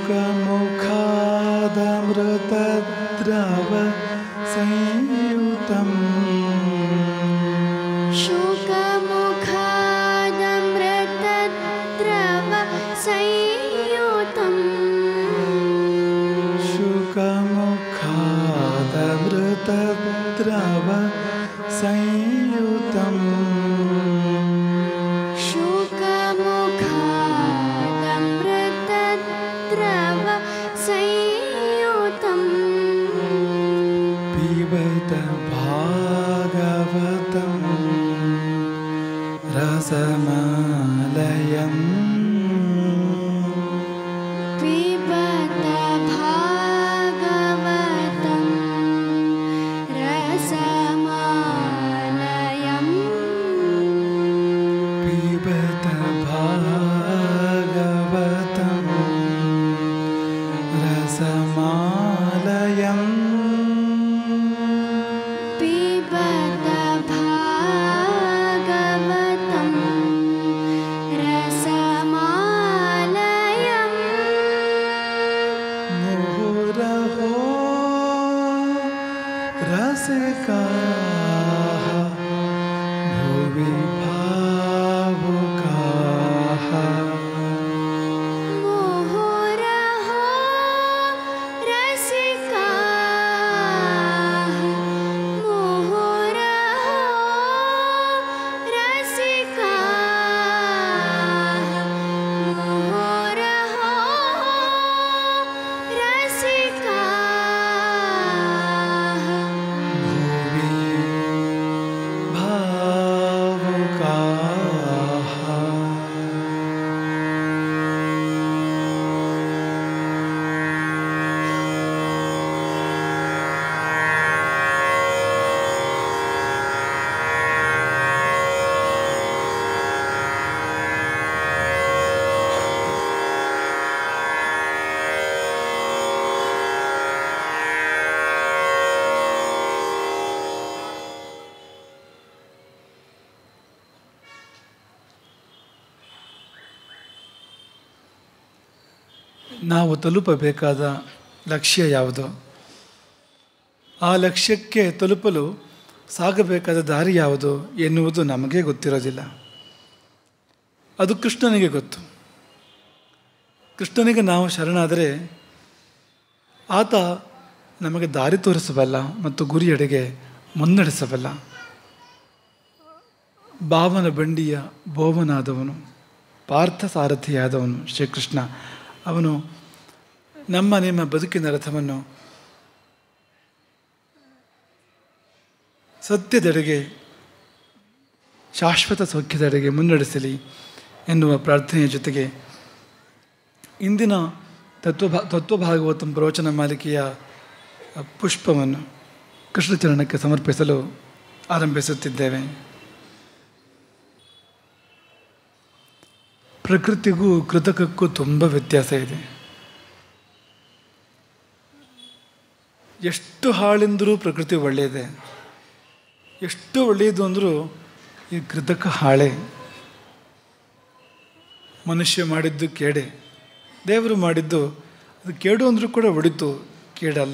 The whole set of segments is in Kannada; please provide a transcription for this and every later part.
शुकमुखादमृतद्रव संयुतम् शुकमुखादमृतद्रव संयुतम् शुकमुखादमृतद्रव संयुतम् शुकमुखादमृतद्रव संयुतम् पिबत भागवतं रसमालयम् पिबत भागवतं रसमालयम् पिबत भागवतं रसमालयम् पिबत भागवतं रसमालयम् मुहुरहो रसिकाः भुवि भावुकाः मुहुरहो रसिकाः मुहुरहो रसिकाः मुहुरहो रसिकाः भुवि भावुकाः ನಾವು ತಲುಪಬೇಕಾದ ಲಕ್ಷ್ಯ ಯಾವುದು ಆ ಲಕ್ಷ್ಯಕ್ಕೆ ತಲುಪಲು ಸಾಗಬೇಕಾದ ದಾರಿ ಯಾವುದು ಎನ್ನುವುದು ನಮಗೆ ಗೊತ್ತಿರೋದಿಲ್ಲ ಅದು ಕೃಷ್ಣನಿಗೆ ಗೊತ್ತು ಕೃಷ್ಣನಿಗೆ ನಾವು ಶರಣಾದರೆ ಆತ ನಮಗೆ ದಾರಿ ತೋರಿಸಬಲ್ಲ ಮತ್ತು ಗುರಿಯೆಡೆಗೆ ಮುನ್ನಡೆಸಬಲ್ಲ ಭಾವನ ಬಂಡಿಯ ಬೋವನಾದವನು ಪಾರ್ಥ ಸಾರಥಿಯಾದವನು ಶ್ರೀಕೃಷ್ಣ ಅವನು ನಮ್ಮ ನಿಮ್ಮ ಬದುಕಿನ ರಥವನ್ನು ಸತ್ಯದೆಡೆಗೆ ಶಾಶ್ವತ ಸೌಖ್ಯದೆಡೆಗೆ ಮುನ್ನಡೆಸಲಿ ಎನ್ನುವ ಪ್ರಾರ್ಥನೆಯ ಜೊತೆಗೆ ಇಂದಿನ ತತ್ವಭಾ ತತ್ವಭಾಗವತಂ ಪ್ರವಚನ ಮಾಲಿಕೆಯ ಪುಷ್ಪವನ್ನು ಕೃಷ್ಣಚರಣಕ್ಕೆ ಸಮರ್ಪಿಸಲು ಆರಂಭಿಸುತ್ತಿದ್ದೇವೆ ಪ್ರಕೃತಿಗೂ ಕೃತಕಕ್ಕೂ ತುಂಬ ವ್ಯತ್ಯಾಸ ಇದೆ ಎಷ್ಟು ಹಾಳೆಂದರೂ ಪ್ರಕೃತಿ ಒಳ್ಳೆಯದೇ ಎಷ್ಟು ಒಳ್ಳೆಯದು ಅಂದರೂ ಈ ಕೃತಕ ಹಾಳೆ ಮನುಷ್ಯ ಮಾಡಿದ್ದು ಕೇಡೆ ದೇವರು ಮಾಡಿದ್ದು ಅದು ಕೇಡು ಅಂದರೂ ಕೂಡ ಒಡಿತು ಕೇಡಲ್ಲ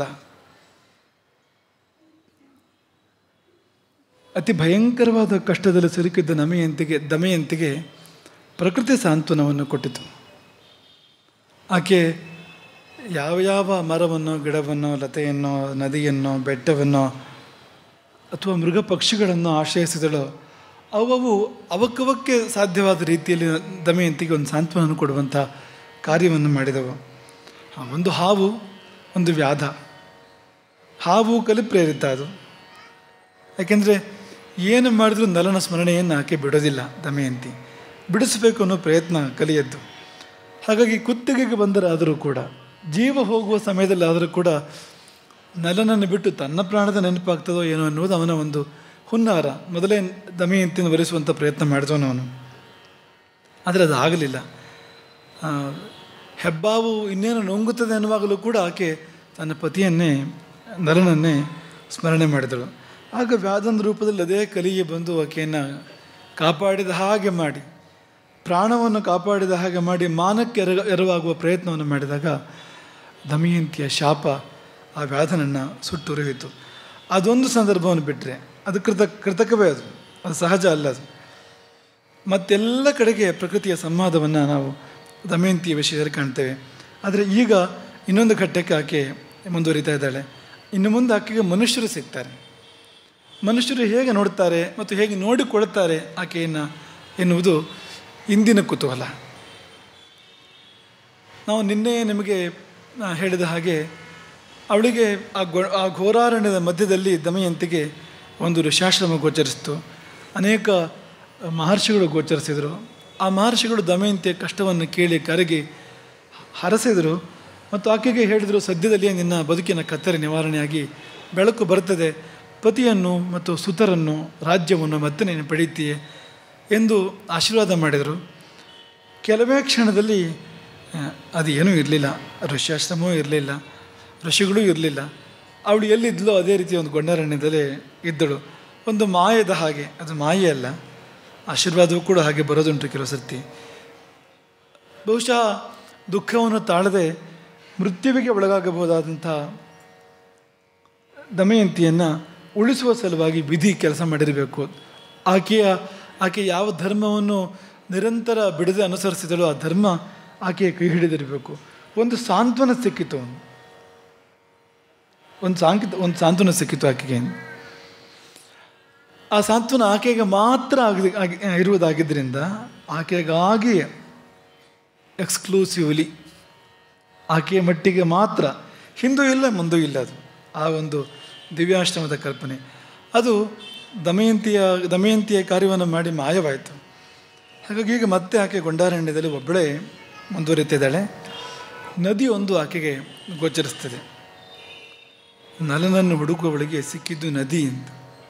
ಅತಿ ಭಯಂಕರವಾದ ಕಷ್ಟದಲ್ಲಿ ಸಿಲುಕಿದ್ದ ನಮೆಯಂತಿಗೆ ದಮೆಯಂತಿಗೆ ಪ್ರಕೃತಿ ಸಾಂತ್ವನವನ್ನು ಕೊಟ್ಟಿತು ಆಕೆ ಯಾವ ಯಾವ ಮರವನ್ನು ಗಿಡವನ್ನು ಲತೆಯನ್ನು ನದಿಯನ್ನು ಬೆಟ್ಟವನ್ನು ಅಥವಾ ಮೃಗ ಪಕ್ಷಿಗಳನ್ನು ಆಶ್ರಯಿಸಿದಳೋ ಅವವು ಅವಕ್ಕವಕ್ಕೆ ಸಾಧ್ಯವಾದ ರೀತಿಯಲ್ಲಿ ದಮಯಂತಿಗೆ ಒಂದು ಸಾಂತ್ವನವನ್ನು ಕೊಡುವಂಥ ಕಾರ್ಯವನ್ನು ಮಾಡಿದವು ಆ, ಒಂದು ಹಾವು ಒಂದು ವ್ಯಾಧ ಹಾವು ಕಲಿ ಪ್ರೇರಿತ ಅದು ಯಾಕೆಂದರೆ ಏನು ಮಾಡಿದ್ರೂ ನಲನ ಸ್ಮರಣೆಯನ್ನು ಆಕೆ ಬಿಡೋದಿಲ್ಲ ದಮಯಂತಿ ಬಿಡಿಸಬೇಕು ಅನ್ನೋ ಪ್ರಯತ್ನ ಕಲಿಯದ್ದು ಹಾಗಾಗಿ ಕುತ್ತಿಗೆಗೆ ಬಂದರಾದರೂ ಕೂಡ ಜೀವ ಹೋಗುವ ಸಮಯದಲ್ಲಿ ಆದರೂ ಕೂಡ ನಲನನ್ನು ಬಿಟ್ಟು ತನ್ನ ಪ್ರಾಣದ ನೆನಪಾಗ್ತದೋ ಏನೋ ಅನ್ನೋದು ಅವನ ಒಂದು ಹುನ್ನಾರ ಮೊದಲೇ ದಮಯಂತಿಯನ್ನು ಒಲಿಸುವಂಥ ಪ್ರಯತ್ನ ಮಾಡಿದವನು ಅವನು ಆದರೆ ಅದು ಆಗಲಿಲ್ಲ ಆ, ಹೆಬ್ಬಾವು ಇನ್ನೇನು ನೊಂಗುತ್ತದೆ ಅನ್ನುವಾಗಲೂ ಕೂಡ ಆಕೆ ತನ್ನ ಪತಿಯನ್ನೇ ನರನನ್ನೇ ಸ್ಮರಣೆ ಮಾಡಿದಳು ಆಗ ವ್ಯಾಧನ ರೂಪದಲ್ಲಿ ಅದೇ ಕಲಿಗೆ ಬಂದು ಆಕೆಯನ್ನು ಕಾಪಾಡಿದ ಹಾಗೆ ಮಾಡಿ ಪ್ರಾಣವನ್ನು ಕಾಪಾಡಿದ ಹಾಗೆ ಮಾಡಿ ಮಾನಕ್ಕೆ ಎರ ಎರವಾಗುವ ಪ್ರಯತ್ನವನ್ನು ಮಾಡಿದಾಗ ದಮಯಂತಿಯ ಶಾಪ ಆ ವ್ಯಾಧನನ್ನು ಸುಟ್ಟುರಿಯಿತು ಅದೊಂದು ಸಂದರ್ಭವನ್ನು ಬಿಟ್ಟರೆ ಅದು ಕೃತ ಕೃತಕವೇ ಅದು ಅದು ಸಹಜ ಅಲ್ಲ ಅದು ಮತ್ತೆಲ್ಲ ಕಡೆಗೆ ಪ್ರಕೃತಿಯ ಸಂವಾದವನ್ನು ನಾವು ದಮಯಂತಿಯ ವಿಷಯದಲ್ಲಿ ಕಾಣ್ತೇವೆ ಆದರೆ ಈಗ ಇನ್ನೊಂದು ಘಟ್ಟಕ್ಕೆ ಆಕೆ ಮುಂದುವರಿತಾ ಇದ್ದಾಳೆ ಇನ್ನು ಮುಂದೆ ಆಕೆಗೆ ಮನುಷ್ಯರು ಸಿಗ್ತಾರೆ ಮನುಷ್ಯರು ಹೇಗೆ ನೋಡ್ತಾರೆ ಮತ್ತು ಹೇಗೆ ನೋಡಿಕೊಳ್ತಾರೆ ಆಕೆಯನ್ನು ಎನ್ನುವುದು ಇಂದಿನ ಕುತೂಹಲ ನಾವು ನಿನ್ನೆ ನಿಮಗೆ ಆ, ಹೇಳಿದ ಹಾಗೆ ಅವಳಿಗೆ ಆ ಗೊ ಆ ಘೋರಾರಣ್ಯದ ಮಧ್ಯದಲ್ಲಿ ದಮಯಂತಿಗೆ ಒಂದು ಋಷಾಶ್ರಮ ಗೋಚರಿಸಿತು ಅನೇಕ ಮಹರ್ಷಿಗಳು ಗೋಚರಿಸಿದರು ಆ ಮಹರ್ಷಿಗಳು ದಮಯಂತಿಯ ಕಷ್ಟವನ್ನು ಕೇಳಿ ಕರಗಿ ಹರಸಿದರು ಮತ್ತು ಆಕೆಗೆ ಹೇಳಿದರು ಸದ್ಯದಲ್ಲಿಯೇ ನಿನ್ನ ಬದುಕಿನ ಕತ್ತರೆ ನಿವಾರಣೆಯಾಗಿ ಬೆಳಕು ಬರ್ತದೆ ಪತಿಯನ್ನು ಮತ್ತು ಸುತರನ್ನು ರಾಜ್ಯವನ್ನು ಮತ್ತೆ ನೀನು ಪಡೀತೀಯೆ ಎಂದು ಆಶೀರ್ವಾದ ಮಾಡಿದರು ಕೆಲವೇ ಕ್ಷಣದಲ್ಲಿ ಆ, ಅದು ಏನೂ ಇರಲಿಲ್ಲ ಋಷ್ಯಾಶ್ರಮವೂ ಇರಲಿಲ್ಲ ಋಷಿಗಳೂ ಇರಲಿಲ್ಲ ಅವಳು ಎಲ್ಲಿದ್ಲೋ ಅದೇ ರೀತಿ ಒಂದು ಗೊಂಡಾರಣ್ಯದಲ್ಲೇ ಇದ್ದಳು ಒಂದು ಮಾಯದ ಹಾಗೆ ಅದು ಮಾಯೆ ಅಲ್ಲ ಆಶೀರ್ವಾದವೂ ಕೂಡ ಹಾಗೆ ಬರೋದುಂಟು ಕೆಲವು ಸರ್ತಿ ಬಹುಶಃ ದುಃಖವನ್ನು ತಾಳದೆ ಮೃತ್ಯುವಿಗೆ ಒಳಗಾಗಬಹುದಾದಂಥ ದಮಯಂತಿಯನ್ನು ಉಳಿಸುವ ಸಲುವಾಗಿ ವಿಧಿ ಕೆಲಸ ಮಾಡಿರಬೇಕು ಆಕೆಯ ಆಕೆ ಯಾವ ಧರ್ಮವನ್ನು ನಿರಂತರ ಬಿಡದೆ ಅನುಸರಿಸಿದಳೋ ಆ ಧರ್ಮ ಆಕೆಯ ಕೈ ಹಿಡಿದಿರಬೇಕು ಒಂದು ಸಾಂತ್ವನ ಸಿಕ್ಕಿತು ಒಂದು ಸಾಂಕಿತ ಒಂದು ಸಾಂತ್ವನ ಸಿಕ್ಕಿತು ಆಕೆಗೆ ಆ ಸಾಂತ್ವನ ಆಕೆಗೆ ಮಾತ್ರ ಆಗಿ ಆಗಿ ಇರುವುದಾಗಿದ್ದರಿಂದ ಆಕೆಗಾಗಿ ಎಕ್ಸ್ಕ್ಲೂಸಿವ್ಲಿ ಆಕೆಯ ಮಟ್ಟಿಗೆ ಮಾತ್ರ ಹಿಂದೂ ಇಲ್ಲ ಮುಂದೂ ಇಲ್ಲ ಅದು ಆ ಒಂದು ದಿವ್ಯಾಶ್ರಮದ ಕಲ್ಪನೆ ಅದು ದಮಯಂತಿಯ ದಮಯಂತಿಯ ಕಾರ್ಯವನ್ನು ಮಾಡಿ ಮಾಯವಾಯಿತು ಹಾಗಾಗಿ ಈಗ ಮತ್ತೆ ಆಕೆ ಗೊಂಡಾರಣ್ಯದಲ್ಲಿ ಒಬ್ಬಳೇ ಮುಂದುವರಿತಿದ್ದಾಳೆ ನದಿ ಒಂದು ಆಕೆಗೆ ಗೋಚರಿಸ್ತದೆ ನಲನನ್ನು ಹುಡುಕುವವಳಿಗೆ ಸಿಕ್ಕಿದ್ದು ನದಿ ಅಂತ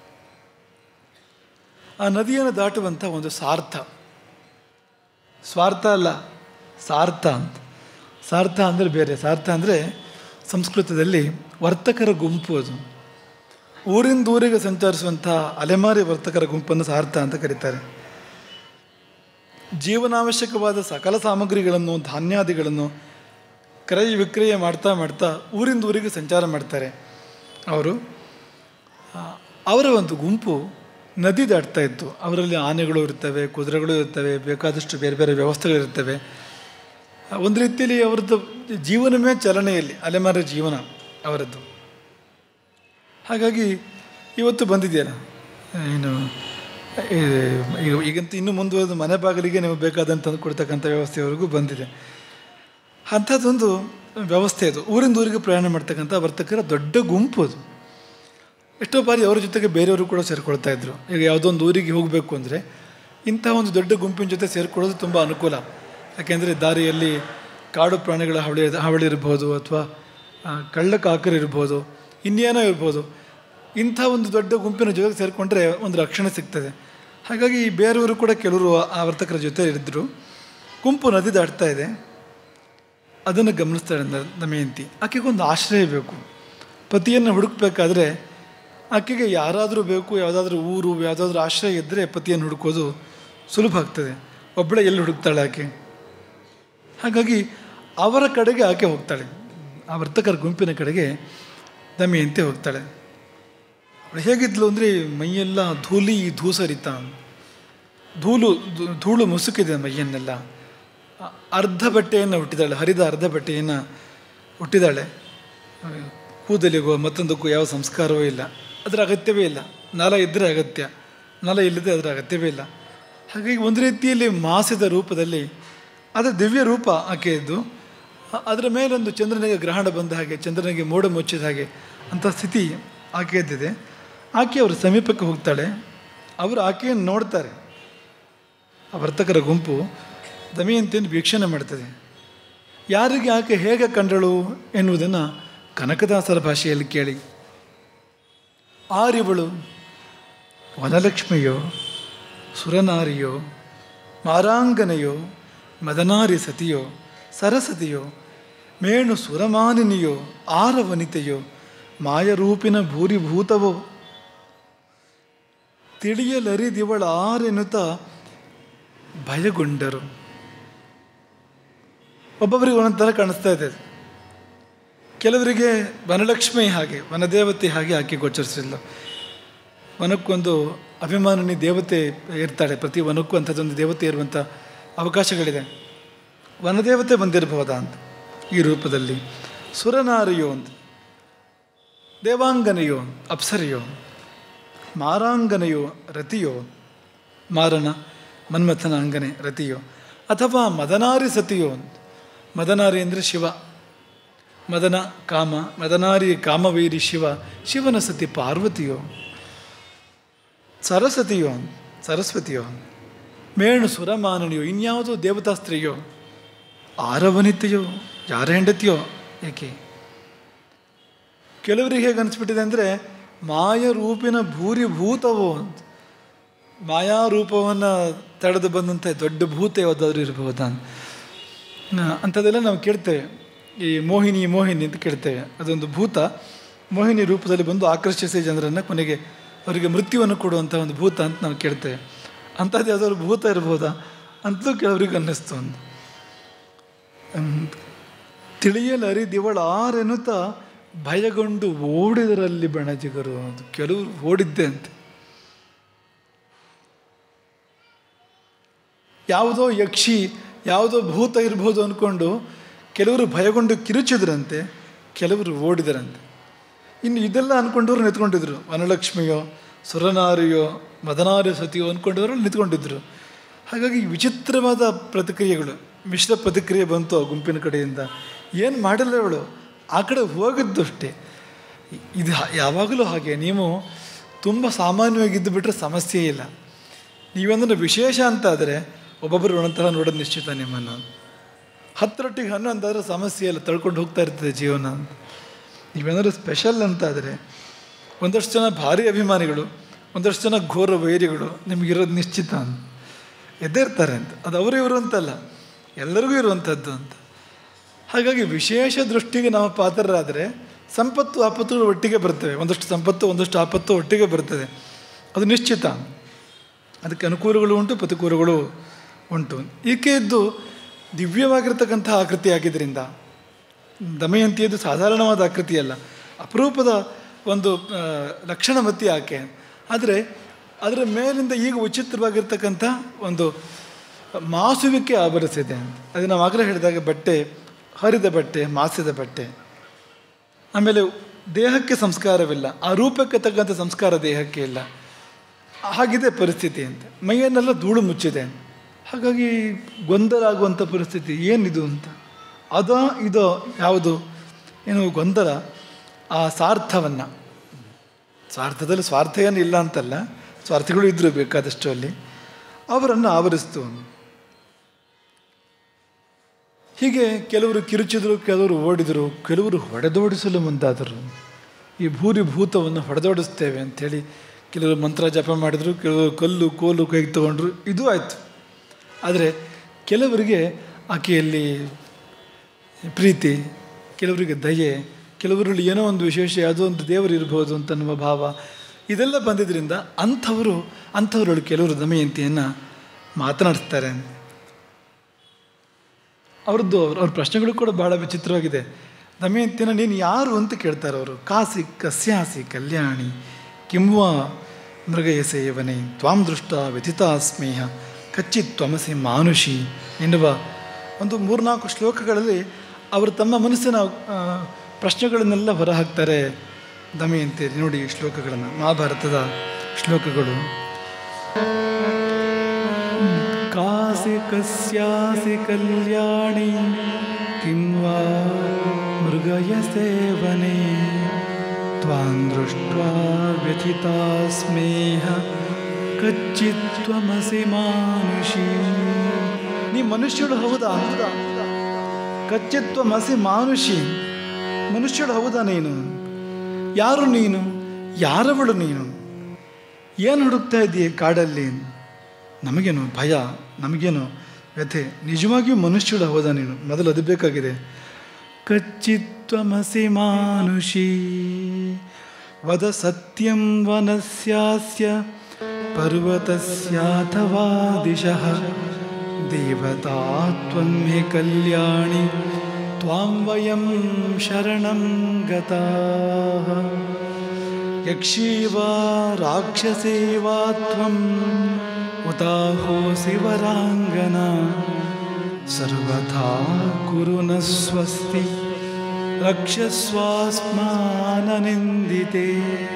ಆ ನದಿಯನ್ನು ದಾಟುವಂಥ ಒಂದು ಸಾರ್ಥ ಸ್ವಾರ್ಥ ಅಲ್ಲ ಸಾರ್ಥ ಅಂತ ಸಾರ್ಥ ಅಂದರೆ ಬೇರೆ ಸಾರ್ಥ ಅಂದರೆ ಸಂಸ್ಕೃತದಲ್ಲಿ ವರ್ತಕರ ಗುಂಪು ಅದು ಊರಿಂದ ಊರಿಗೆ ಸಂಚರಿಸುವಂಥ ಅಲೆಮಾರಿ ವರ್ತಕರ ಗುಂಪನ್ನು ಸಾರ್ಥ ಅಂತ ಕರೀತಾರೆ ಜೀವನಾವಶ್ಯಕವಾದ ಸಕಲ ಸಾಮಗ್ರಿಗಳನ್ನು ಧಾನ್ಯಾದಿಗಳನ್ನು ಕ್ರಯ ವಿಕ್ರಯ ಮಾಡ್ತಾ ಮಾಡ್ತಾ ಊರಿಂದ ಊರಿಗೆ ಸಂಚಾರ ಮಾಡ್ತಾರೆ ಅವರು ಆ, ಅವರ ಒಂದು ಗುಂಪು ನದಿ ದಾಟ್ತಾ ಇತ್ತು ಅವರಲ್ಲಿ ಆನೆಗಳು ಇರ್ತವೆ ಕುದುರೆಗಳು ಇರ್ತವೆ ಬೇಕಾದಷ್ಟು ಬೇರೆ ಬೇರೆ ವ್ಯವಸ್ಥೆಗಳಿರ್ತವೆ ಆ, ಒಂದು ರೀತಿಯಲ್ಲಿ ಅವರದ್ದು ಜೀವನವೇ ಚಲನೆಯಲ್ಲಿ ಅಲೆಮಾರಿ ಜೀವನ ಅವರದ್ದು ಹಾಗಾಗಿ ಇವತ್ತು ಬಂದಿದೆಯಲ್ಲ ಏನು ಈ- ಈಗ ಈಗಂತೂ ಇನ್ನು ಮುಂದುವರೆದು ಮನೆ ಬಾಗಿಲಿಗೆ ನಿಮಗೆ ಬೇಕಾದಂತ ತಂದು ಕೊಡ್ತಕ್ಕಂಥ ವ್ಯವಸ್ಥೆವರೆಗೂ ಬಂದಿದೆ ಅಂಥದ್ದೊಂದು ವ್ಯವಸ್ಥೆ ಅದು ಊರಿಂದ ಊರಿಗೆ ಪ್ರಯಾಣ ಮಾಡ್ತಕ್ಕಂಥ ವರ್ತಕರ ದೊಡ್ಡ ಗುಂಪು ಅದು ಎಷ್ಟೋ ಬಾರಿ ಅವರ ಜೊತೆಗೆ ಬೇರೆಯವರು ಕೂಡ ಸೇರಿಕೊಳ್ತಾ ಇದ್ರು ಈಗ ಯಾವುದೋ ಒಂದು ಊರಿಗೆ ಹೋಗಬೇಕು ಅಂದರೆ ಇಂಥ ಒಂದು ದೊಡ್ಡ ಗುಂಪಿನ ಜೊತೆ ಸೇರಿಕೊಳ್ಳೋದು ತುಂಬ ಅನುಕೂಲ ಯಾಕೆಂದರೆ ದಾರಿಯಲ್ಲಿ ಕಾಡು ಪ್ರಾಣಿಗಳ ಹಾವಳಿ ಹಾವಳಿ ಇರ್ಬೋದು ಅಥವಾ ಕಳ್ಳ ಕಾಕರು ಇರ್ಬೋದು ಇನ್ನೇನೋ ಇರ್ಬೋದು ಇಂಥ ಒಂದು ದೊಡ್ಡ ಗುಂಪಿನ ಜೊತೆಗೆ ಸೇರಿಕೊಂಡ್ರೆ ಒಂದು ರಕ್ಷಣೆ ಸಿಗ್ತದೆ ಹಾಗಾಗಿ ಈ ಬೇರೆಯವರು ಕೂಡ ಕೆಲವರು ಆ ವರ್ತಕರ ಜೊತೆ ಇದ್ದರು ಗುಂಪು ನದಿ ದಾಟ್ತಾ ಇದೆ ಅದನ್ನು ಗಮನಿಸ್ತಾಳೆ ನ- ದಮಯಂತಿ ಆಕೆಗೆ ಒಂದು ಆಶ್ರಯ ಬೇಕು ಪತಿಯನ್ನು ಹುಡುಕಬೇಕಾದ್ರೆ ಆಕೆಗೆ ಯಾರಾದರೂ ಬೇಕು ಯಾವುದಾದ್ರೂ ಊರು ಯಾವುದಾದ್ರೂ ಆಶ್ರಯ ಇದ್ದರೆ ಪತಿಯನ್ನು ಹುಡುಕೋದು ಸುಲಭ ಆಗ್ತದೆ ಒಬ್ಬಳೇ ಎಲ್ಲಿ ಹುಡುಕ್ತಾಳೆ ಆಕೆ ಹಾಗಾಗಿ ಅವರ ಕಡೆಗೆ ಆಕೆ ಹೋಗ್ತಾಳೆ ಆ ವರ್ತಕರ ಗುಂಪಿನ ಕಡೆಗೆ ದಮಯಂತಿ ಹೋಗ್ತಾಳೆ ಅವಳು ಹೇಗಿದ್ಲು ಅಂದರೆ ಮೈಯೆಲ್ಲ ಧೂಳಿ ಧೂಸರಿತ ಧೂಳು ಧೂ- ಧೂಳು ಮುಸುಕಿದೆ ಮೈಯನ್ನೆಲ್ಲ ಅ- ಅರ್ಧ ಬಟ್ಟೆಯನ್ನು ಹುಟ್ಟಿದಾಳೆ ಹರಿದ ಅರ್ಧ ಬಟ್ಟೆಯನ್ನು ಹುಟ್ಟಿದಾಳೆ ಆ, ಕೂದಲಿಗೋ ಮತ್ತೊಂದಕ್ಕೂ ಯಾವ ಸಂಸ್ಕಾರವೂ ಇಲ್ಲ ಅದರ ಅಗತ್ಯವೇ ಇಲ್ಲ ನಲ ಇದ್ದರೆ ಅಗತ್ಯ ನಲ ಇಲ್ಲದೆ ಅದರ ಅಗತ್ಯವೇ ಇಲ್ಲ ಹಾಗಾಗಿ ಒಂದು ರೀತಿಯಲ್ಲಿ ಮಾಸಿದ ರೂಪದಲ್ಲಿ ಅದು ದಿವ್ಯ ರೂಪ ಆಕೆಯದ್ದು ಅ- ಅದರ ಮೇಲೊಂದು ಚಂದ್ರನಿಗೆ ಗ್ರಹಣ ಬಂದ ಹಾಗೆ ಚಂದ್ರನಿಗೆ ಮೋಡ ಮುಚ್ಚಿದ ಹಾಗೆ ಅಂಥ ಸ್ಥಿತಿ ಆಕೆಯದ್ದಿದೆ ಆಕೆ ಅವರ ಸಮೀಪಕ್ಕೆ ಹೋಗ್ತಾಳೆ ಅವರು ಆಕೆಯನ್ನು ನೋಡ್ತಾರೆ ಆ ವರ್ತಕರ ಗುಂಪು ದಮಯಂತಿಯನ್ನು ವೀಕ್ಷಣೆ ಮಾಡ್ತದೆ ಯಾರಿಗೆ ಆಕೆ ಹೇಗೆ ಕಂಡಳು ಎನ್ನುವುದನ್ನು ಕನಕದಾಸರ ಭಾಷೆಯಲ್ಲಿ ಕೇಳಿ ಆರಿವಳು ವನಲಕ್ಷ್ಮಿಯೋ ಸುರನಾರಿಯೋ ಮಾರಾಂಗನೆಯೋ ಮದನಾರಿ ಸತಿಯೋ ಸರಸತಿಯೋ ಮೇಣು ಸುರಮಾನಿನಿಯೋ ಆರವನಿತೆಯೋ ಮಾಯರೂಪಿನ ಭೂರಿಭೂತವೋ ತಿಳಿಯಲರಿದಿವಳ ಆರೆನುತ ಭಯಗೊಂಡರು ಒಬ್ಬೊಬ್ಬರಿಗೆ ಒಂದೊಂದು ಥರ ಕಾಣಿಸ್ತಾ ಇದೆ ಅದು. ಕೆಲವರಿಗೆ ವನಲಕ್ಷ್ಮಿ ಹಾಗೆ ವನದೇವತೆ ಹಾಗೆ ಆಕೆ ಗೋಚರಿಸಿಲ್ಲ ವನಕ್ಕೊಂದು ಅಭಿಮಾನಿನಿ ದೇವತೆ ಇರ್ತಾಳೆ ಪ್ರತಿ ವನಕ್ಕೂ ಅಂಥದ್ದೊಂದು ದೇವತೆ ಇರುವಂಥ ಅವಕಾಶಗಳಿದೆ ವನದೇವತೆ ಬಂದಿರಬಹುದಾ ಅಂತ ಈ ರೂಪದಲ್ಲಿ ಸುರನಾರಿಯೋ ಅಂತ ದೇವಾಂಗನೆಯೋ ಅಪ್ಸರೆಯೋ ಮಾರಾಂಗನೆಯೋ ರತಿಯೋ ಮಾರಣ ಮನ್ಮಥನ ಅಂಗನೆ ರತಿಯೋ ಅಥವಾ ಮದನಾರಿ ಸತಿಯೋ ಅಂತ ಮದನಾರಿ ಅಂದರೆ ಶಿವ ಮದನ ಕಾಮ ಮದನಾರಿ ಕಾಮವೀರಿ ಶಿವ ಶಿವನ ಸತಿ ಪಾರ್ವತಿಯೋ ಸರಸ್ವತಿಯೋ ಸರಸ್ವತಿಯೋ ಮೇಣು ಸುರಮಾನನಿಯೋ ಇನ್ಯಾವುದೋ ದೇವತಾ ಸ್ತ್ರೀಯೋ ಆರವನಿತೆಯೋ ಯಾರ ಹೆಂಡತಿಯೋ ಏಕೆ ಕೆಲವರಿಗೆ ಹೇಗೆ ಅನಿಸ್ಬಿಟ್ಟಿದೆ ಅಂದರೆ ಮಾಯರೂಪಿನ ಭೂರಿಭೂತವೋ ಅಂತ ಮಾಯಾರೂಪವನ್ನು ತಡೆದು ಬಂದಂಥ ದೊಡ್ಡ ಭೂತ ಯಾವುದಾದ್ರೂ ಇರಬಹುದಾ ನ- ಅಂಥದ್ದೆಲ್ಲ ನಾವು ಕೇಳ್ತೇವೆ ಈ ಮೋಹಿನಿ ಮೋಹಿನಿ ಅಂತ ಕೇಳ್ತೇವೆ ಅದೊಂದು ಭೂತ ಮೋಹಿನಿ ರೂಪದಲ್ಲಿ ಬಂದು ಆಕರ್ಷಿಸಿ ಜನರನ್ನು ಕೊನೆಗೆ ಅವರಿಗೆ ಮೃತ್ಯುವನ್ನು ಕೊಡುವಂಥ ಒಂದು ಭೂತ ಅಂತ ನಾವು ಕೇಳ್ತೇವೆ ಅಂಥದ್ದು ಯಾವುದಾದ್ರು ಭೂತ ಇರ್ಬೋದಾ ಅಂತಲೂ ಕೆಲವರಿಗೆ ಅನ್ನಿಸ್ತು ಅಂತ ಹ್ಮ್. ತಿಳಿಯಲರಿದಿವಳಾರೆನ್ನುತ್ತಾ ಭಯಗೊಂಡು ಓಡಿದರಲ್ಲಿ ಬಣಜಿಗರು ಅದು ಕೆಲವರು ಓಡಿದ್ದೆ ಅಂತೆ ಯಾವುದೋ ಯಕ್ಷಿ ಯಾವುದೋ ಭೂತ ಇರ್ಬೋದು ಅಂದ್ಕೊಂಡು ಕೆಲವರು ಭಯಗೊಂಡು ಕಿರುಚಿದ್ರಂತೆ ಕೆಲವರು ಓಡಿದರಂತೆ ಇನ್ನು ಇದೆಲ್ಲ ಅಂದ್ಕೊಂಡವ್ರು ನಿಂತ್ಕೊಂಡಿದ್ರು ವನಲಕ್ಷ್ಮಿಯೋ ಸುರನಾರಿಯೋ ಮದನಾರಿ ಸತಿಯೋ ಅಂದ್ಕೊಂಡವರು ನಿಂತ್ಕೊಂಡಿದ್ರು ಹಾಗಾಗಿ ವಿಚಿತ್ರವಾದ ಪ್ರತಿಕ್ರಿಯೆಗಳು ಮಿಶ್ರ ಪ್ರತಿಕ್ರಿಯೆ ಬಂತು ಆ ಗುಂಪಿನ ಕಡೆಯಿಂದ ಏನು ಮಾಡಿಲ್ಲ ಅವಳು ಆ ಕಡೆ ಹೋಗಿದ್ದು ಅಷ್ಟೇ ಇದು ಹಾ- ಯಾವಾಗಲೂ ಹಾಗೆ ನೀವು ತುಂಬ ಸಾಮಾನ್ಯವಾಗಿದ್ದು ಬಿಟ್ಟರೆ ಸಮಸ್ಯೆ ಇಲ್ಲ ನೀವೇಂದ್ರೆ ವಿಶೇಷ ಅಂತ ಆದರೆ ಒಬ್ಬೊಬ್ಬರು ಒಂದೊಂಥರ ನೋಡೋದು ನಿಶ್ಚಿತ ನಿಮ್ಮನ್ನು ಹತ್ತರೊಟ್ಟಿಗೆ ಹಣ್ಣು ಅಂತಾದ್ರೆ ಸಮಸ್ಯೆ ಇಲ್ಲ ತಳ್ಕೊಂಡು ಹೋಗ್ತಾ ಇರ್ತದೆ ಜೀವನ ಅಂತ ನೀವೇನಾದ್ರು ಸ್ಪೆಷಲ್ ಅಂತಾದರೆ ಒಂದಷ್ಟು ಜನ ಭಾರಿ ಅಭಿಮಾನಿಗಳು ಒಂದಷ್ಟು ಜನ ಘೋರ ವೈರಿಗಳು ನಿಮಗಿರೋದು ನಿಶ್ಚಿತ ಅಂತ ಎದ್ದೇ ಇರ್ತಾರೆ ಅಂತ ಅದು ಅವರು ಇವರು ಅಂತಲ್ಲ ಎಲ್ಲರಿಗೂ ಇರುವಂಥದ್ದು ಅಂತ ಹಾಗಾಗಿ ವಿಶೇಷ ದೃಷ್ಟಿಗೆ ನಾವು ಪಾತ್ರರಾದರೆ ಸಂಪತ್ತು ಆಪತ್ತುಗಳು ಒಟ್ಟಿಗೆ ಬರ್ತವೆ ಒಂದಷ್ಟು ಸಂಪತ್ತು ಒಂದಷ್ಟು ಆಪತ್ತು ಒಟ್ಟಿಗೆ ಬರ್ತದೆ ಅದು ನಿಶ್ಚಿತ ಅದಕ್ಕೆ ಅನುಕೂಲಗಳು ಉಂಟು ಪ್ರತಿಕೂಲಗಳು ಉಂಟು ಈಕೆಯದ್ದು ದಿವ್ಯವಾಗಿರ್ತಕ್ಕಂಥ ಆಕೃತಿ ಆಗಿದ್ದರಿಂದ ದಮಯಂತಿಯದ್ದು ಸಾಧಾರಣವಾದ ಆಕೃತಿ ಅಲ್ಲ ಅಪರೂಪದ ಒಂದು ಆ, ಲಕ್ಷಣವತಿ ಆಕೆ ಆದರೆ ಅದರ ಮೇಲಿಂದ ಈಗ ವಿಚಿತ್ರವಾಗಿರ್ತಕ್ಕಂಥ ಒಂದು ಮಾಸುವಿಕೆ ಆವರಿಸಿದೆ ಅದು ನಾವು ಆಗಲೇ ಹೇಳಿದಾಗ ಬಟ್ಟೆ ಹರಿದ ಬಟ್ಟೆ ಮಾಸಿದ ಬಟ್ಟೆ ಆಮೇಲೆ ದೇಹಕ್ಕೆ ಸಂಸ್ಕಾರವಿಲ್ಲ ಆ ರೂಪಕ್ಕೆ ತಕ್ಕಂಥ ಸಂಸ್ಕಾರ ದೇಹಕ್ಕೆ ಇಲ್ಲ ಹಾಗಿದೆ ಪರಿಸ್ಥಿತಿ ಅಂತ ಮೈಯನ್ನೆಲ್ಲ ಧೂಳು ಮುಚ್ಚಿದೆ ಹಾಗಾಗಿ ಗೊಂದಲ ಆಗುವಂಥ ಪರಿಸ್ಥಿತಿ ಏನಿದು ಅಂತ ಅದೋ ಇದೋ ಯಾವುದು ಏನು ಗೊಂದಲ ಆ ಸ್ವಾರ್ಥವನ್ನು ಸ್ವಾರ್ಥದಲ್ಲಿ ಸ್ವಾರ್ಥ ಏನು ಇಲ್ಲ ಅಂತಲ್ಲ ಸ್ವಾರ್ಥಗಳು ಇದ್ದರು ಬೇಕಾದಷ್ಟು ಅಲ್ಲಿ ಅವರನ್ನು ಆವರಿಸ್ತು ಹೀಗೆ ಕೆಲವರು ಕಿರುಚಿದರು ಕೆಲವರು ಓಡಿದರು ಕೆಲವರು ಹೊಡೆದೋಡಿಸಲು ಮುಂದಾದರು ಈ ಭೂರಿ ಭೂತವನ್ನು ಹೊಡೆದೋಡಿಸ್ತೇವೆ ಅಂಥೇಳಿ ಕೆಲವರು ಮಂತ್ರ ಜಪ ಮಾಡಿದರು ಕೆಲವರು ಕಲ್ಲು ಕೋಲು ಕೈಗೆ ತಗೊಂಡ್ರು ಇದು ಆಯಿತು ಆದರೆ ಕೆಲವರಿಗೆ ಆಕೆಯಲ್ಲಿ ಪ್ರೀತಿ ಕೆಲವರಿಗೆ ದಯೆ ಕೆಲವರಲ್ಲಿ ಏನೋ ಒಂದು ವಿಶೇಷ ಯಾವುದೋ ಒಂದು ದೇವರು ಇರ್ಬೋದು ಅಂತ ಅನ್ನುವ ಭಾವ ಇದೆಲ್ಲ ಬಂದಿದ್ದರಿಂದ ಅಂಥವರು ಅಂಥವರಲ್ಲಿ ಕೆಲವರು ದಮಯಂತಿಯನ್ನು ಮಾತನಾಡಿಸ್ತಾರೆ ಅವ್ರದ್ದು ಅವ್ರ ಅವ್ರ ಪ್ರಶ್ನೆಗಳು ಕೂಡ ಬಹಳ ವಿಚಿತ್ರವಾಗಿದೆ ದಮಯಂತಿನ ನೀನು ಯಾರು ಅಂತ ಕೇಳ್ತಾರೆ ಅವರು ಕಾಸಿ ಕಸ್ಯಾಸಿ ಕಲ್ಯಾಣಿ ಕಿಂವಾ ಮೃಗಯ ಸೇವನೆ ತ್ವಾಂ ದೃಷ್ಟ ವ್ಯಥಿತಾ ಸ್ಮೇಹ ಕಚ್ಚಿ ತ್ವಮಸಿ ಮಾನುಷಿ ಎನ್ನುವ ಒಂದು ಮೂರ್ನಾಲ್ಕು ಶ್ಲೋಕಗಳಲ್ಲಿ ಅವರು ತಮ್ಮ ಮನಸ್ಸಿನ ಆ, ಪ್ರಶ್ನೆಗಳನ್ನೆಲ್ಲ ಹೊರಹಾಕ್ತಾರೆ ದಮಯಂತಿ ನೋಡಿ ಈ ಶ್ಲೋಕಗಳನ್ನು ಮಹಾಭಾರತದ ಶ್ಲೋಕಗಳು ಕಾಸಿ ಕಸ್ಯಾಸಿ ಕಲ್ಯಾಣಿ किं वा मृगय सेवने त्वां दृष्ट्वा व्यथिता स्मेह ಕಚ್ಚಿತ್ವಮಸಿ ಮಾನುಷಿ ನೀ ಮನುಷ್ಯಳು ಹೌದಾ ಕಚ್ಚಿತ್ವಮಸಿ ಮಾನುಷಿ ಮನುಷ್ಯಳು ಹೌದಾ ನೀನು ಯಾರು ನೀನು ಯಾರವಳು ನೀನು ಏನು ಹುಡುಕ್ತಾ ಇದ್ದೀಯ ಕಾಡಲ್ಲಿ ನಮಗೇನು ಭಯ ನಮಗೇನು ವ್ಯಥೆ ನಿಜವಾಗಿಯೂ ಮನುಷ್ಯಳು ಹೌದಾ ನೀನು ಮೊದಲು ಅದು ಬೇಕಾಗಿದೆ ಕಚ್ಚಿತ್ವಮಸಿ ಮಾನುಷಿ ವದ ಸತ್ಯಂ ವನಸ್ಯಾಸ್ಯ ಪರ್ವತಸ್ಯಾಥವಾ ದಿಶಃ ದೇವತಾ ತ್ವಂ ಹಿ ಕಲ್ಯಾಣಿ ತ್ವಾಂ ವಯಂ ಶರಣಂ ಗತಾಃ ಯಕ್ಷೀ ವಾ ರಾಕ್ಷಸೀ ವಾ ತ್ವಂ ಉತಾಹೋಸಿ ವರಾಂಗನ ಸರ್ವಥಾ ಕುರು ನ ಸ್ವಸ್ತಿ ರಕ್ಷಸ್ವಾಸ್ಮಾನನಿಂದಿತೆ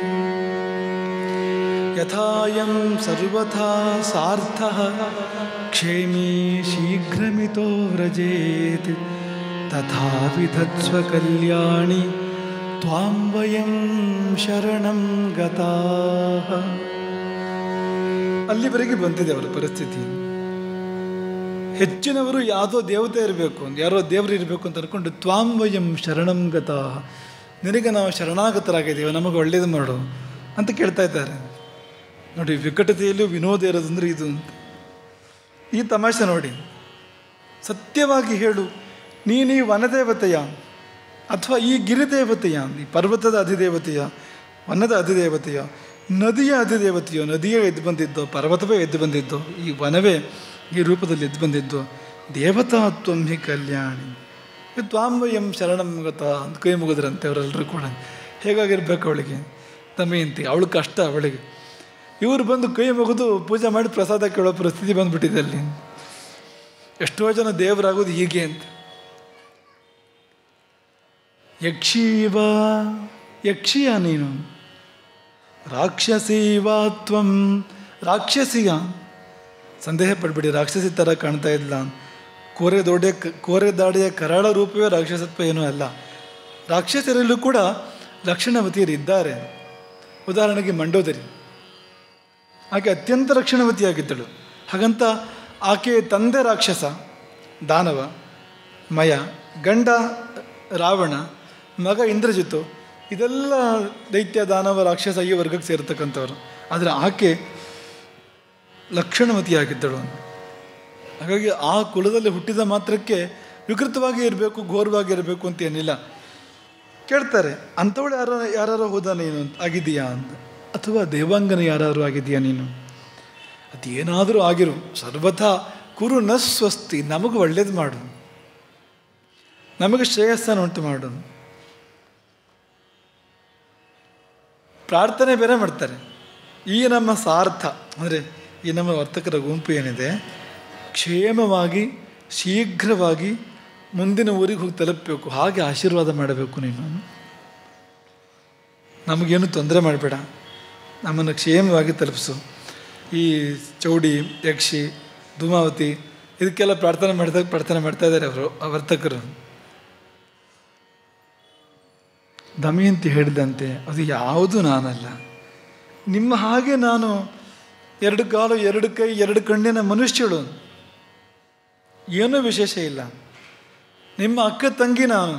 ಯಥಾಯಂ ಸರ್ವಥಾ ಸಾರ್ಥಃ ಕ್ಷೇಮೀ ಶೀಘ್ರಮಿತೋ ವ್ರಜೇತ್ ತಥಾ ವಿಧತ್ಸ್ವ ಕಲ್ಯಾಣಿ ತ್ವಾಂ ವಯಂ ಶರಣಂ ಗತಾಃ ಅಲ್ಲಿವರೆಗೆ ಬಂದಿದೆ ಅವರ ಪರಿಸ್ಥಿತಿ ಹೆಚ್ಚಿನವರು ಯಾವುದೋ ದೇವತೆ ಇರಬೇಕು ಅಂತ ಯಾರೋ ದೇವರು ಇರಬೇಕು ಅಂತ ಅನ್ಕೊಂಡು ತ್ವಾಂ ವಯಂ ಶರಣಂ ಗತ ನಿನಗೆ ನಾವು ಶರಣಾಗತರಾಗಿದ್ದೀವಿ ನಮಗೆ ಒಳ್ಳೇದು ಮಾಡು ಅಂತ ಕೇಳ್ತಾ ಇದ್ದಾರೆ ನೋಡಿ ವಿಕಟತೆಯಲ್ಲೂ ವಿನೋದ ಇರೋದಂದ್ರೆ ಇದು ಅಂತ ಈ ತಮಾಷೆ ನೋಡಿ ಸತ್ಯವಾಗಿ ಹೇಳು ನೀನು ಈ ವನದೇವತೆಯ ಅಥವಾ ಈ ಗಿರಿದೇವತೆಯ ಈ ಪರ್ವತದ ಅಧಿದೇವತೆಯ ವನದ ಅಧಿದೇವತೆಯ ನದಿಯ ಅಧಿದೇವತೆಯೋ ನದಿಯೇ ಎದ್ದು ಬಂದಿದ್ದೋ ಪರ್ವತವೇ ಎದ್ದು ಬಂದಿದ್ದೋ ಈ ವನವೇ ಈ ರೂಪದಲ್ಲಿ ಎದ್ದು ಬಂದಿದ್ದೋ ದೇವತಾ ತ್ವಂ ಹಿ ಕಲ್ಯಾಣಿ ತ್ವಾಂಬಯಂ ಶರಣಂ ಗತ ಅಂತ ಕೈ ಮುಗಿದ್ರಂತೆ ಅವರೆಲ್ಲರೂ ಕೂಡ ಹೇಗಾಗಿರ್ಬೇಕು ಅವಳಿಗೆ ದಮಯಂತಿ ಅವಳು ಕಷ್ಟ ಅವಳಿಗೆ ಇವರು ಬಂದು ಕೈ ಮುಗಿದು ಪೂಜೆ ಮಾಡಿ ಪ್ರಸಾದ ಕೇಳೋ ಪರಿಸ್ಥಿತಿ ಬಂದ್ಬಿಟ್ಟಿದೆ ಅಲ್ಲಿ ಎಷ್ಟೋ ಜನ ದೇವರಾಗೋದು ಹೀಗೆ ಅಂತ ಯಕ್ಷೀವ ಯಕ್ಷಿಯ ನೀನು ರಾಕ್ಷಸೀವ ತ್ವಂ ರಾಕ್ಷಸಿಯ ಸಂದೇಹ ಪಡ್ಬಿಡಿ ರಾಕ್ಷಸಿ ಥರ ಕಾಣ್ತಾ ಇಲ್ಲ ಕೋರೆ ದೊಡ್ಡ ಕೋರೆ ದಾಡಿಯ ಕರಾಳ ರೂಪವೇ ರಾಕ್ಷಸತ್ವ ಏನೂ ಅಲ್ಲ ರಾಕ್ಷಸರಲ್ಲೂ ಕೂಡ ಲಕ್ಷಣವತಿಯರು ಇದ್ದಾರೆ ಉದಾಹರಣೆಗೆ ಮಂಡೋದರಿ ಆಕೆ ಅತ್ಯಂತ ರಕ್ಷಣವತಿಯಾಗಿದ್ದಳು ಹಾಗಂತ ಆಕೆ ತಂದೆ ರಾಕ್ಷಸ ದಾನವ ಮಯ ಗಂಡ ರಾವಣ ಮಗ ಇಂದ್ರಜಿತು ಇದೆಲ್ಲ ದೈತ್ಯ ದಾನವ ರಾಕ್ಷಸ ಈ ವರ್ಗಕ್ಕೆ ಸೇರ್ತಕ್ಕಂಥವ್ರು ಆದರೆ ಆಕೆ ಲಕ್ಷಣವತಿಯಾಗಿದ್ದಳು ಹಾಗಾಗಿ ಆ ಕುಲದಲ್ಲಿ ಹುಟ್ಟಿದ ಮಾತ್ರಕ್ಕೆ ವಿಕೃತವಾಗಿ ಇರಬೇಕು ಘೋರವಾಗಿ ಇರಬೇಕು ಅಂತ ಏನಿಲ್ಲ ಕೇಳ್ತಾರೆ ಅಂಥವಳು ಯಾರ ಯಾರು ಹೋದ ನೀನು ಅಂತ ಆಗಿದೆಯಾ ಅಂತ ಅಥವಾ ದೇವಾಂಗನ ಯಾರು ಆಗಿದೆಯಾ ನೀನು ಅದೇನಾದರೂ ಆಗಿರು ಸರ್ವಥಾ ಕುರು ನ ಸ್ವಸ್ತಿ ನಮಗೆ ಒಳ್ಳೇದು ಮಾಡು ನಮಗೆ ಶ್ರೇಯಸ್ಸನ್ನು ಉಂಟು ಮಾಡು ಪ್ರಾರ್ಥನೆ ಬೇರೆ ಮಾಡ್ತಾರೆ ಈ ನಮ್ಮ ಸಾರ್ಥ ಅಂದರೆ ಈ ನಮ್ಮ ವರ್ತಕರ ಗುಂಪು ಏನಿದೆ ಕ್ಷೇಮವಾಗಿ ಶೀಘ್ರವಾಗಿ ಮುಂದಿನ ಊರಿಗೆ ಹೋಗಿ ತಲುಪಬೇಕು ಹಾಗೆ ಆಶೀರ್ವಾದ ಮಾಡಬೇಕು ನೀನು ನಮಗೇನು ತೊಂದರೆ ಮಾಡಬೇಡ ನಮ್ಮನ್ನು ಕ್ಷೇಮವಾಗಿ ತಲುಪಿಸು ಈ ಚೌಡಿ ಯಕ್ಷಿ ಧೂಮಾವತಿ ಇದಕ್ಕೆಲ್ಲ ಪ್ರಾರ್ಥನೆ ಮಾಡಿದಾಗ ಪ್ರಾರ್ಥನೆ ಮಾಡ್ತಾ ಇದ್ದಾರೆ ಅವರು ಆ ವರ್ತಕರು ದಮಯಂತಿ ಹೇಳಿದಂತೆ ಅದು ಯಾವುದು ನಾನಲ್ಲ ನಿಮ್ಮ ಹಾಗೆ ನಾನು ಎರಡು ಕಾಲು ಎರಡು ಕೈ ಎರಡು ಕಣ್ಣಿನ ಮನುಷ್ಯಳು ಏನೂ ವಿಶೇಷ ಇಲ್ಲ ನಿಮ್ಮ ಅಕ್ಕ ತಂಗಿ ನಾನು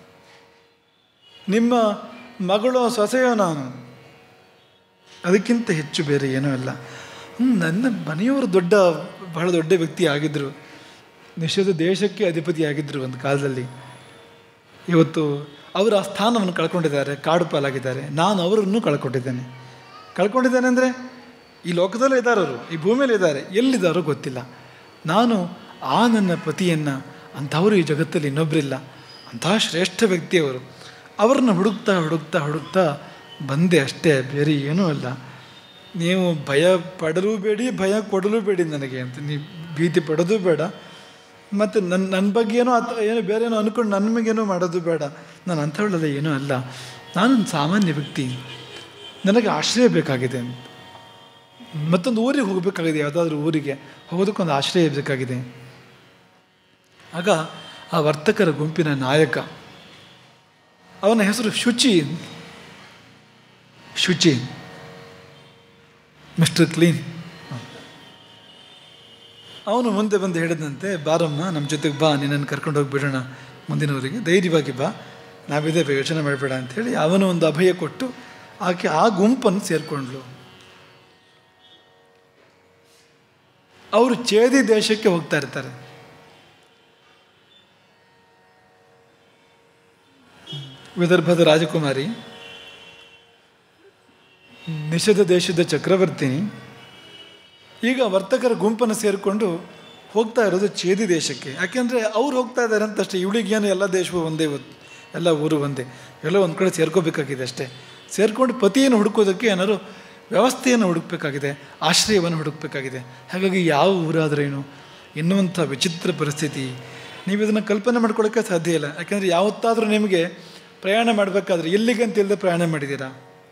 ನಿಮ್ಮ ಮಗಳು ಸೊಸೆಯೋ ನಾನು ಅದಕ್ಕಿಂತ ಹೆಚ್ಚು ಬೇರೆ ಏನೂ ಇಲ್ಲ ಹ್ಞೂ ನನ್ನ ಮನೆಯವರು ದೊಡ್ಡ ಬಹಳ ದೊಡ್ಡ ವ್ಯಕ್ತಿ ಆಗಿದ್ದರು ನಿಷೇಧ ದೇಶಕ್ಕೆ ಅಧಿಪತಿ ಆಗಿದ್ದರು ಒಂದು ಕಾಲದಲ್ಲಿ ಇವತ್ತು ಅವರು ಆ ಸ್ಥಾನವನ್ನು ಕಳ್ಕೊಂಡಿದ್ದಾರೆ ಕಾಡು ಪಾಲಾಗಿದ್ದಾರೆ ನಾನು ಅವರನ್ನು ಕಳ್ಕೊಂಡಿದ್ದೇನೆ ಕಳ್ಕೊಂಡಿದ್ದೇನೆ ಅಂದರೆ ಈ ಲೋಕದಲ್ಲೇ ಇದ್ದಾರೆ ಅವರು ಈ ಭೂಮಿಯಲ್ಲಿ ಇದ್ದಾರೆ ಎಲ್ಲಿದ್ದಾರೋ ಗೊತ್ತಿಲ್ಲ ನಾನು ಆ ನನ್ನ ಪತಿಯನ್ನು ಅಂಥವರು ಈ ಜಗತ್ತಲ್ಲಿ ಇನ್ನೊಬ್ಬರಿಲ್ಲ ಅಂತಹ ಶ್ರೇಷ್ಠ ವ್ಯಕ್ತಿಯವರು ಅವ್ರನ್ನ ಹುಡುಕ್ತಾ ಹುಡುಕ್ತಾ ಹುಡುಕ್ತಾ ಬಂದೆ ಅಷ್ಟೇ ಬೇರೆ ಏನೂ ಅಲ್ಲ ನೀವು ಭಯ ಪಡಲೂ ಬೇಡಿ ಭಯ ಕೊಡಲೂ ಬೇಡಿ ನನಗೆ ಅಂತ ನೀವು ಭೀತಿ ಪಡೋದು ಬೇಡ ಮತ್ತು ನನ್ನ ನನ್ನ ಬಗ್ಗೆ ಏನೋ ಅಥವಾ ಏನೋ ಬೇರೆ ಏನೋ ಅಂದ್ಕೊಂಡು ನನ್ನ ಮಗೇನೋ ಮಾಡೋದು ಬೇಡ ನಾನು ಅಂಥವಳೆಲ್ಲ ಏನೂ ಅಲ್ಲ ನಾನೊಂದು ಸಾಮಾನ್ಯ ವ್ಯಕ್ತಿ ನನಗೆ ಆಶ್ರಯ ಬೇಕಾಗಿದೆ ಮತ್ತೊಂದು ಊರಿಗೆ ಹೋಗಬೇಕಾಗಿದೆ ಯಾವುದಾದ್ರೂ ಊರಿಗೆ ಹೋಗೋದಕ್ಕೊಂದು ಆಶ್ರಯ ಬೇಕಾಗಿದೆ ಆಗ ಆ ವರ್ತಕರ ಗುಂಪಿನ ನಾಯಕ ಅವನ ಹೆಸರು ಶುಚಿ ಶುಚಿ ಮಿಸ್ಟರ್ ಕ್ಲೀನ್ ಅವನು ಮುಂದೆ ಬಂದು ಹೇಳಿದಂತೆ ಬಾರಮ್ಮ ನಮ್ಮ ಜೊತೆಗೆ ಬಾ ನಿನ್ನನ್ನು ಕರ್ಕೊಂಡು ಹೋಗಿ ಬಿಡೋಣ ಮುಂದಿನವರಿಗೆ ಧೈರ್ಯವಾಗಿ ಬಾ ನಾವಿದ್ದೇವೆ ಯೋಚನೆ ಮಾಡಬೇಡ ಅಂಥೇಳಿ ಅವನು ಒಂದು ಅಭಯ ಕೊಟ್ಟು ಆಕೆ ಆ ಗುಂಪನ್ನು ಸೇರಿಕೊಂಡ್ಳು ಅವರು ಚೇದಿ ದೇಶಕ್ಕೆ ಹೋಗ್ತಾ ಇರ್ತಾರೆ ವಿದರ್ಭದ ರಾಜಕುಮಾರಿ ನಿಷೇಧ ದೇಶದ ಚಕ್ರವರ್ತಿನಿ ಈಗ ವರ್ತಕರ ಗುಂಪನ್ನು ಸೇರಿಕೊಂಡು ಹೋಗ್ತಾ ಇರೋದು ಚೇದಿ ದೇಶಕ್ಕೆ ಯಾಕೆಂದರೆ ಅವ್ರು ಹೋಗ್ತಾ ಇದ್ದಾರೆ ಅಂತಷ್ಟೇ ಇವಳಿಗೇನು ಎಲ್ಲ ದೇಶವೂ ಒಂದೇ ಇವತ್ತು ಎಲ್ಲ ಊರು ಒಂದೇ ಎಲ್ಲ ಒಂದು ಕಡೆ ಸೇರ್ಕೋಬೇಕಾಗಿದೆ ಅಷ್ಟೇ ಸೇರ್ಕೊಂಡು ಪತಿಯನ್ನು ಹುಡುಕೋದಕ್ಕೆ ಏನಾದ್ರು ವ್ಯವಸ್ಥೆಯನ್ನು ಹುಡುಕಬೇಕಾಗಿದೆ ಆಶ್ರಯವನ್ನು ಹುಡುಕಬೇಕಾಗಿದೆ ಹಾಗಾಗಿ ಯಾವ ಊರಾದ್ರೇನು ಎನ್ನುವಂಥ ವಿಚಿತ್ರ ಪರಿಸ್ಥಿತಿ ನೀವು ಇದನ್ನು ಕಲ್ಪನೆ ಮಾಡ್ಕೊಳ್ಳೋಕ್ಕೆ ಸಾಧ್ಯ ಇಲ್ಲ ಯಾಕೆಂದರೆ ಯಾವತ್ತಾದರೂ ನಿಮಗೆ ಪ್ರಯಾಣ ಮಾಡಬೇಕಾದ್ರೆ ಎಲ್ಲಿಗೆ ಅಂತ ಇಲ್ಲದೆ ಪ್ರಯಾಣ ಮಾಡಿದ್ದೀರಾ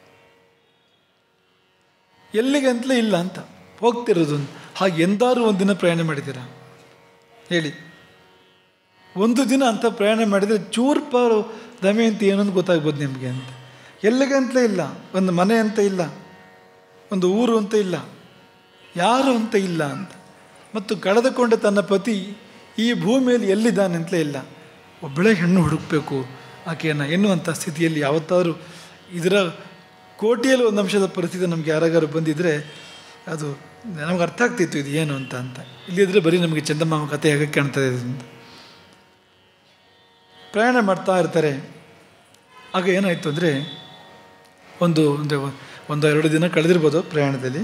ಎಲ್ಲಿಗೆ ಅಂತಲೇ ಇಲ್ಲ ಅಂತ ಹೋಗ್ತಿರೋದು ಹಾಗೆ ಎಂದಾರು ಒಂದು ದಿನ ಪ್ರಯಾಣ ಮಾಡಿದ್ದೀರಾ ಹೇಳಿ ಒಂದು ದಿನ ಅಂತ ಪ್ರಯಾಣ ಮಾಡಿದರೆ ಚೂರು ಪಾರು ದಮಯಂತಿ ಏನೊಂದು ಗೊತ್ತಾಗ್ಬೋದು ನಿಮಗೆ ಅಂತ ಎಲ್ಲಿಗೆ ಅಂತಲೇ ಇಲ್ಲ ಒಂದು ಮನೆ ಅಂತ ಇಲ್ಲ ಒಂದು ಊರು ಅಂತ ಇಲ್ಲ ಯಾರು ಅಂತ ಇಲ್ಲ ಅಂತ ಮತ್ತು ಕಳೆದುಕೊಂಡ ತನ್ನ ಪತಿ ಈ ಭೂಮಿಯಲ್ಲಿ ಎಲ್ಲಿದ್ದಾನೆ ಅಂತಲೇ ಇಲ್ಲ ಒಬ್ಬಳೇ ಹೆಣ್ಣು ಹುಡುಕಬೇಕು ಆಕೆಯನ್ನು ಎನ್ನುವಂಥ ಸ್ಥಿತಿಯಲ್ಲಿ ಯಾವತ್ತಾದರೂ ಇದರ ಕೋಟಿಯಲ್ಲಿ ಒಂದು ಅಂಶದ ಪರಿಸ್ಥಿತಿ ನಮಗೆ ಯಾರಾಗಾರು ಬಂದಿದ್ದರೆ ಅದು ನಮಗೆ ಅರ್ಥ ಆಗ್ತಿತ್ತು ಇದು ಏನು ಅಂತ ಅಂತ ಇಲ್ಲಿದ್ರೆ ಬರೀ ನಮಗೆ ಚಂದಮಾಮ ಕಥೆ ಹೇಗೆ ಕಾಣ್ತದೆ ಇದು ಅಂತ ಪ್ರಯಾಣ ಮಾಡ್ತಾ ಇರ್ತಾರೆ ಆಗ ಏನಾಯಿತು ಅಂದರೆ ಒಂದು ಒಂದು ಒಂದು ಎರಡು ದಿನ ಕಳೆದಿರ್ಬೋದು ಪ್ರಯಾಣದಲ್ಲಿ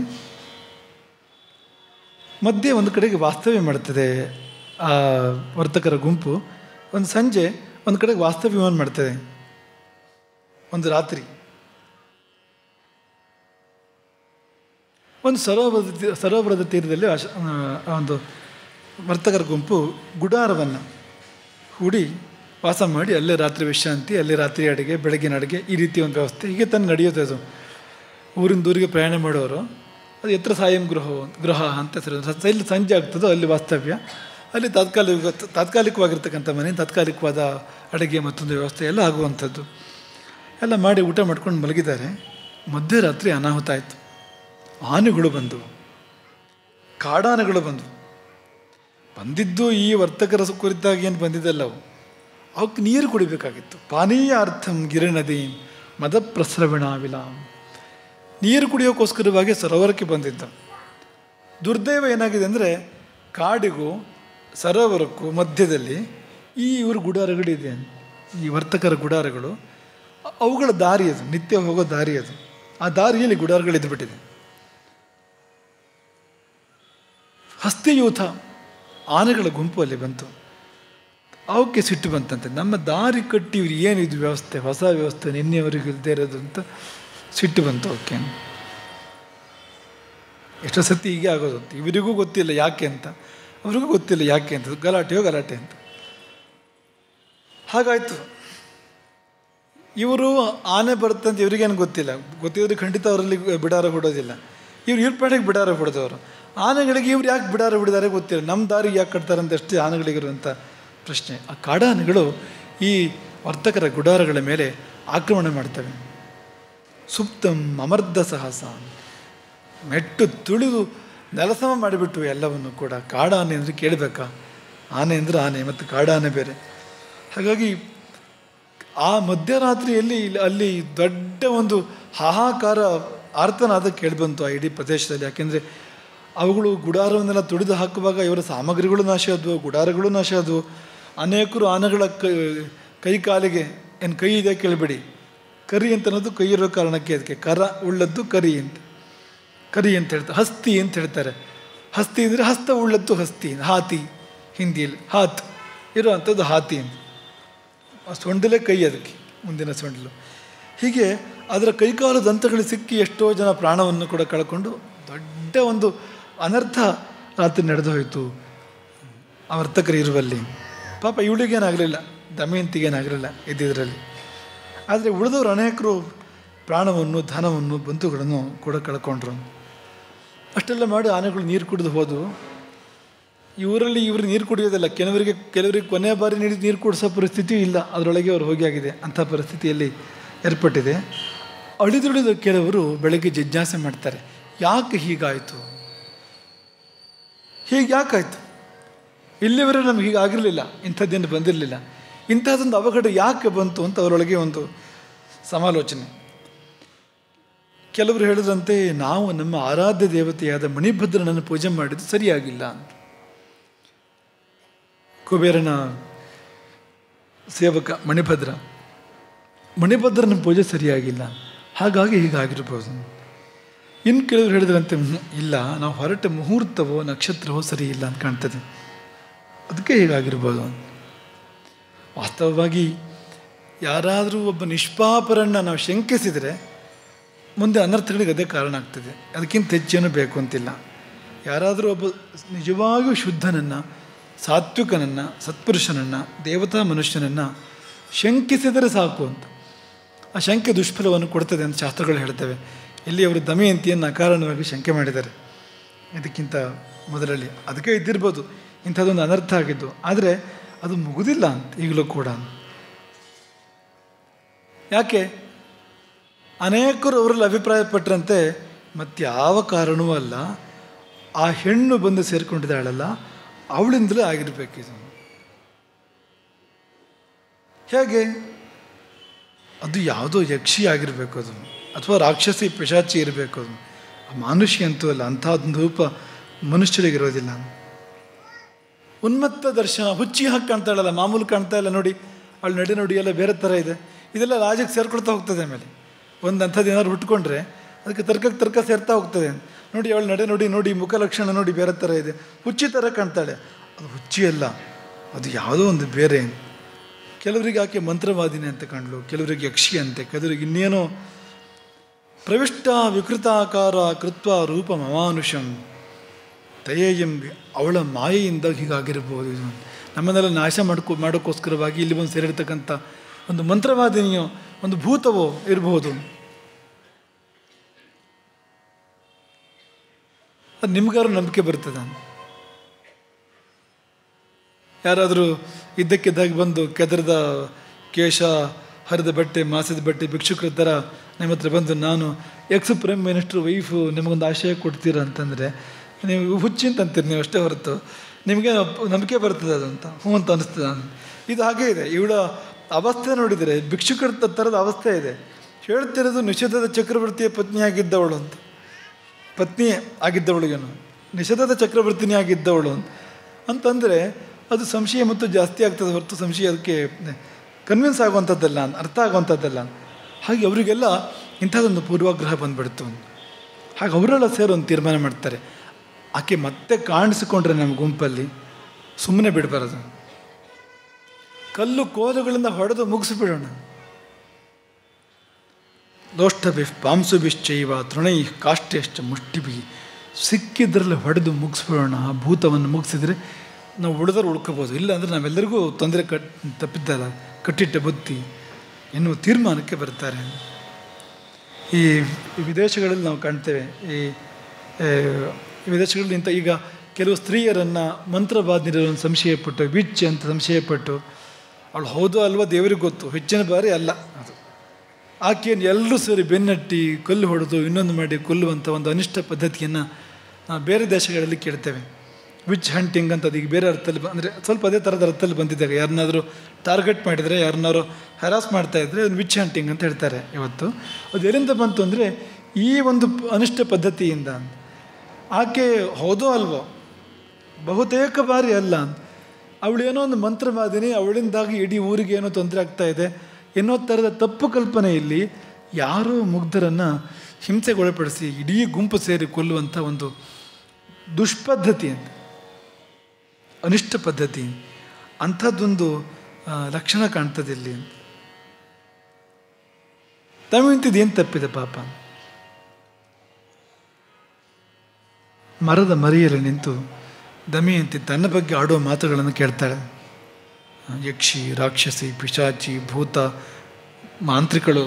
ಮಧ್ಯೆ ಒಂದು ಕಡೆಗೆ ವಾಸ್ತವ್ಯ ಮಾಡ್ತದೆ ಆ ವರ್ತಕರ ಗುಂಪು ಒಂದು ಸಂಜೆ ಒಂದು ಕಡೆಗೆ ವಾಸ್ತವ್ಯವನ್ನು ಮಾಡ್ತದೆ ಒಂದು ರಾತ್ರಿ ಒಂದು ಸರೋವರದ ತೀ- ಸರೋವರದ ತೀರದಲ್ಲಿ ಆ ಶ- ಆ ಒಂದು ವರ್ತಕರ ಗುಂಪು ಗುಡಾರವನ್ನು ಹೂಡಿ ವಾಸ ಮಾಡಿ ಅಲ್ಲೇ ರಾತ್ರಿ ವಿಶ್ರಾಂತಿ ಅಲ್ಲೇ ರಾತ್ರಿ ಅಡುಗೆ ಬೆಳಗಿನ ಅಡುಗೆ ಈ ರೀತಿ ಒಂದು ವ್ಯವಸ್ಥೆ ಹೀಗೆ ತಾನು ನಡೆಯುತ್ತೆ ಅದು ಊರಿಂದ ಊರಿಗೆ ಪ್ರಯಾಣ ಮಾಡೋರು ಅದು ಎತ್ತರ ಸಾಯಂ ಗೃಹ ಗೃಹ ಅಂತ ಹೆಸರು ಸ- ಎಲ್ಲಿ ಸಂಜೆ ಆಗ್ತದೋ ಅಲ್ಲಿ ವಾಸ್ತವ್ಯ ಅಲ್ಲಿ ತಾತ್ಕಾಲಿಕ ತಾತ್ಕಾಲಿಕವಾಗಿರ್ತಕ್ಕಂಥ ಮನೆ ತಾತ್ಕಾಲಿಕವಾದ ಅಡುಗೆ ಮತ್ತೊಂದು ವ್ಯವಸ್ಥೆ ಎಲ್ಲ ಆಗುವಂಥದ್ದು ಎಲ್ಲ ಮಾಡಿ ಊಟ ಮಾಡ್ಕೊಂಡು ಮಲಗಿದ್ದಾರೆ ಮಧ್ಯರಾತ್ರಿ ಅನಾಹುತ ಆಯಿತು ಆನೆಗಳು ಬಂದವು ಕಾಡಾನೆಗಳು ಬಂದವು ಬಂದಿದ್ದು ಈ ವರ್ತಕರ ಕುರಿತಾಗಿ ಏನು ಬಂದಿದ್ದಲ್ಲ ಅವು ಅವಕ್ಕೆ ನೀರು ಕುಡಿಬೇಕಾಗಿತ್ತು ಪಾನೀಯ ಅರ್ಥಂ ಗಿರಿನದಿ ಮದ ಪ್ರಸ್ರವಣ ವಿಲಾಮ್ ನೀರು ಕುಡಿಯೋಕ್ಕೋಸ್ಕರವಾಗಿ ಸರೋವರಕ್ಕೆ ಬಂದಿದ್ದ ದುರ್ದೈವ ಏನಾಗಿದೆ ಅಂದರೆ ಕಾಡಿಗೂ ಸರೋವರಕ್ಕೂ ಮಧ್ಯದಲ್ಲಿ ಈ ಇವ್ರ ಗುಡಾರಗಳಿದೆ ಈ ವರ್ತಕರ ಗುಡಾರಗಳು ಅ- ಅವುಗಳ ದಾರಿ ಅದು ನಿತ್ಯ ಹೋಗೋ ದಾರಿ ಅದು ಆ ದಾರಿಯಲ್ಲಿ ಗುಡಾರಗಳಿದ್ದು ಬಿಟ್ಟಿದೆ ಹಸ್ತಿಯೂಥ ಆನೆಗಳ ಗುಂಪು ಅಲ್ಲಿ ಬಂತು ಅವಕ್ಕೆ ಸಿಟ್ಟು ಬಂತಂತೆ ನಮ್ಮ ದಾರಿ ಕಟ್ಟಿ ಇವ್ರು ಏನಿದು ವ್ಯವಸ್ಥೆ ಹೊಸ ವ್ಯವಸ್ಥೆ ನಿನ್ನೆವರೆಗೂ ಇಲ್ಲದೆ ಇರೋದು ಅಂತ ಸಿಟ್ಟು ಬಂತು ಅವಕ್ಕೆ ಎಷ್ಟೋ ಸತಿ ಹೀಗೆ ಆಗೋದು ಅಂತ ಇವರಿಗೂ ಗೊತ್ತಿಲ್ಲ ಯಾಕೆ ಅಂತ ಅವ್ರಿಗೂ ಗೊತ್ತಿಲ್ಲ ಯಾಕೆ ಅಂತ ಗಲಾಟೆಯೋ ಗಲಾಟೆ ಅಂತ ಹಾಗಾಯಿತು ಇವರು ಆನೆ ಬರುತ್ತಂತ ಇವ್ರಿಗೇನು ಗೊತ್ತಿಲ್ಲ ಗೊತ್ತಿದ್ರೆ ಖಂಡಿತ ಅವರಲ್ಲಿ ಬಿಡಾರ ಬಿಡೋದಿಲ್ಲ ಇವ್ರು ಇವ್ರ ಪಾಟಿಗೆ ಬಿಡಾರ ಬಿಡೋದವರು ಆನೆಗಳಿಗೆ ಇವ್ರು ಯಾಕೆ ಬಿಡಾರ ಬಿಡಿದಾರೆ ಗೊತ್ತಿಲ್ಲ ನಮ್ಮ ದಾರಿ ಯಾಕೆ ಕಟ್ತಾರೆ ಅಂತ ಅಷ್ಟೇ ಆನೆಗಳಿಗಿರುವಂಥ ಪ್ರಶ್ನೆ ಆ ಕಾಡಾನೆಗಳು ಈ ವರ್ತಕರ ಗುಡಾರಗಳ ಮೇಲೆ ಆಕ್ರಮಣ ಮಾಡ್ತವೆ ಸುಪ್ತಂ ಅಮರ್ಧ ಸಾಹಸ ಮೆಟ್ಟು ತುಳಿದು ನೆಲಸಮ ಮಾಡಿಬಿಟ್ಟು ಎಲ್ಲವನ್ನು ಕೂಡ ಕಾಡಾನೆ ಅಂದರೆ ಕೇಳಬೇಕಾ ಆನೆ ಅಂದರೆ ಆನೆ ಮತ್ತು ಕಾಡಾನೆ ಬೇರೆ ಹಾಗಾಗಿ ಆ ಮಧ್ಯರಾತ್ರಿಯಲ್ಲಿ ಇಲ್ಲಿ- ಅಲ್ಲಿ ದೊಡ್ಡ ಒಂದು ಹಾಹಾಕಾರ ಆರ್ತನಾದ ಕೇಳಿಬಂತು ಆ ಇಡೀ ಪ್ರದೇಶದಲ್ಲಿ ಯಾಕೆಂದರೆ ಅವುಗಳು ಗುಡಾರವನ್ನೆಲ್ಲ ತುಳಿದು ಹಾಕುವಾಗ ಇವರ ಸಾಮಗ್ರಿಗಳು ನಾಶ ಆದವು ಗುಡಾರಗಳು ನಾಶ ಆದವು ಅನೇಕರು ಆನೆಗಳ ಕೈ ಕೈ ಕಾಲಿಗೆ ಏನು ಕೈ ಇದೆ ಕೇಳಬೇಡಿ ಕರಿ ಅಂತ ಅನ್ನೋದು ಕೈ ಇರೋ ಕಾರಣಕ್ಕೆ ಅದಕ್ಕೆ ಕರ ಉಳ್ಳದ್ದು ಕರಿ ಅಂತ ಕರಿ ಅಂತ ಹೇಳ್ತಾರೆ ಹಸ್ತಿ ಅಂತ ಹೇಳ್ತಾರೆ ಹಸ್ತಿ ಅಂದರೆ ಹಸ್ತ ಉಳ್ಳದ್ದು ಹಸ್ತಿ ಹಾತಿ ಹಿಂದಿಯಲ್ಲಿ ಹಾತ್ ಇರುವಂಥದ್ದು ಹಾತಿ ಅಂತ ಆ ಸೊಂಡಿಲೇ ಕೈ ಅದಕ್ಕೆ ಮುಂದಿನ ಸೊಂಡಿಲು ಹೀಗೆ ಅದರ ಕೈಕಾಲು ದಂತಗಳು ಸಿಕ್ಕಿ ಎಷ್ಟೋ ಜನ ಪ್ರಾಣವನ್ನು ಕೂಡ ಕಳ್ಕೊಂಡು ದೊಡ್ಡ ಒಂದು ಅನರ್ಥ ರಾತ್ರಿ ನಡೆದು ಹೋಯಿತು ಆ ವರ್ತಕರು ಇರುವಲ್ಲಿ ಪಾಪ ಇವಳಿಗೇನಾಗಲಿಲ್ಲ ದಮಯಂತಿಗೇನಾಗಲಿಲ್ಲ ಇದ್ದಿದ್ರಲ್ಲಿ ಆದರೆ ಉಳಿದವರು ಅನೇಕರು ಪ್ರಾಣವನ್ನು ಧನವನ್ನು ಬಂಧುಗಳನ್ನು ಕೂಡ ಕಳ್ಕೊಂಡ್ರು ಅಷ್ಟೆಲ್ಲ ಮಾಡಿ ಆನೆಗಳು ನೀರು ಕುಡಿದು ಹೋದವು ಈ ಊರಲ್ಲಿ ಇವರು ನೀರು ಕುಡಿಯೋದಿಲ್ಲ ಕೆಲವರಿಗೆ ಕೆಲವರಿಗೆ ಕೊನೆ ಬಾರಿ ನೀಡಿ ನೀರು ಕುಡಿಸೋ ಪರಿಸ್ಥಿತಿಯೂ ಇಲ್ಲ ಅದರೊಳಗೆ ಅವ್ರು ಹೋಗಿಯಾಗಿದೆ ಅಂಥ ಪರಿಸ್ಥಿತಿಯಲ್ಲಿ ಏರ್ಪಟ್ಟಿದೆ ಅಳಿದುಳಿದ ಕೆಲವರು ಬೆಳಗ್ಗೆ ಜಿಜ್ಞಾಸೆ ಮಾಡ್ತಾರೆ ಯಾಕೆ ಹೀಗಾಯಿತು ಹೀಗೆ ಯಾಕಾಯಿತು ಇಲ್ಲಿವರೆಗೆ ನಮ್ಗೆ ಹೀಗಾಗಿರಲಿಲ್ಲ ಇಂಥದ್ದೇನು ಬಂದಿರಲಿಲ್ಲ ಇಂಥದ್ದೊಂದು ಅವಘಡ ಯಾಕೆ ಬಂತು ಅಂತ ಅವರೊಳಗೆ ಒಂದು ಸಮಾಲೋಚನೆ ಕೆಲವರು ಹೇಳಿದಂತೆ ನಾವು ನಮ್ಮ ಆರಾಧ್ಯ ದೇವತೆಯಾದ ಮಣಿಭದ್ರನನ್ನು ಪೂಜೆ ಮಾಡಿದ್ದು ಸರಿಯಾಗಿಲ್ಲ ಅಂತ ಕುಬೇರನ ಸೇವಕ ಮಣಿಭದ್ರ ಮಣಿಭದ್ರನ ಪೂಜೆ ಸರಿಯಾಗಿಲ್ಲ ಹಾಗಾಗಿ ಹೀಗಾಗಿರ್ಬೋದು ಇನ್ನು ಕೆಲವರು ಹೇಳಿದ್ರಂತೆ "ಹ್ಮ್, ಇಲ್ಲ ನಾವು ಹೊರಟ ಮುಹೂರ್ತವೋ ನಕ್ಷತ್ರವೋ ಸರಿ ಇಲ್ಲ ಅಂತ ಕಾಣ್ತದೆ ಅದಕ್ಕೆ ಹೀಗಾಗಿರ್ಬೋದು ವಾಸ್ತವವಾಗಿ ಯಾರಾದರೂ ಒಬ್ಬ ನಿಷ್ಪಾಪರನ್ನು ನಾವು ಶಂಕಿಸಿದರೆ ಮುಂದೆ ಅನರ್ಥಗಳಿಗೆ ಅದೇ ಕಾರಣ ಆಗ್ತದೆ ಅದಕ್ಕಿಂತ ಹೆಚ್ಚೇನು ಬೇಕು ಅಂತಿಲ್ಲ ಯಾರಾದರೂ ಒಬ್ಬ ನಿಜವಾಗಿಯೂ ಶುದ್ಧನನ್ನು ಸಾತ್ವಿಕನನ್ನು ಸತ್ಪುರುಷನನ್ನು ದೇವತಾ ಮನುಷ್ಯನನ್ನು ಶಂಕಿಸಿದರೆ ಸಾಕು ಅಂತ ಆ ಶಂಕೆ ದುಷ್ಫಲವನ್ನು ಕೊಡ್ತದೆ ಅಂತ ಶಾಸ್ತ್ರಗಳು ಹೇಳ್ತವೆ ಇಲ್ಲಿ ಅವರು ದಮಯಂತಿಯನ್ನು ಅಕಾರಣವಾಗಿ ಶಂಕೆ ಮಾಡಿದ್ದಾರೆ ಇದಕ್ಕಿಂತ ಮೊದಲಲ್ಲಿ ಅದಕ್ಕೆ ಇದ್ದಿರ್ಬೋದು ಇಂಥದ್ದೊಂದು ಅನರ್ಥ ಆಗಿದ್ದು ಆದರೆ ಅದು ಮುಗುದಿಲ್ಲ ಅಂತ ಈಗಲೂ ಕೂಡ ಯಾಕೆ ಅನೇಕರು ಅವರಲ್ಲಿ ಅಭಿಪ್ರಾಯಪಟ್ಟರಂತೆ ಮತ್ಯಾವ ಕಾರಣವೂ ಅಲ್ಲ ಆ ಹೆಣ್ಣು ಬಂದು ಸೇರಿಕೊಂಡಿದ್ದಾಳಲ್ಲ ಅವಳಿಂದಲೇ ಆಗಿರಬೇಕಿದು ಹೇಗೆ ಅದು ಯಾವುದೋ ಯಕ್ಷಿ ಆಗಿರಬೇಕು ಅದು ಅಥವಾ ರಾಕ್ಷಸಿ ಪಿಶಾಚಿ ಇರಬೇಕು ಅದು ಆ ಮಾನುಷಿ ಅಂತೂ ಅಲ್ಲ ಅಂಥದ್ದೊಂದು ರೂಪ ಮನುಷ್ಯರಿಗಿರೋದಿಲ್ಲ ಉನ್ಮತ್ತ ದರ್ಶನ ಹುಚ್ಚಿ ಹಾಕಿ ಕಾಣ್ತಾಳಲ್ಲ ಮಾಮೂಲು ಕಾಣ್ತಾ ಇಲ್ಲ ನೋಡಿ ಅವಳು ನಡೆ ನೋಡಿ ಎಲ್ಲ ಬೇರೆ ಥರ ಇದೆ ಇದೆಲ್ಲ ರಾಜಕ್ಕೆ ಸೇರ್ಕೊಳ್ತಾ ಹೋಗ್ತದೆ ಆಮೇಲೆ ಒಂದು ಅಂಥದ್ದು ಏನಾದ್ರು ಹುಟ್ಕೊಂಡ್ರೆ ಅದಕ್ಕೆ ತರ್ಕಕ್ಕೆ ತರ್ಕ ಸೇರ್ತಾ ಹೋಗ್ತದೆ ನೋಡಿ ಅವಳು ನಡೆ ನೋಡಿ ನೋಡಿ ಮುಖ ಲಕ್ಷಣ ನೋಡಿ ಬೇರೆ ಥರ ಇದೆ ಹುಚ್ಚಿ ಥರ ಕಾಣ್ತಾಳೆ ಅದು ಹುಚ್ಚಿ ಅಲ್ಲ ಅದು ಯಾವುದೋ ಒಂದು ಬೇರೆ ಕೆಲವರಿಗೆ ಆಕೆ ಮಂತ್ರವಾದಿನಿ ಅಂತ ಕಂಡ್ಲು ಕೆಲವರಿಗೆ ಯಕ್ಷಿ ಅಂತೆ ಕೆಲವರಿಗೆ ಇನ್ನೇನೋ ಪ್ರವಿಷ್ಟ ವಿಕೃತಾಕಾರ ಕೃತ್ವ ರೂಪ ಮಮಾನುಷಂ ದಯೆಯೆಂಬಿ ಅವಳ ಮಾಯೆಯಿಂದ ಹೀಗಾಗಿರ್ಬೋದು ಇದು ನಮ್ಮನ್ನೆಲ್ಲ ನಾಶ ಮಾಡ್ಕೊ ಮಾಡೋಕ್ಕೋಸ್ಕರವಾಗಿ ಇಲ್ಲಿ ಬಂದು ಸೇರಿರ್ತಕ್ಕಂಥ ಒಂದು ಮಂತ್ರವಾದಿನಿಯೋ ಒಂದು ಭೂತವೋ ಇರಬಹುದು ಅದು ನಿಮ್ಗಾರು ನಂಬಿಕೆ ಬರ್ತದ ಯಾರಾದರೂ ಇದ್ದಕ್ಕಿದ್ದಾಗಿ ಬಂದು ಕೆದರದ ಕೇಶ ಹರಿದ ಬಟ್ಟೆ ಮಾಸಿದ ಬಟ್ಟೆ ಭಿಕ್ಷುಕರ ಥರ ನಿಮ್ಮ ಹತ್ರ ಬಂದು ನಾನು ಎಕ್ಸ್ ಪ್ರೈಮ್ ಮಿನಿಸ್ಟರ್ ವೈಫು ನಿಮಗೊಂದು ಆಶಯ ಕೊಡ್ತೀರ ಅಂತಂದರೆ ನೀವು ಹುಚ್ಚಿ ಅಂತ ಅಂತೀರಿ ನೀವು ಅಷ್ಟೇ ಹೊರತು ನಿಮಗೆ ನಂಬಿಕೆ ಬರ್ತದೆ ಅದು ಅಂತ ಹ್ಞೂ ಅಂತ ಅನಿಸ್ತದೆ ಇದು ಹಾಗೇ ಇದೆ ಇವಳ ಅವಸ್ಥೆ ನೋಡಿದರೆ ಭಿಕ್ಷುಕರ ತ- ಥರದ ಅವಸ್ಥೆ ಇದೆ ಹೇಳ್ತಿರೋದು ನಿಷೇಧದ ಚಕ್ರವರ್ತಿಯ ಪತ್ನಿಯಾಗಿದ್ದವಳು ಅಂತ ಪತ್ನಿ ಆಗಿದ್ದವಳಿಗೇನು ನಿಷೇಧದ ಚಕ್ರವರ್ತಿನಿ ಆಗಿದ್ದವಳು ಅಂತ ಅಂತಂದರೆ ಅದು ಸಂಶಯ ಮತ್ತು ಜಾಸ್ತಿ ಆಗ್ತದೆ ಹೊರತು ಸಂಶಯ ಅದಕ್ಕೆ ಕನ್ವಿನ್ಸ್ ಆಗುವಂಥದ್ದಲ್ಲ ಅರ್ಥ ಆಗುವಂಥದ್ದಲ್ಲ ಹಾಗೆ ಅವರಿಗೆಲ್ಲ ಇಂಥದ್ದೊಂದು ಪೂರ್ವಾಗ್ರಹ ಬಂದ್ಬಿಡ್ತು ಹಾಗೆ ಅವರೆಲ್ಲ ಸೇರಿ ಒಂದು ತೀರ್ಮಾನ ಮಾಡ್ತಾರೆ ಆಕೆ ಮತ್ತೆ ಕಾಣಿಸಿಕೊಂಡ್ರೆ ನಮ್ಮ ಗುಂಪಲ್ಲಿ ಸುಮ್ಮನೆ ಬಿಡಬಾರದು ಕಲ್ಲು ಕೋಲುಗಳಿಂದ ಹೊಡೆದು ಮುಗಿಸಿಬಿಡೋಣ ಲೋಷ್ಠಭಿಃ ಪಾಂಸುಭಿಶ್ಚೈವ ತೃಣೈ ಕಾಷ್ಟ್ಯಶ್ಚ ಮುಷ್ಟಿಭಿ ಸಿಕ್ಕಿದ್ರಲ್ಲಿ ಹೊಡೆದು ಮುಗಿಸ್ಬಿಡೋಣ ಆ ಭೂತವನ್ನು ಮುಗಿಸಿದ್ರೆ ನಾವು ಉಳಿದ್ರೆ ಉಳ್ಕೋಬೋದು ಇಲ್ಲ ಅಂದರೆ ನಾವೆಲ್ಲರಿಗೂ ತೊಂದರೆ ಕಟ್ ತಪ್ಪಿದ್ದಲ್ಲ ಕಟ್ಟಿಟ್ಟ ಬುತ್ತಿ ಎನ್ನುವ ತೀರ್ಮಾನಕ್ಕೆ ಬರ್ತಾರೆ ಈ ವಿದೇಶಗಳಲ್ಲಿ ನಾವು ಕಾಣ್ತೇವೆ ಈ ಆ, ಈ ವಿದೇಶಗಳಲ್ಲಿ ಇಂಥ ಈಗ ಕೆಲವು ಸ್ತ್ರೀಯರನ್ನು ಮಂತ್ರವಾದಿನಿರನ್ನು ಸಂಶಯಪಟ್ಟು ವಿಚ್ ಅಂತ ಸಂಶಯಪಟ್ಟು ಅವಳು ಹೌದು ಅಲ್ವಾ ದೇವರಿಗೆ ಗೊತ್ತು ಹೆಚ್ಚಿನ ಬಾರಿ ಅಲ್ಲ ಅದು ಆಕೆಯನ್ನು ಎಲ್ಲರೂ ಸೇರಿ ಬೆನ್ನಟ್ಟಿ ಕೊಲ್ಲು ಹೊಡೆದು ಇನ್ನೊಂದು ಮಾಡಿ ಕೊಲ್ಲುವಂಥ ಒಂದು ಅನಿಷ್ಟ ಪದ್ಧತಿಯನ್ನು ನಾವು ಬೇರೆ ದೇಶಗಳಲ್ಲಿ ಕೇಳ್ತೇವೆ ವಿಚ್ ಹಂಟಿಂಗ್ ಅಂತ ಅದೀಗ ಬೇರೆ ಅರ್ಥದಲ್ಲಿ ಅಂದರೆ ಸ್ವಲ್ಪ ಅದೇ ಥರದ ಅರ್ಥದಲ್ಲಿ ಬಂದಿದ್ದಾಗ ಯಾರನ್ನಾದರೂ ಟಾರ್ಗೆಟ್ ಮಾಡಿದರೆ ಯಾರನ್ನಾರು ಹರಾಸ್ ಮಾಡ್ತಾ ಇದ್ದರೆ ಅದನ್ನು ವಿಚ್ ಹಂಟಿಂಗ್ ಅಂತ ಹೇಳ್ತಾರೆ ಇವತ್ತು ಅದು ಎಲ್ಲಿಂದ ಬಂತು ಅಂದರೆ ಈ ಒಂದು ಪ- ಅನಿಷ್ಟ ಪದ್ಧತಿಯಿಂದ ಆಕೆ ಹೌದೋ ಅಲ್ವೋ ಬಹುತೇಕ ಬಾರಿ ಅಲ್ಲ ಅವಳೇನೋ ಒಂದು ಮಂತ್ರವಾದಿನಿ ಅವಳಿಂದಾಗಿ ಇಡೀ ಊರಿಗೆ ಏನೋ ತೊಂದರೆ ಆಗ್ತಾ ಇದೆ ಎನ್ನೋ ಥರದ ತಪ್ಪು ಕಲ್ಪನೆಯಲ್ಲಿ ಯಾರೋ ಮುಗ್ಧರನ್ನು ಹಿಂಸೆಗೊಳಪಡಿಸಿ ಇಡೀ ಗುಂಪು ಸೇರಿ ಕೊಲ್ಲುವಂಥ ಒಂದು ದುಷ್ಪದ್ಧತಿ ಅಂತ ಅನಿಷ್ಟ ಪದ್ಧತಿ ಅಂಥದ್ದೊಂದು ಆ, ಲಕ್ಷಣ ಕಾಣ್ತದೆ ಇಲ್ಲಿ ತಮಿಂತಿದ್ದು ಏನು ತಪ್ಪಿದೆ ಪಾಪ ಮರದ ಮರಿಯಲ್ಲಿ ನಿಂತು ದಮಯಂತಿ ತನ್ನ ಬಗ್ಗೆ ಆಡುವ ಮಾತುಗಳನ್ನು ಕೇಳ್ತಾಳೆ ಯಕ್ಷಿ ರಾಕ್ಷಸಿ ಪಿಶಾಚಿ ಭೂತ ಮಾಂತ್ರಿಕಳು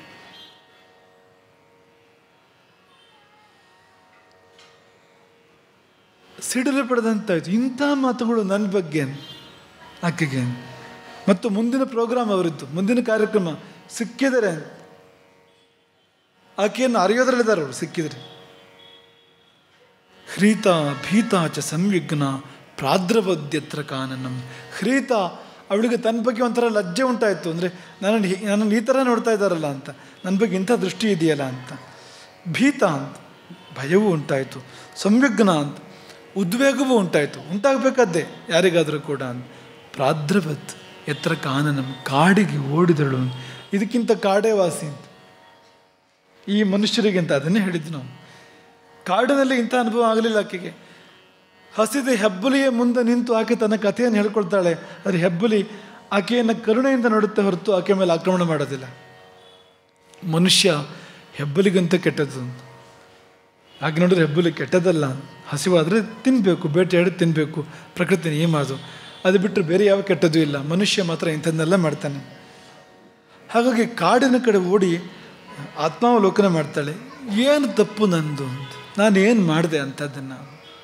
ಸಿಡಿಲು ಪಡೆದಂತಾಯ್ತು ಇಂಥ ಮಾತುಗಳು ನನ್ನ ಬಗ್ಗೆ ಆಕೆಗೆ ಮತ್ತು ಮುಂದಿನ ಪ್ರೋಗ್ರಾಮ್ ಅವರಿದ್ದು ಮುಂದಿನ ಕಾರ್ಯಕ್ರಮ ಸಿಕ್ಕಿದರೆ ಆಕೆಯನ್ನು ಅರಿಯೋದ್ರಲ್ಲಿದ್ದಾರೆ ಅವರು ಸಿಕ್ಕಿದರೆ ಹ್ರೀತ ಭೀತ ಚ ಸಂವಿಘ್ನ ಪ್ರಾದ್ರವದ್ಯತ್ರ ಕಾನನಂ ಹ್ರೀತ ಅವಳಿಗೆ ತನ್ನ ಬಗ್ಗೆ ಒಂಥರ ಲಜ್ಜೆ ಉಂಟಾಯಿತು ಅಂದರೆ ನನ್ನನ್ನು ಹೀ- ನನ್ನನ್ನು ಈ ಥರ ನೋಡ್ತಾ ಇದ್ದಾರಲ್ಲ ಅಂತ ನನ್ನ ಬಗ್ಗೆ ಇಂಥ ದೃಷ್ಟಿ ಇದೆಯಲ್ಲ ಅಂತ ಭೀತ ಅಂತ ಭಯವೂ ಉಂಟಾಯಿತು ಸಂವಿಘ್ನ ಅಂತ ಉದ್ವೇಗವೂ ಉಂಟಾಯಿತು ಉಂಟಾಗಬೇಕಾದ್ದೇ ಯಾರಿಗಾದರೂ ಕೂಡ ಅಂತ ಪ್ರಾದ್ರವತ್ ಎತ್ತರ ಕಾನನಂ ಕಾಡಿಗೆ ಓಡಿದಳು ಇದಕ್ಕಿಂತ ಕಾಡೇ ವಾಸಿ ಅಂತ ಈ ಮನುಷ್ಯರಿಗೆ ಅಂತ ಅದನ್ನೇ ಹೇಳಿದ್ದು ನಾವು ಕಾಡಿನಲ್ಲಿ ಇಂಥ ಅನುಭವ ಆಗಲಿಲ್ಲ ಆಕೆಗೆ ಹಸಿದ ಹೆಬ್ಬುಲಿಯ ಮುಂದೆ ನಿಂತು ಆಕೆ ತನ್ನ ಕಥೆಯನ್ನು ಹೇಳ್ಕೊಳ್ತಾಳೆ ಆದರೆ ಹೆಬ್ಬುಲಿ ಆಕೆಯನ್ನು ಕರುಣೆಯಿಂದ ನೋಡುತ್ತೆ ಹೊರತು ಆಕೆ ಮೇಲೆ ಆಕ್ರಮಣ ಮಾಡೋದಿಲ್ಲ ಮನುಷ್ಯ ಹೆಬ್ಬಲಿಗಂತ ಕೆಟ್ಟದ್ದು ಹಾಗೆ ನೋಡಿದ್ರೆ ಹೆಬ್ಬುಲಿ ಕೆಟ್ಟದಲ್ಲ ಹಸಿವಾದರೆ ತಿನ್ನಬೇಕು ಬೇಟೆಯಾಡಿ ತಿನ್ನಬೇಕು ಪ್ರಕೃತಿ ನಿಯಮ ಅದು ಅದು ಬಿಟ್ಟರೆ ಬೇರೆ ಯಾವ ಕೆಟ್ಟದ್ದು ಇಲ್ಲ ಮನುಷ್ಯ ಮಾತ್ರ ಇಂಥದ್ದನ್ನೆಲ್ಲ ಮಾಡ್ತಾನೆ ಹಾಗಾಗಿ ಕಾಡಿನ ಕಡೆ ಓಡಿ ಆತ್ಮಾವಲೋಕನ ಮಾಡ್ತಾಳೆ ಏನು ತಪ್ಪು ನಂದು ಅಂತ ನಾನು ಏನು ಮಾಡಿದೆ ಅಂಥದ್ದನ್ನು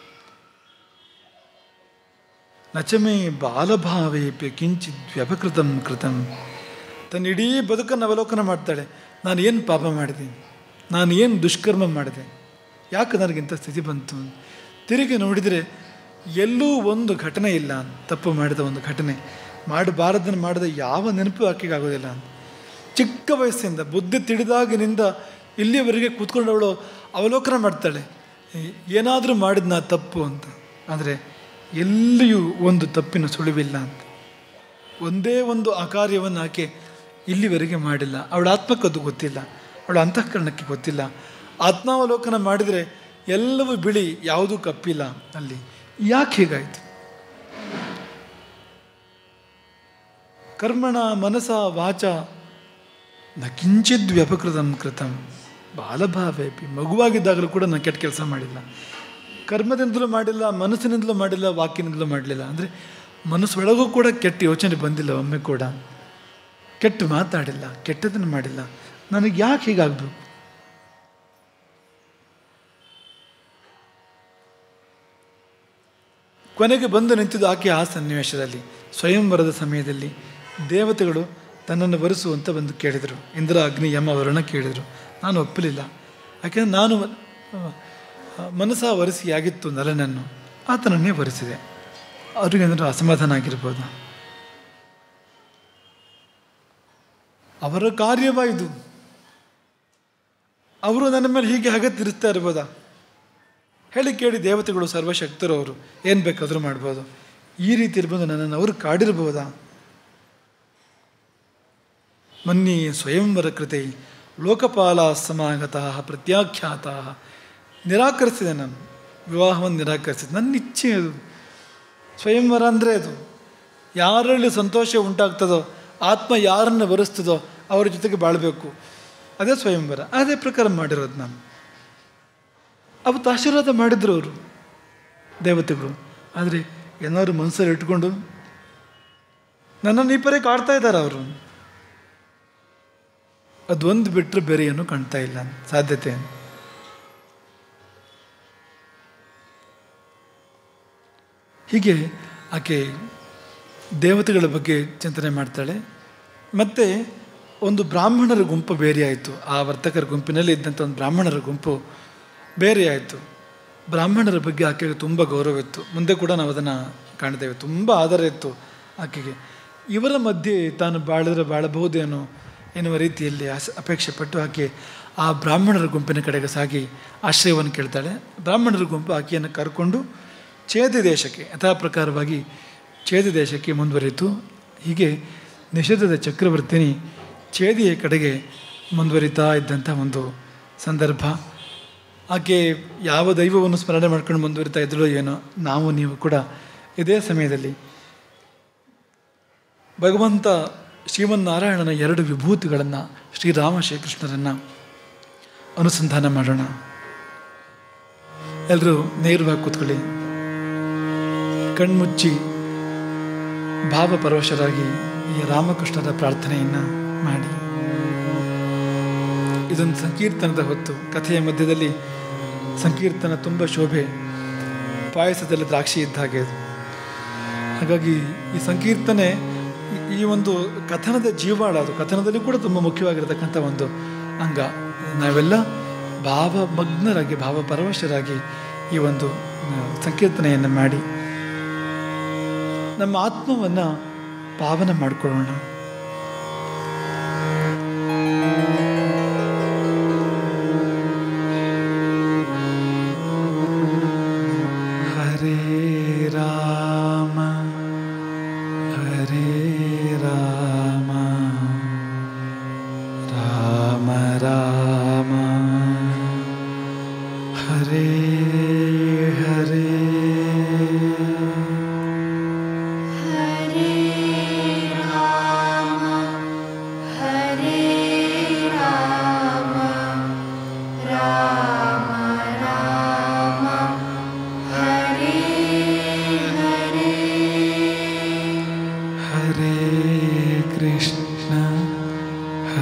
ನಚಮೇ ಬಾಲಭಾವೇಪಿ ಕಿಂಚಿತ್ ವ್ಯಪಕೃತಂ ಕೃತಂ ತನ್ನ ಇಡೀ ಬದುಕನ್ನು ಅವಲೋಕನ ಮಾಡ್ತಾಳೆ ನಾನು ಏನು ಪಾಪ ಮಾಡಿದೆ ನಾನು ಏನು ದುಷ್ಕರ್ಮ ಮಾಡಿದೆ ಯಾಕೆ ನನಗಿಂಥ ಸ್ಥಿತಿ ಬಂತು ತಿರುಗಿ ನೋಡಿದರೆ ಎಲ್ಲೂ ಒಂದು ಘಟನೆ ಇಲ್ಲ ತಪ್ಪು ಮಾಡಿದ ಒಂದು ಘಟನೆ ಮಾಡಬಾರದನ್ನು ಮಾಡಿದ ಯಾವ ನೆನಪು ಆಕೆಗೆ ಆಗೋದಿಲ್ಲ ಅಂತ ಚಿಕ್ಕ ವಯಸ್ಸಿಂದ ಬುದ್ಧಿ ತಿಳಿದಾಗಿನಿಂದ ಇಲ್ಲಿಯವರೆಗೆ ಕೂತ್ಕೊಂಡವಳು ಅವಲೋಕನ ಮಾಡ್ತಾಳೆ ಏನಾದರೂ ಮಾಡಿದ ನಾ ತಪ್ಪು ಅಂತ ಆದರೆ ಎಲ್ಲಿಯೂ ಒಂದು ತಪ್ಪಿನ ಸುಳಿವಿಲ್ಲ ಅಂತ ಒಂದೇ ಒಂದು ಆ ಕಾರ್ಯವನ್ನು ಆಕೆ ಇಲ್ಲಿವರೆಗೆ ಮಾಡಿಲ್ಲ ಅವಳ ಆತ್ಮಕ್ಕದು ಗೊತ್ತಿಲ್ಲ ಅವಳ ಅಂತಃಕರಣಕ್ಕೆ ಗೊತ್ತಿಲ್ಲ ಆತ್ಮಾವಲೋಕನ ಮಾಡಿದರೆ ಎಲ್ಲವೂ ಬಿಳಿ ಯಾವುದೂ ಕಪ್ಪಿಲ್ಲ ಅಲ್ಲಿ ಯಾಕೆ ಹೀಗಾಯಿತು ಕರ್ಮಣ ಮನಸ ವಾಚ ನ ಕಿಂಚಿದ್ ವ್ಯಪಕೃತಂ ಕೃತಂ ಬಾಲಭಾವೇಪಿ ಮಗುವಾಗಿದ್ದಾಗಲೂ ಕೂಡ ನಾನು ಕೆಟ್ಟ ಕೆಲಸ ಮಾಡಿಲ್ಲ ಕರ್ಮದಿಂದಲೂ ಮಾಡಿಲ್ಲ ಮನಸ್ಸಿನಿಂದಲೂ ಮಾಡಿಲ್ಲ ವಾಕಿನಿಂದಲೂ ಮಾಡಲಿಲ್ಲ ಅಂದರೆ ಮನಸ್ಸೊಳಗೂ ಕೂಡ ಕೆಟ್ಟ ಯೋಚನೆ ಬಂದಿಲ್ಲ ಒಮ್ಮೆ ಕೂಡ ಕೆಟ್ಟು ಮಾತಾಡಿಲ್ಲ ಕೆಟ್ಟದನ್ನು ಮಾಡಿಲ್ಲ ನನಗೆ ಯಾಕೆ ಹೀಗಾಗಬೇಕು ಕೊನೆಗೆ ಬಂದು ನಿಂತಿದ್ದು ಆಕೆ ಆ ಸನ್ನಿವೇಶದಲ್ಲಿ ಸ್ವಯಂವರದ ಸಮಯದಲ್ಲಿ ದೇವತೆಗಳು ತನ್ನನ್ನು ವರಿಸುವಂತ ಬಂದು ಕೇಳಿದರು ಇಂದ್ರ ಅಗ್ನಿ ಯಮ ವರುಣ ಕೇಳಿದರು ನಾನು ಒಪ್ಪಲಿಲ್ಲ ಯಾಕೆಂದರೆ ನಾನು ಮನಸ್ಸ ವರಿಸಿಯಾಗಿತ್ತು ನಲನನ್ನು ಆತನನ್ನೇ ವರಿಸಿದೆ ಅವ್ರಿಗೇನಾದರೂ ಅಸಮಾಧಾನ ಆಗಿರ್ಬೋದು ಅವರ ಕಾರ್ಯವ ಇದು ಅವರು ನನ್ನ ಮೇಲೆ ಹೀಗೆ ಹಾಗೆ ತಿರುಸ್ತಾ ಇರ್ಬೋದಾ ಹೇಳಿ ಕೇಳಿ ದೇವತೆಗಳು ಸರ್ವಶಕ್ತರು ಅವರು ಏನು ಬೇಕಾದರೂ ಮಾಡ್ಬೋದು ಈ ರೀತಿ ಇರ್ಬೋದು ನನ್ನನ್ನು ಅವರು ಕಾಡಿರ್ಬೋದಾ ಮನ್ನಿ ಸ್ವಯಂವರ ಕೃತೆ ಲೋಕಪಾಲ ಸಮಾಗತ ಪ್ರತ್ಯಾಖ್ಯಾತ ನಿರಾಕರಿಸಿದೆ ನಾನು ವಿವಾಹವನ್ನು ನಿರಾಕರಿಸಿದೆ ನನ್ನ ಇಚ್ಛೆ ಅದು ಸ್ವಯಂವರ ಅಂದರೆ ಅದು ಯಾರಲ್ಲಿ ಸಂತೋಷ ಉಂಟಾಗ್ತದೋ ಆತ್ಮ ಯಾರನ್ನು ಬರೆಸ್ತದೋ ಅವರ ಜೊತೆಗೆ ಬಾಳಬೇಕು ಅದೇ ಸ್ವಯಂವರ ಅದೇ ಪ್ರಕಾರ ಮಾಡಿರೋದು ನಾನು ಅವತ್ತು ಆಶೀರ್ವಾದ ಮಾಡಿದ್ರು ಅವರು ದೇವತೆಗಳು ಆದರೆ ಏನಾದ್ರು ಮನಸ್ಸಲ್ಲಿ ಇಟ್ಕೊಂಡು ನನ್ನನ್ನು ಈ ಪರಿ ಕಾಡ್ತಾ ಇದ್ದಾರೆ ಅವರು ಅದೊಂದು ಬಿಟ್ಟರೆ ಬೇರೆ ಏನೂ ಕಾಣ್ತಾ ಇಲ್ಲ ಸಾಧ್ಯತೆ ಹೀಗೆ ಆಕೆ ದೇವತೆಗಳ ಬಗ್ಗೆ ಚಿಂತನೆ ಮಾಡ್ತಾಳೆ ಮತ್ತು ಒಂದು ಬ್ರಾಹ್ಮಣರ ಗುಂಪು ಬೇರೆ ಆಯಿತು ಆ ವರ್ತಕರ ಗುಂಪಿನಲ್ಲಿ ಇದ್ದಂಥ ಒಂದು ಬ್ರಾಹ್ಮಣರ ಗುಂಪು ಬೇರೆ ಆಯಿತು ಬ್ರಾಹ್ಮಣರ ಬಗ್ಗೆ ಆಕೆಗೆ ತುಂಬ ಗೌರವ ಇತ್ತು ಮುಂದೆ ಕೂಡ ನಾವು ಅದನ್ನು ಕಾಣಿದ್ದೇವೆ ತುಂಬ ಆಧಾರ ಇತ್ತು ಆಕೆಗೆ ಇವರ ಮಧ್ಯೆ ತಾನು ಬಾಳಿದ್ರೆ ಬಾಳಬಹುದೇನೋ ಎನ್ನುವ ರೀತಿಯಲ್ಲಿ ಆಸ ಅಪೇಕ್ಷೆ ಪಟ್ಟು ಆಕೆ ಆ ಬ್ರಾಹ್ಮಣರ ಗುಂಪಿನ ಕಡೆಗೆ ಸಾಗಿ ಆಶ್ರಯವನ್ನು ಕೇಳ್ತಾಳೆ ಬ್ರಾಹ್ಮಣರ ಗುಂಪು ಆಕೆಯನ್ನು ಕರ್ಕೊಂಡು ಛೇದಿ ದೇಶಕ್ಕೆ ಯಥಾ ಪ್ರಕಾರವಾಗಿ ಛೇದಿ ದೇಶಕ್ಕೆ ಮುಂದುವರಿಯಿತು ಹೀಗೆ ನಿಷೇಧದ ಚಕ್ರವರ್ತಿನಿ ಛೇದಿಯ ಕಡೆಗೆ ಮುಂದುವರಿತಾ ಇದ್ದಂಥ ಒಂದು ಸಂದರ್ಭ ಆಕೆ ಯಾವ ದೈವವನ್ನು ಸ್ಮರಣೆ ಮಾಡ್ಕೊಂಡು ಮುಂದುವರಿತಾ ಇದ್ದಳೋ ಏನೋ ನಾವು ನೀವು ಕೂಡ ಇದೇ ಸಮಯದಲ್ಲಿ ಭಗವಂತ ಶ್ರೀಮನ್ನಾರಾಯಣನ ಎರಡು ವಿಭೂತಿಗಳನ್ನು ಶ್ರೀರಾಮ ಶ್ರೀಕೃಷ್ಣರನ್ನು ಅನುಸಂಧಾನ ಮಾಡೋಣ ಎಲ್ಲರೂ ನೇರವಾಗಿ ಕೂತ್ಕೊಳ್ಳಿ ಕಣ್ಮುಚ್ಚಿ ಭಾವಪರವಶರಾಗಿ ಈ ರಾಮಕೃಷ್ಣರ ಪ್ರಾರ್ಥನೆಯನ್ನು ಮಾಡಿ ಇದೊಂದು ಸಂಕೀರ್ತನದ ಹೊತ್ತು ಕಥೆಯ ಮಧ್ಯದಲ್ಲಿ ಸಂಕೀರ್ತನ ತುಂಬ ಶೋಭೆ ಪಾಯಸದಲ್ಲಿ ದ್ರಾಕ್ಷಿ ಇದ್ದ ಹಾಗೆ ಅದು ಹಾಗಾಗಿ ಈ ಸಂಕೀರ್ತನೆ ಈ ಒಂದು ಕಥನದ ಜೀವಾಳ ಅದು ಕಥನದಲ್ಲಿ ಕೂಡ ತುಂಬ ಮುಖ್ಯವಾಗಿರತಕ್ಕಂಥ ಒಂದು ಅಂಗ ನಾವೆಲ್ಲ ಭಾವಮಗ್ನರಾಗಿ ಭಾವಪರವಶರಾಗಿ ಈ ಒಂದು ಸಂಕೀರ್ತನೆಯನ್ನು ಮಾಡಿ ನಮ್ಮ ಆತ್ಮವನ್ನು ಪಾವನ ಮಾಡಿಕೊಳ್ಳೋಣ ಹರೇ ರಾಮ ಹರೇ ರಾಮ ರಾಮ ರಾಮ ಹರೇ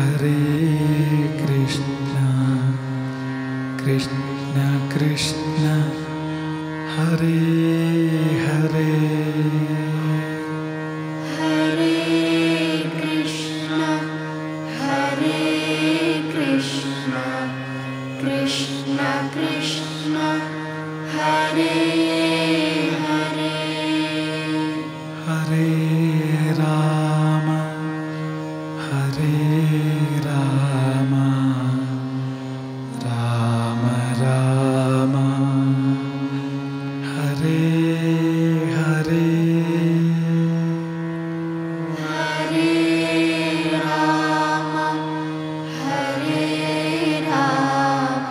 ಹರೇ ಕೃಷ್ಣ ಕೃಷ್ಣ ಕೃಷ್ಣ ಹರೇ ಹರೇ ಹರೇ ಕೃಷ್ಣ ಹರೇ ಕೃಷ್ಣ ಕೃಷ್ಣ ಕೃಷ್ಣ ಹರೇ ಹರೇ ಹರೇ ರಾಮ ಹರೇ ರಾಮ ರಾಮ ರಾಮ ಹರೇ ಹರೇ ಹರೇ ರಾಮ ಹರೇ ರಾಮ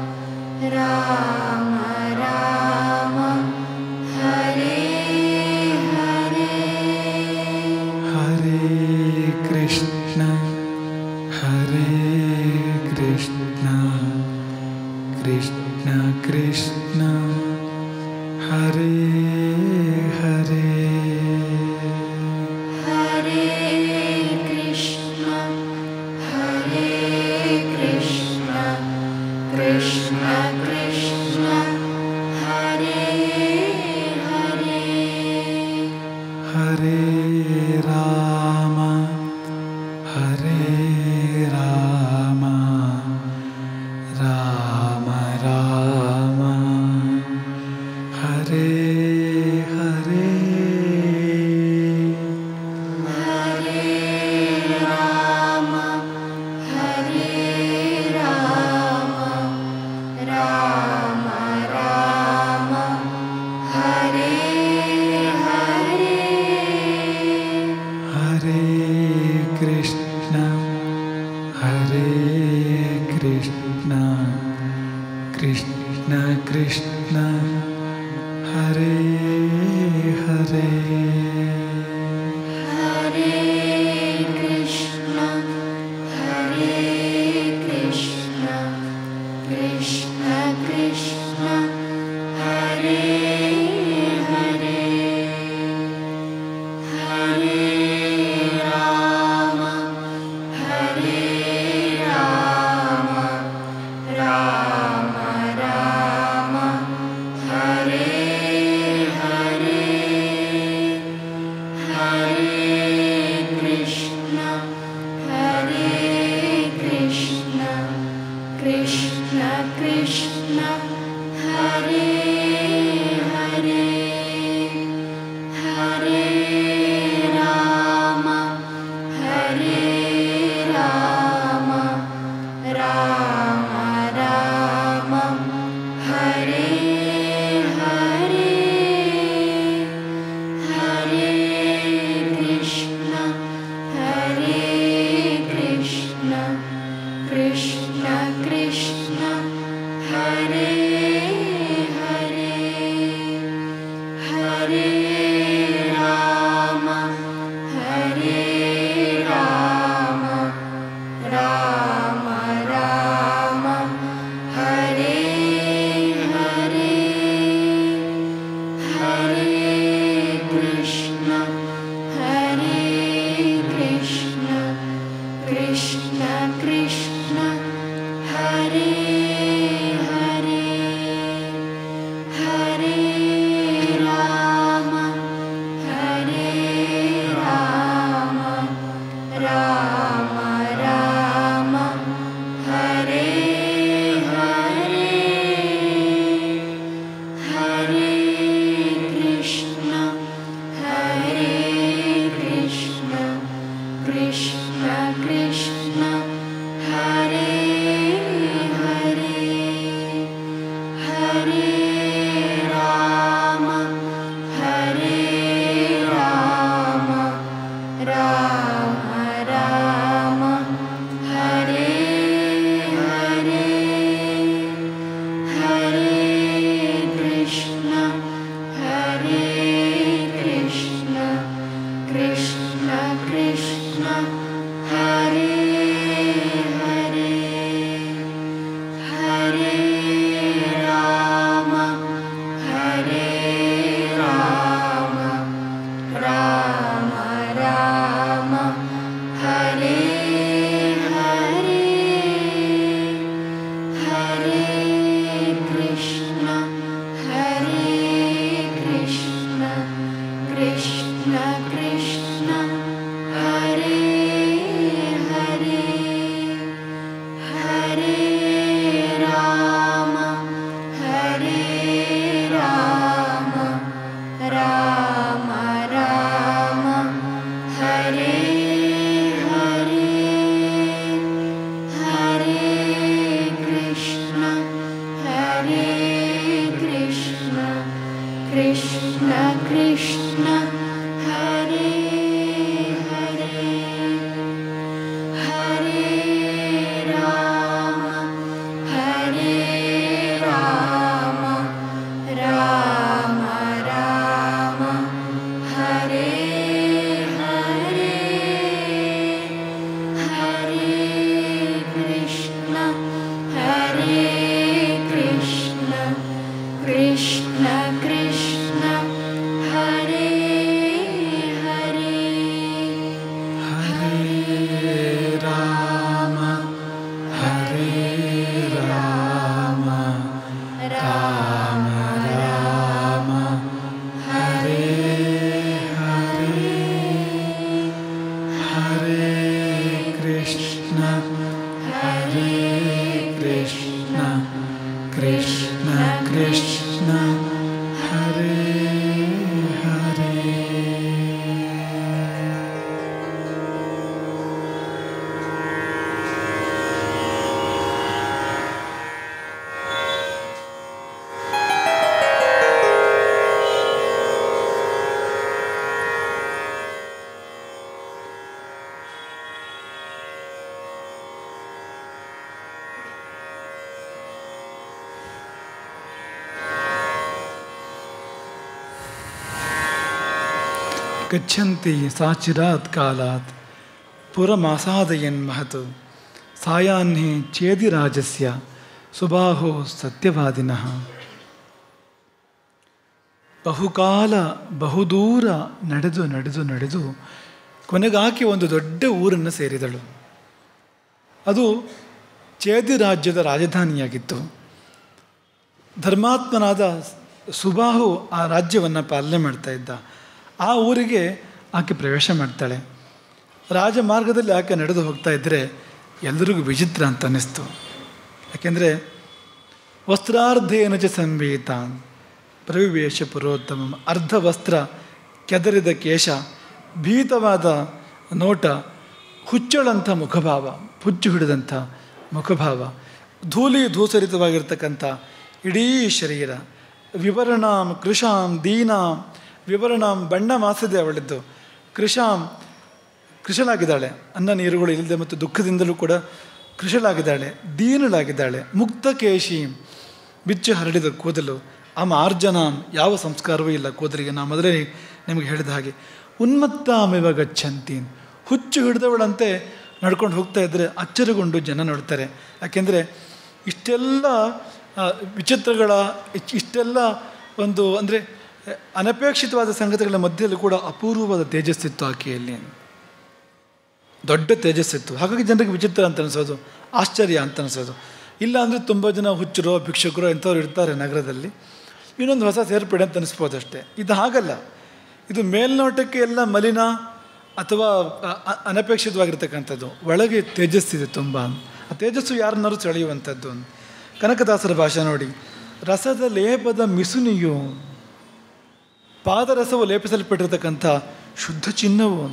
ರಾಮ ರಾಮ ಹರೇ ಹರೇ ಹರೇ ಕೃಷ್ಣ ಹರೇ ಕೃಷ್ಣ ಕೃಷ್ಣ ಕೃಷ್ಣ ಹರೇ ಹರೇ ಹರೇ ಕೃಷ್ಣ ಹರೇ ಕೃಷ್ಣ ಕೃಷ್ಣ ಕೃಷ್ಣ ಹರೇ ಹರೇ ಹರೇ ರಾಮ ಹರೇ ರಾಮ ರಾಮ ರಾಮ ಹರೇ ಹರೇ ಹರೇ ರಾಮ ಹರೇ ರಾಮ ರಾಮ ರಾಮ ಹರೇ ಹರೇ ಹರೇ ಕೃಷ್ಣ ಹರೇ ಕೃಷ್ಣ ಕೃಷ್ಣ ಕೃಷ್ಣ ಹರೇ ಹರೇ ಹರೇ ಕೃಷ್ಣ ಹರೇ ಕೃಷ್ಣ ಕೃಷ್ಣ ಕೃಷ್ಣ ಹರೇ ಹರೇ ಹರೇ ರಾಮ ಹರೇ ರಾಮ ರಾಮ ರಾಮ ಹರೇ ಹರೇ ಹರೇ ಕೃಷ್ಣ ಹರೇ ಕೃಷ್ಣ ಕೃಷ್ಣ ಕೃಷ್ಣ ಹರೇ ಹರೇ ಹರೇ ರಾಮ ಹರೇ ರಾಮ ರಾಮ ರಾಮ ಹರೇ ಹರೇ ಹರೇ ಕೃಷ್ಣ ಹರೇ ಕೃಷ್ಣ ಕೃಷ್ಣ ಕೃಷ್ಣ ಹರೇ ಹರೇ ಹರೇ ರಾಮ ಹರೇ ರಾಮ ರಾಮ ರಾಮ ಹರೇ ಹರೇ ಹರೇ ಕೃಷ್ಣ ಹರೇ ಕೃಷ್ಣ ಕೃಷ್ಣ ಕೃಷ್ಣ ಹರೇ ಹರೇ ಹರೇ ರಾಮ ಹರೇ ರಾಮ ರಾಮ ರಾಮ ಹರೇ ಹರೇ ಹರೇ ಕೃಷ್ಣ ಹರೇ ಕೃಷ್ಣ ಕೃಷ್ಣ ಕೃಷ್ಣ ಹರೇ ಹರೇ ಹರೇ ರಾಮ ಹರೇ ರಾಮ ರಾಮ ರಾಮ ಹರೇ ಹರೇ ಹರೇ ಕೃಷ್ಣ ಹರೇ ಕೃಷ್ಣ ಕೃಷ್ಣ ಕೃಷ್ಣ ಹರೇ ಹರೇ ಕೃಷ್ಣ ಹರೇ ಕೃಷ್ಣ ಕೃಷ್ಣ ಕೃಷ್ಣ ಹರೇ ಹರೇ ಗಚ್ಚಂತಿ ಸಾಚಿರಾತ್ ಕಾಲಾತ್ ಪುರಮಾಸಾದಯನ್ ಮಹತ್ ಸಾಯಾಹ್ನೆ ಚೇದಿರಾಜಸ್ಯ ಸುಬಾಹೋ ಸತ್ಯವಾದಿನಃ ಬಹುಕಾಲ ಬಹುದೂರ ನಡೆದು ನಡೆದು ನಡೆದು ಕೊನೆಗಾಕಿ ಒಂದು ದೊಡ್ಡ ಊರನ್ನು ಸೇರಿದಳು ಅದು ಚೇದಿ ರಾಜ್ಯದ ರಾಜಧಾನಿಯಾಗಿತ್ತು ಧರ್ಮಾತ್ಮನಾದ ಸುಬಾಹು ಆ ರಾಜ್ಯವನ್ನು ಪಾಲನೆ ಮಾಡ್ತಾ ಇದ್ದ ಆ ಊರಿಗೆ ಆಕೆ ಪ್ರವೇಶ ಮಾಡ್ತಾಳೆ ರಾಜಮಾರ್ಗದಲ್ಲಿ ಆಕೆ ನಡೆದು ಹೋಗ್ತಾ ಇದ್ದರೆ ಎಲ್ಲರಿಗೂ ವಿಚಿತ್ರ ಅಂತ ಅನ್ನಿಸ್ತು ಯಾಕೆಂದರೆ ವಸ್ತ್ರಾರ್ಧೇನ ಚ ಸಂವೇತಾನ್ ಪ್ರವಿವೇಶ ಪುರೋತ್ತಮ ಅರ್ಧ ವಸ್ತ್ರ ಕೆದರಿದ ಕೇಶ ಭೀತವಾದ ನೋಟ ಹುಚ್ಚಳಂಥ ಮುಖಭಾವ ಹುಚ್ಚು ಹಿಡಿದಂಥ ಮುಖಭಾವ ಧೂಳಿ ಧೂಸರಿತವಾಗಿರ್ತಕ್ಕಂಥ ಇಡೀ ಶರೀರ ವಿವರಣಾಂ ಕೃಷಾಂ ದೀನಾಂ ವಿವರಣಾಂ ಬಣ್ಣ ಮಾಸದೆ ಅವಳಿದ್ದು ಕೃಷಾಂ ಕೃಷಲಾಗಿದ್ದಾಳೆ ಅನ್ನ ನೀರುಗಳು ಇಲ್ಲದೆ ಮತ್ತು ದುಃಖದಿಂದಲೂ ಕೂಡ ಕೃಷಲಾಗಿದ್ದಾಳೆ ದೀನಳಾಗಿದ್ದಾಳೆ ಮುಕ್ತಕೇಶಿ ಬಿಚ್ಚು ಹರಡಿದ ಕೂದಲು ಆ ಮಾರ್ಜನಾಂ ಯಾವ ಸಂಸ್ಕಾರವೂ ಇಲ್ಲ ಕೂದಲಿಗೆ ನಾ ಮೊದಲೇ ನಿಮಗೆ ಹೇಳಿದ ಹಾಗೆ ಉನ್ಮತ್ತಾಮಿವ ಗಚ್ಚಂತಿ ಹುಚ್ಚು ಹಿಡಿದವಳಂತೆ ನಡ್ಕೊಂಡು ಹೋಗ್ತಾ ಇದ್ದರೆ ಅಚ್ಚರಿಗೊಂಡು ಜನ ನೋಡ್ತಾರೆ ಯಾಕೆಂದರೆ ಇಷ್ಟೆಲ್ಲ ಆ, ವಿಚಿತ್ರಗಳ ಇಚ್- ಇಷ್ಟೆಲ್ಲ ಒಂದು ಅಂದರೆ ಅನಪೇಕ್ಷಿತವಾದ ಸಂಗತಿಗಳ ಮಧ್ಯದಲ್ಲಿ ಕೂಡ ಅಪೂರ್ವವಾದ ತೇಜಸ್ಸಿತ್ತು ಆಕೆಯಲ್ಲಿ ದೊಡ್ಡ ತೇಜಸ್ಸಿತ್ತು ಹಾಗಾಗಿ ಜನರಿಗೆ ವಿಚಿತ್ರ ಅಂತ ಅನಿಸೋದು ಆಶ್ಚರ್ಯ ಅಂತ ಅನಿಸೋದು ಇಲ್ಲ ಅಂದರೆ ತುಂಬ ಜನ ಹುಚ್ಚರು ಭಿಕ್ಷುಕರು ಇಂಥವ್ರು ಇರ್ತಾರೆ ನಗರದಲ್ಲಿ ಇನ್ನೊಂದು ಹೊಸ ಸೇರ್ಪಡೆ ಅಂತ ಅನಿಸ್ಬೋದು ಅಷ್ಟೇ ಇದು ಹಾಗಲ್ಲ ಇದು ಮೇಲ್ನೋಟಕ್ಕೆ ಎಲ್ಲ ಮಲಿನ ಅಥವಾ ಅ- ಅ- ಅನಪೇಕ್ಷಿತವಾಗಿರ್ತಕ್ಕಂಥದ್ದು ಒಳಗೆ ತೇಜಸ್ಸಿದೆ ತುಂಬ ಆ ತೇಜಸ್ಸು ಯಾರನ್ನಾರು ಸೆಳೆಯುವಂಥದ್ದು ಕನಕದಾಸರ ಭಾಷೆ ನೋಡಿ ರಸದ ಲೇಪದ ಮಿಸುನಿಯು ಪಾದರಸವು ಲೇಪಿಸಲ್ಪಟ್ಟಿರ್ತಕ್ಕಂಥ ಶುದ್ಧ ಚಿನ್ನವು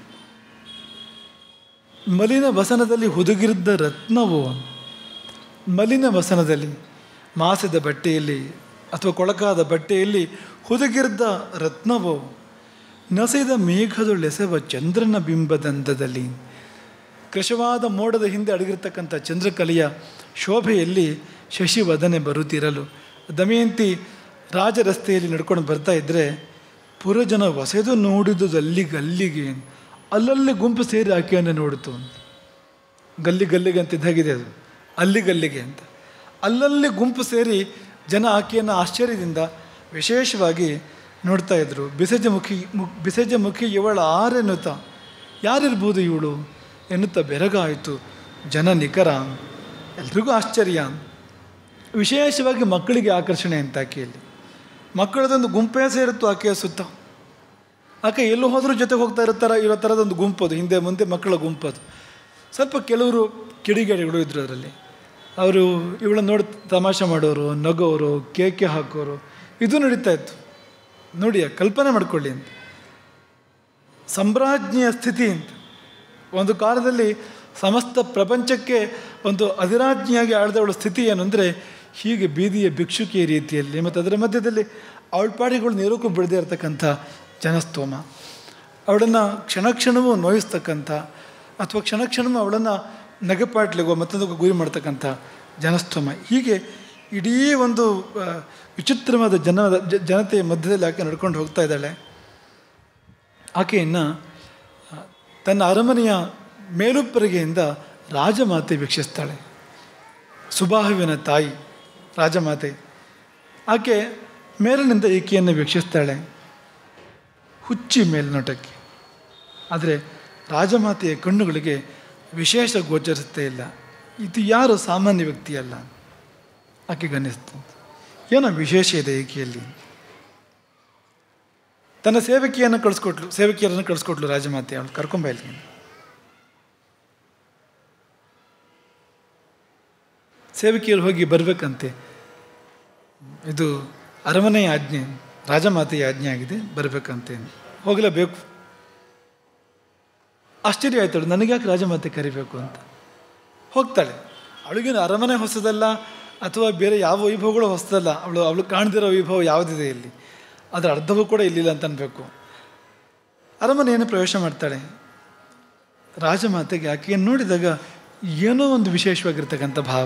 ಮಲಿನ ವಸನದಲ್ಲಿ ಹುದುಗಿರಿದ್ದ ರತ್ನವು ಮಲಿನ ವಸನದಲ್ಲಿ ಮಾಸಿದ ಬಟ್ಟೆಯಲ್ಲಿ ಅಥವಾ ಕೊಳಕಾದ ಬಟ್ಟೆಯಲ್ಲಿ ಹುದುಗಿರಿದ ರತ್ನವು ನಸೆದ ಮೇಘದೊಳೆಸೆವ ಚಂದ್ರನ ಬಿಂಬದಂದದಲ್ಲಿ ಕೃಶವಾದ ಮೋಡದ ಹಿಂದೆ ಅಡಗಿರ್ತಕ್ಕಂಥ ಚಂದ್ರಕಲೆಯ ಶೋಭೆಯಲ್ಲಿ ಶಶಿವದನೆ ಬರುತ್ತಿರಲು ದಮಯಂತಿ ರಾಜ ರಸ್ತೆಯಲ್ಲಿ ನಡ್ಕೊಂಡು ಬರ್ತಾ ಇದ್ದರೆ ಪುರಜನ ಹೊಸೆದು ನೋಡಿದುದು ಅಲ್ಲಿಗೆ ಅಲ್ಲಿಗೆ ಅಲ್ಲಲ್ಲಿ ಗುಂಪು ಸೇರಿ ಆಕೆಯನ್ನು ನೋಡಿತು ಗಲ್ಲಿ ಗಲ್ಲಿಗೆ ಅಂತ ಇದ್ದಾಗಿದೆ ಅದು ಅಲ್ಲಿ ಗಲ್ಲಿಗೆ ಅಂತ ಅಲ್ಲಲ್ಲಿ ಗುಂಪು ಸೇರಿ ಜನ ಆಕೆಯನ್ನು ಆಶ್ಚರ್ಯದಿಂದ ವಿಶೇಷವಾಗಿ ನೋಡ್ತಾ ಇದ್ರು ಬಿಸಜ ಮುಖಿ ಮು ಬಿಸಜ ಮುಖಿ ಇವಳ ಆರೆನ್ನುತ್ತ ಯಾರಿರ್ಬೋದು ಇವಳು ಎನ್ನುತ್ತಾ ಬೆರಗಾಯಿತು ಜನ ನಿಖರ ಎಲ್ರಿಗೂ ಆಶ್ಚರ್ಯ ವಿಶೇಷವಾಗಿ ಮಕ್ಕಳಿಗೆ ಆಕರ್ಷಣೆ ಅಂತ ಆಕೆಯಲ್ಲಿ ಮಕ್ಕಳದೊಂದು ಗುಂಪೇ ಸೇರಿತ್ತು ಆಕೆಯ ಸುತ್ತ ಆಕೆ ಎಲ್ಲೂ ಹೋದರೂ ಜೊತೆಗೆ ಹೋಗ್ತಾ ಇರ್ತಾರ ಇರೋ ಥರದೊಂದು ಗುಂಪದು ಹಿಂದೆ ಮುಂದೆ ಮಕ್ಕಳ ಗುಂಪದು ಸ್ವಲ್ಪ ಕೆಲವರು ಕಿಡಿಗೇಡಿಗಳು ಇದ್ರು ಅದರಲ್ಲಿ ಅವರು ಇವಳನ್ನ ನೋಡಿ ತಮಾಷೆ ಮಾಡೋರು ನಗೋರು ಕೇಕೆ ಹಾಕೋರು ಇದು ನಡೀತಾ ಇತ್ತು ನೋಡಿ ಆ ಕಲ್ಪನೆ ಮಾಡ್ಕೊಳ್ಳಿ ಅಂತ ಸಾಮ್ರಾಜ್ಞಿಯ ಸ್ಥಿತಿ ಅಂತ ಒಂದು ಕಾಲದಲ್ಲಿ ಸಮಸ್ತ ಪ್ರಪಂಚಕ್ಕೆ ಒಂದು ಅಧಿರಾಜ್ಞಿಯಾಗಿ ಆಳ್ದವಳ ಸ್ಥಿತಿ ಏನು ಅಂದರೆ ಹೀಗೆ ಬೀದಿಯ ಭಿಕ್ಷುಕಿಯ ರೀತಿಯಲ್ಲಿ ಮತ್ತು ಅದರ ಮಧ್ಯದಲ್ಲಿ ಅವಳ ಪಾಡಿಗಳು ನೀರಕ್ಕೂ ಬಿಡದೇ ಇರತಕ್ಕಂಥ ಜನಸ್ತೋಮ ಅವಳನ್ನು ಕ್ಷಣ ಕ್ಷಣವೂ ನೋಯಿಸ್ತಕ್ಕಂಥ ಅಥವಾ ಕ್ಷಣ ಕ್ಷಣವೂ ಅವಳನ್ನು ನಗೆಪಾಟ್ಲಿಗೋ ಮತ್ತೊಂದಕ್ಕೂ ಗುರಿ ಮಾಡ್ತಕ್ಕಂಥ ಜನಸ್ತೋಮ ಹೀಗೆ ಇಡೀ ಒಂದು ಆ, ವಿಚಿತ್ರವಾದ ಜನ ಜ- ಜನತೆಯ ಮಧ್ಯದಲ್ಲಿ ಆಕೆ ನಡ್ಕೊಂಡು ಹೋಗ್ತಾ ಇದ್ದಾಳೆ ಆಕೆಯನ್ನು ಆ, ತನ್ನ ಅರಮನೆಯ ಮೇಲುಪ್ಪರಿಗೆಯಿಂದ ರಾಜಮಾತೆ ವೀಕ್ಷಿಸ್ತಾಳೆ ಸುಬಾಹುವಿನ ತಾಯಿ ರಾಜಮಾತೆ ಆಕೆ ಮೇಲಿನಿಂದ ಈಕೆಯನ್ನು ವೀಕ್ಷಿಸ್ತಾಳೆ ಹುಚ್ಚಿ ಮೇಲ್ನೋಟಕ್ಕೆ ಆದರೆ ರಾಜಮಾತೆಯ ಕಣ್ಣುಗಳಿಗೆ ವಿಶೇಷ ಗೋಚರಿಸುತ್ತೇ ಇಲ್ಲ ಇದು ಯಾರು ಸಾಮಾನ್ಯ ವ್ಯಕ್ತಿಯಲ್ಲ ಆಕೆಗೆ ಅನ್ನಿಸ್ತು ಏನೋ ವಿಶೇಷ ಇದೆ ಈಕೆಯಲ್ಲಿ ತನ್ನ ಸೇವಕಿಯನ್ನು ಕಳಿಸ್ಕೊಟ್ಲು ಸೇವಕಿಯರನ್ನು ಕಳಿಸ್ಕೊಟ್ಲು ರಾಜಮಾತೆ ಅವಳು ಕರ್ಕೊಂಬ ಇಲ್ಲಿ ಸೇವಕಿಯರು ಹೋಗಿ ಬರಬೇಕಂತೆ ಇದು ಅರಮನೆಯ ಆಜ್ಞೆ ರಾಜಮಾತೆಯ ಆಜ್ಞೆ ಆಗಿದೆ ಬರಬೇಕಂತೆ ಹೋಗಲೇಬೇಕು ಆಶ್ಚರ್ಯ ಆಯ್ತಾಳು ನನಗೆ ಯಾಕೆ ರಾಜಮಾತೆ ಕರಿಬೇಕು ಅಂತ ಹೋಗ್ತಾಳೆ ಅವಳಿಗೇನು ಅರಮನೆ ಹೊಸದಲ್ಲ ಅಥವಾ ಬೇರೆ ಯಾವ ವೈಭವಗಳು ಹೊಸದಲ್ಲ ಅವಳು ಅವಳು ಕಾಣದಿರೋ ವೈಭವ ಯಾವುದಿದೆ ಇಲ್ಲಿ ಅದರ ಅರ್ಧವೂ ಕೂಡ ಇಲ್ಲಿಲ್ಲ ಅಂತ ಅನ್ಬೇಕು ಅರಮನೆಯನ್ನು ಪ್ರವೇಶ ಮಾಡ್ತಾಳೆ ರಾಜಮಾತೆಗೆ ಆಕೆಯನ್ನು ನೋಡಿದಾಗ ಏನೋ ಒಂದು ವಿಶೇಷವಾಗಿರ್ತಕ್ಕಂಥ ಭಾವ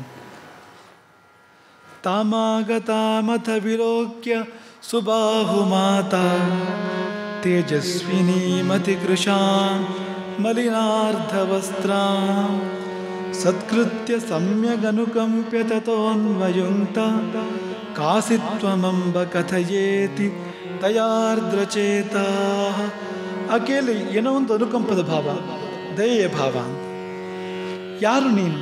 ತಾಮಾಗತಾಮಥ ವಿಲೋಕ್ಯ ಸುಬಾಹು ಮಾತಾ ತೇಜಸ್ವಿನಿ ಮತಿ ಕೃಶಾಂ ಮಲಿನಾರ್ಧವಸ್ತ್ರ ಸತ್ಕೃತ್ಯ ಸಮ್ಯಗನುಕಂಪ್ಯ ತಥೋನ್ವಯುಂಕ್ತ ಕಾಸಿತ್ವಮಂಬ ಕಥಯೇತಿ ತಯಾರ್ದ್ರಚೇತ ಆಕೆಯಲ್ಲಿ ಏನೋ ಒಂದು ಅನುಕಂಪದ ಭಾವ ದಯೆಯ ಭಾವ ಯಾರು ನೀನು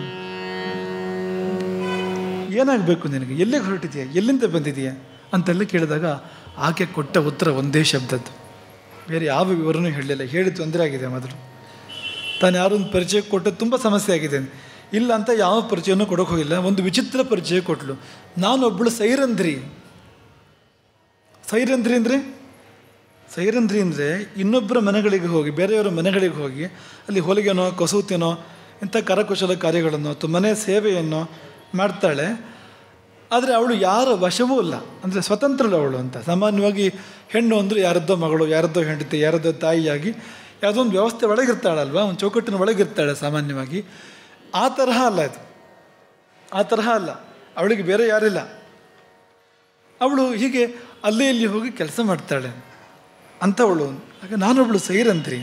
ಏನಾಗಬೇಕು ನಿನಗೆ ಎಲ್ಲಿಗೆ ಹೊರಟಿದೆಯಾ ಎಲ್ಲಿಂದ ಬಂದಿದೆಯಾ ಅಂತೆಲ್ಲ ಕೇಳಿದಾಗ ಆಕೆ ಕೊಟ್ಟ ಉತ್ತರ ಒಂದೇ ಶಬ್ದದ್ದು ಬೇರೆ ಯಾವ ವಿವರನೂ ಹೇಳಲಿಲ್ಲ ಹೇಳಿ ತೊಂದರೆ ಆಗಿದೆ ಮೊದಲು ತಾನು ಯಾರೊಂದು ಪರಿಚಯ ಕೊಟ್ಟು ತುಂಬ ಸಮಸ್ಯೆ ಆಗಿದೆ ಇಲ್ಲ ಅಂತ ಯಾವ ಪರಿಚಯನೂ ಕೊಡೋಕೆ ಹೋಗಿಲ್ಲ ಒಂದು ವಿಚಿತ್ರ ಪರಿಚಯ ಕೊಟ್ಟಳು ನಾನೊಬ್ಬಳು ಸೈರಂಧ್ರಿ ಸೈರಂಧ್ರಿ ಅಂದರೆ ಸೈರಂಧ್ರಿ ಅಂದರೆ ಇನ್ನೊಬ್ಬರ ಮನೆಗಳಿಗೆ ಹೋಗಿ ಬೇರೆಯವರ ಮನೆಗಳಿಗೆ ಹೋಗಿ ಅಲ್ಲಿ ಹೊಲಿಗೆನೋ ಕಸೂತಿನೋ ಇಂಥ ಕರಕುಶಲ ಕಾರ್ಯಗಳನ್ನು ಅಥವಾ ಮನೆ ಸೇವೆಯನ್ನು ಮಾಡ್ತಾಳೆ ಆದರೆ ಅವಳು ಯಾರ ವಶವೂ ಇಲ್ಲ ಅಂದರೆ ಸ್ವತಂತ್ರಳು ಅವಳು ಅಂತ ಸಾಮಾನ್ಯವಾಗಿ ಹೆಣ್ಣು ಅಂದರೆ ಯಾರದ್ದೋ ಮಗಳು ಯಾರದ್ದೋ ಹೆಂಡತಿ ಯಾರದ್ದೋ ತಾಯಿಯಾಗಿ ಯಾವುದೋ ಒಂದು ವ್ಯವಸ್ಥೆ ಒಳಗಿರ್ತಾಳಲ್ವಾ ಒಂದು ಚೌಕಟ್ಟಿನ ಒಳಗಿರ್ತಾಳೆ ಸಾಮಾನ್ಯವಾಗಿ ಆ ತರಹ ಅಲ್ಲ ಇದು ಆ ತರಹ ಅಲ್ಲ ಅವಳಿಗೆ ಬೇರೆ ಯಾರಿಲ್ಲ ಅವಳು ಹೀಗೆ ಅಲ್ಲಿ ಇಲ್ಲಿ ಹೋಗಿ ಕೆಲಸ ಮಾಡ್ತಾಳೆ ಅಂಥವಳು ಆಗ ನಾನೊಬ್ಳು ಸೈರಂತ್ರಿ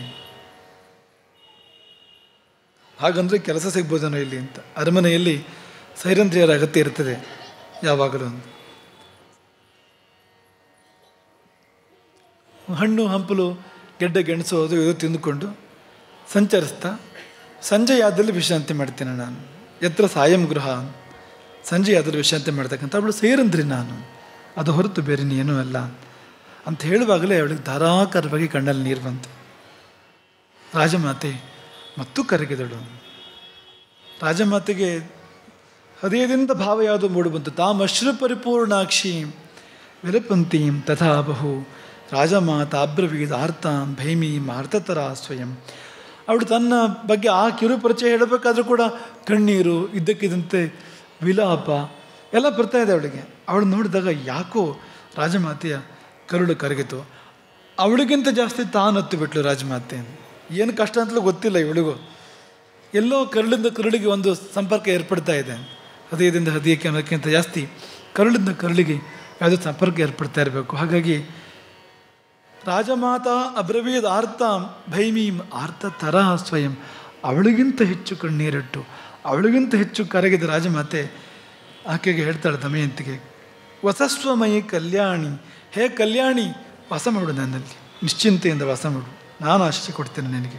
ಹಾಗಂದ್ರೆ ಕೆಲಸ ಸಿಗ್ಬೋದೇನೋ ಇಲ್ಲಿ ಅಂತ ಅರಮನೆಯಲ್ಲಿ ಸೈರಂತ್ರಿಯರ ಅಗತ್ಯ ಇರ್ತದೆ ಯಾವಾಗಲೂ ಅಂತ ಹಣ್ಣು ಹಂಪಲು ಗೆಡ್ಡೆ ಗೆಣಸು ಅದು ಇದು ತಿಂದುಕೊಂಡು ಸಂಚರಿಸ್ತಾ ಸಂಜೆ ಆದಲ್ಲಿ ವಿಶ್ರಾಂತಿ ಮಾಡ್ತೇನೆ ನಾನು ಎತ್ರ ಸಾಯಂ ಗೃಹ ಸಂಜೆ ಆದಲ್ಲಿ ವಿಶ್ರಾಂತಿ ಮಾಡ್ತಕ್ಕಂಥ ಅವಳು ಸೇರಂದ್ರಿ ನಾನು ಅದು ಹೊರತು ಬೇರೆ ಏನೂ ಅಲ್ಲ ಅಂತ ಹೇಳುವಾಗಲೇ ಅವಳಿಗೆ ಧಾರಾಕಾರವಾಗಿ ಕಣ್ಣಲ್ಲಿ ನೀರು ಬಂತು ರಾಜಮಾತೆ ಮತ್ತು ಕರಗಿದಳು ರಾಜಮಾತೆಗೆ ಹೃದಯದಿಂದ ಭಾವ ಯಾವುದು ಮೂಡು ಬಂತು ತಾಮಶ್ರು ಪರಿಪೂರ್ಣಾಕ್ಷಿ ವಿಲಪಂತೀಂ ತಥಾ ಬಹು ರಾಜಮಾತ ಅಬ್ರವೀದ ಆರ್ತಾಂ ಭೈಮೀಂ ಆರ್ತತರ ಸ್ವಯಂ ಅವಳು ತನ್ನ ಬಗ್ಗೆ ಆ ಕಿರು ಪರಿಚಯ ಹೇಳಬೇಕಾದ್ರೂ ಕೂಡ ಕಣ್ಣೀರು ಇದ್ದಕ್ಕಿದ್ದಂತೆ ವಿಲಾಪ ಎಲ್ಲ ಬರ್ತಾ ಇದೆ ಅವಳಿಗೆ ಅವಳು ನೋಡಿದಾಗ ಯಾಕೋ ರಾಜಮಾತೆಯ ಕರುಳು ಕರಗಿತು ಅವಳಿಗಿಂತ ಜಾಸ್ತಿ ತಾನು ಹತ್ತು ಬಿಟ್ಲು ರಾಜಮಾತೆ ಏನು ಕಷ್ಟ ಅಂತಲೂ ಗೊತ್ತಿಲ್ಲ ಇವಳಿಗೂ ಎಲ್ಲೋ ಕರುಳಿಂದ ಕರುಳಿಗೆ ಒಂದು ಸಂಪರ್ಕ ಏರ್ಪಡ್ತಾ ಇದೆ ಹೃದಯದಿಂದ ಹೃದಯಕ್ಕೆ ಅನ್ನೋಕ್ಕಿಂತ ಜಾಸ್ತಿ ಕರುಳಿಂದ ಕರುಳಿಗೆ ಯಾವುದೋ ಸಂಪರ್ಕ ಏರ್ಪಡ್ತಾ ಇರಬೇಕು ಹಾಗಾಗಿ ರಾಜಮಾತಾ ಅಬ್ರವೀದ್ ಆರ್ತ ಭೈಮೀಂ ಆರ್ತ ತರ ಸ್ವಯಂ ಅವಳಿಗಿಂತ ಹೆಚ್ಚು ಕಣ್ಣೀರಿಟ್ಟು ಅವಳಿಗಿಂತ ಹೆಚ್ಚು ಕರಗಿದ ರಾಜಮಾತೆ ಆಕೆಗೆ ಹೇಳ್ತಾಳೆ ದಮಯಂತಿಗೆ ವಸಸ್ವಮಯಿ ಕಲ್ಯಾಣಿ ಹೇ ಕಲ್ಯಾಣಿ ವಾಸ ಮಾಡು ನನ್ನಲ್ಲಿ ನಿಶ್ಚಿಂತೆಯಿಂದ ವಾಸ ಮಾಡು ನಾನು ಆಶಿಸಿ ಕೊಡ್ತೇನೆ ನಿನಗೆ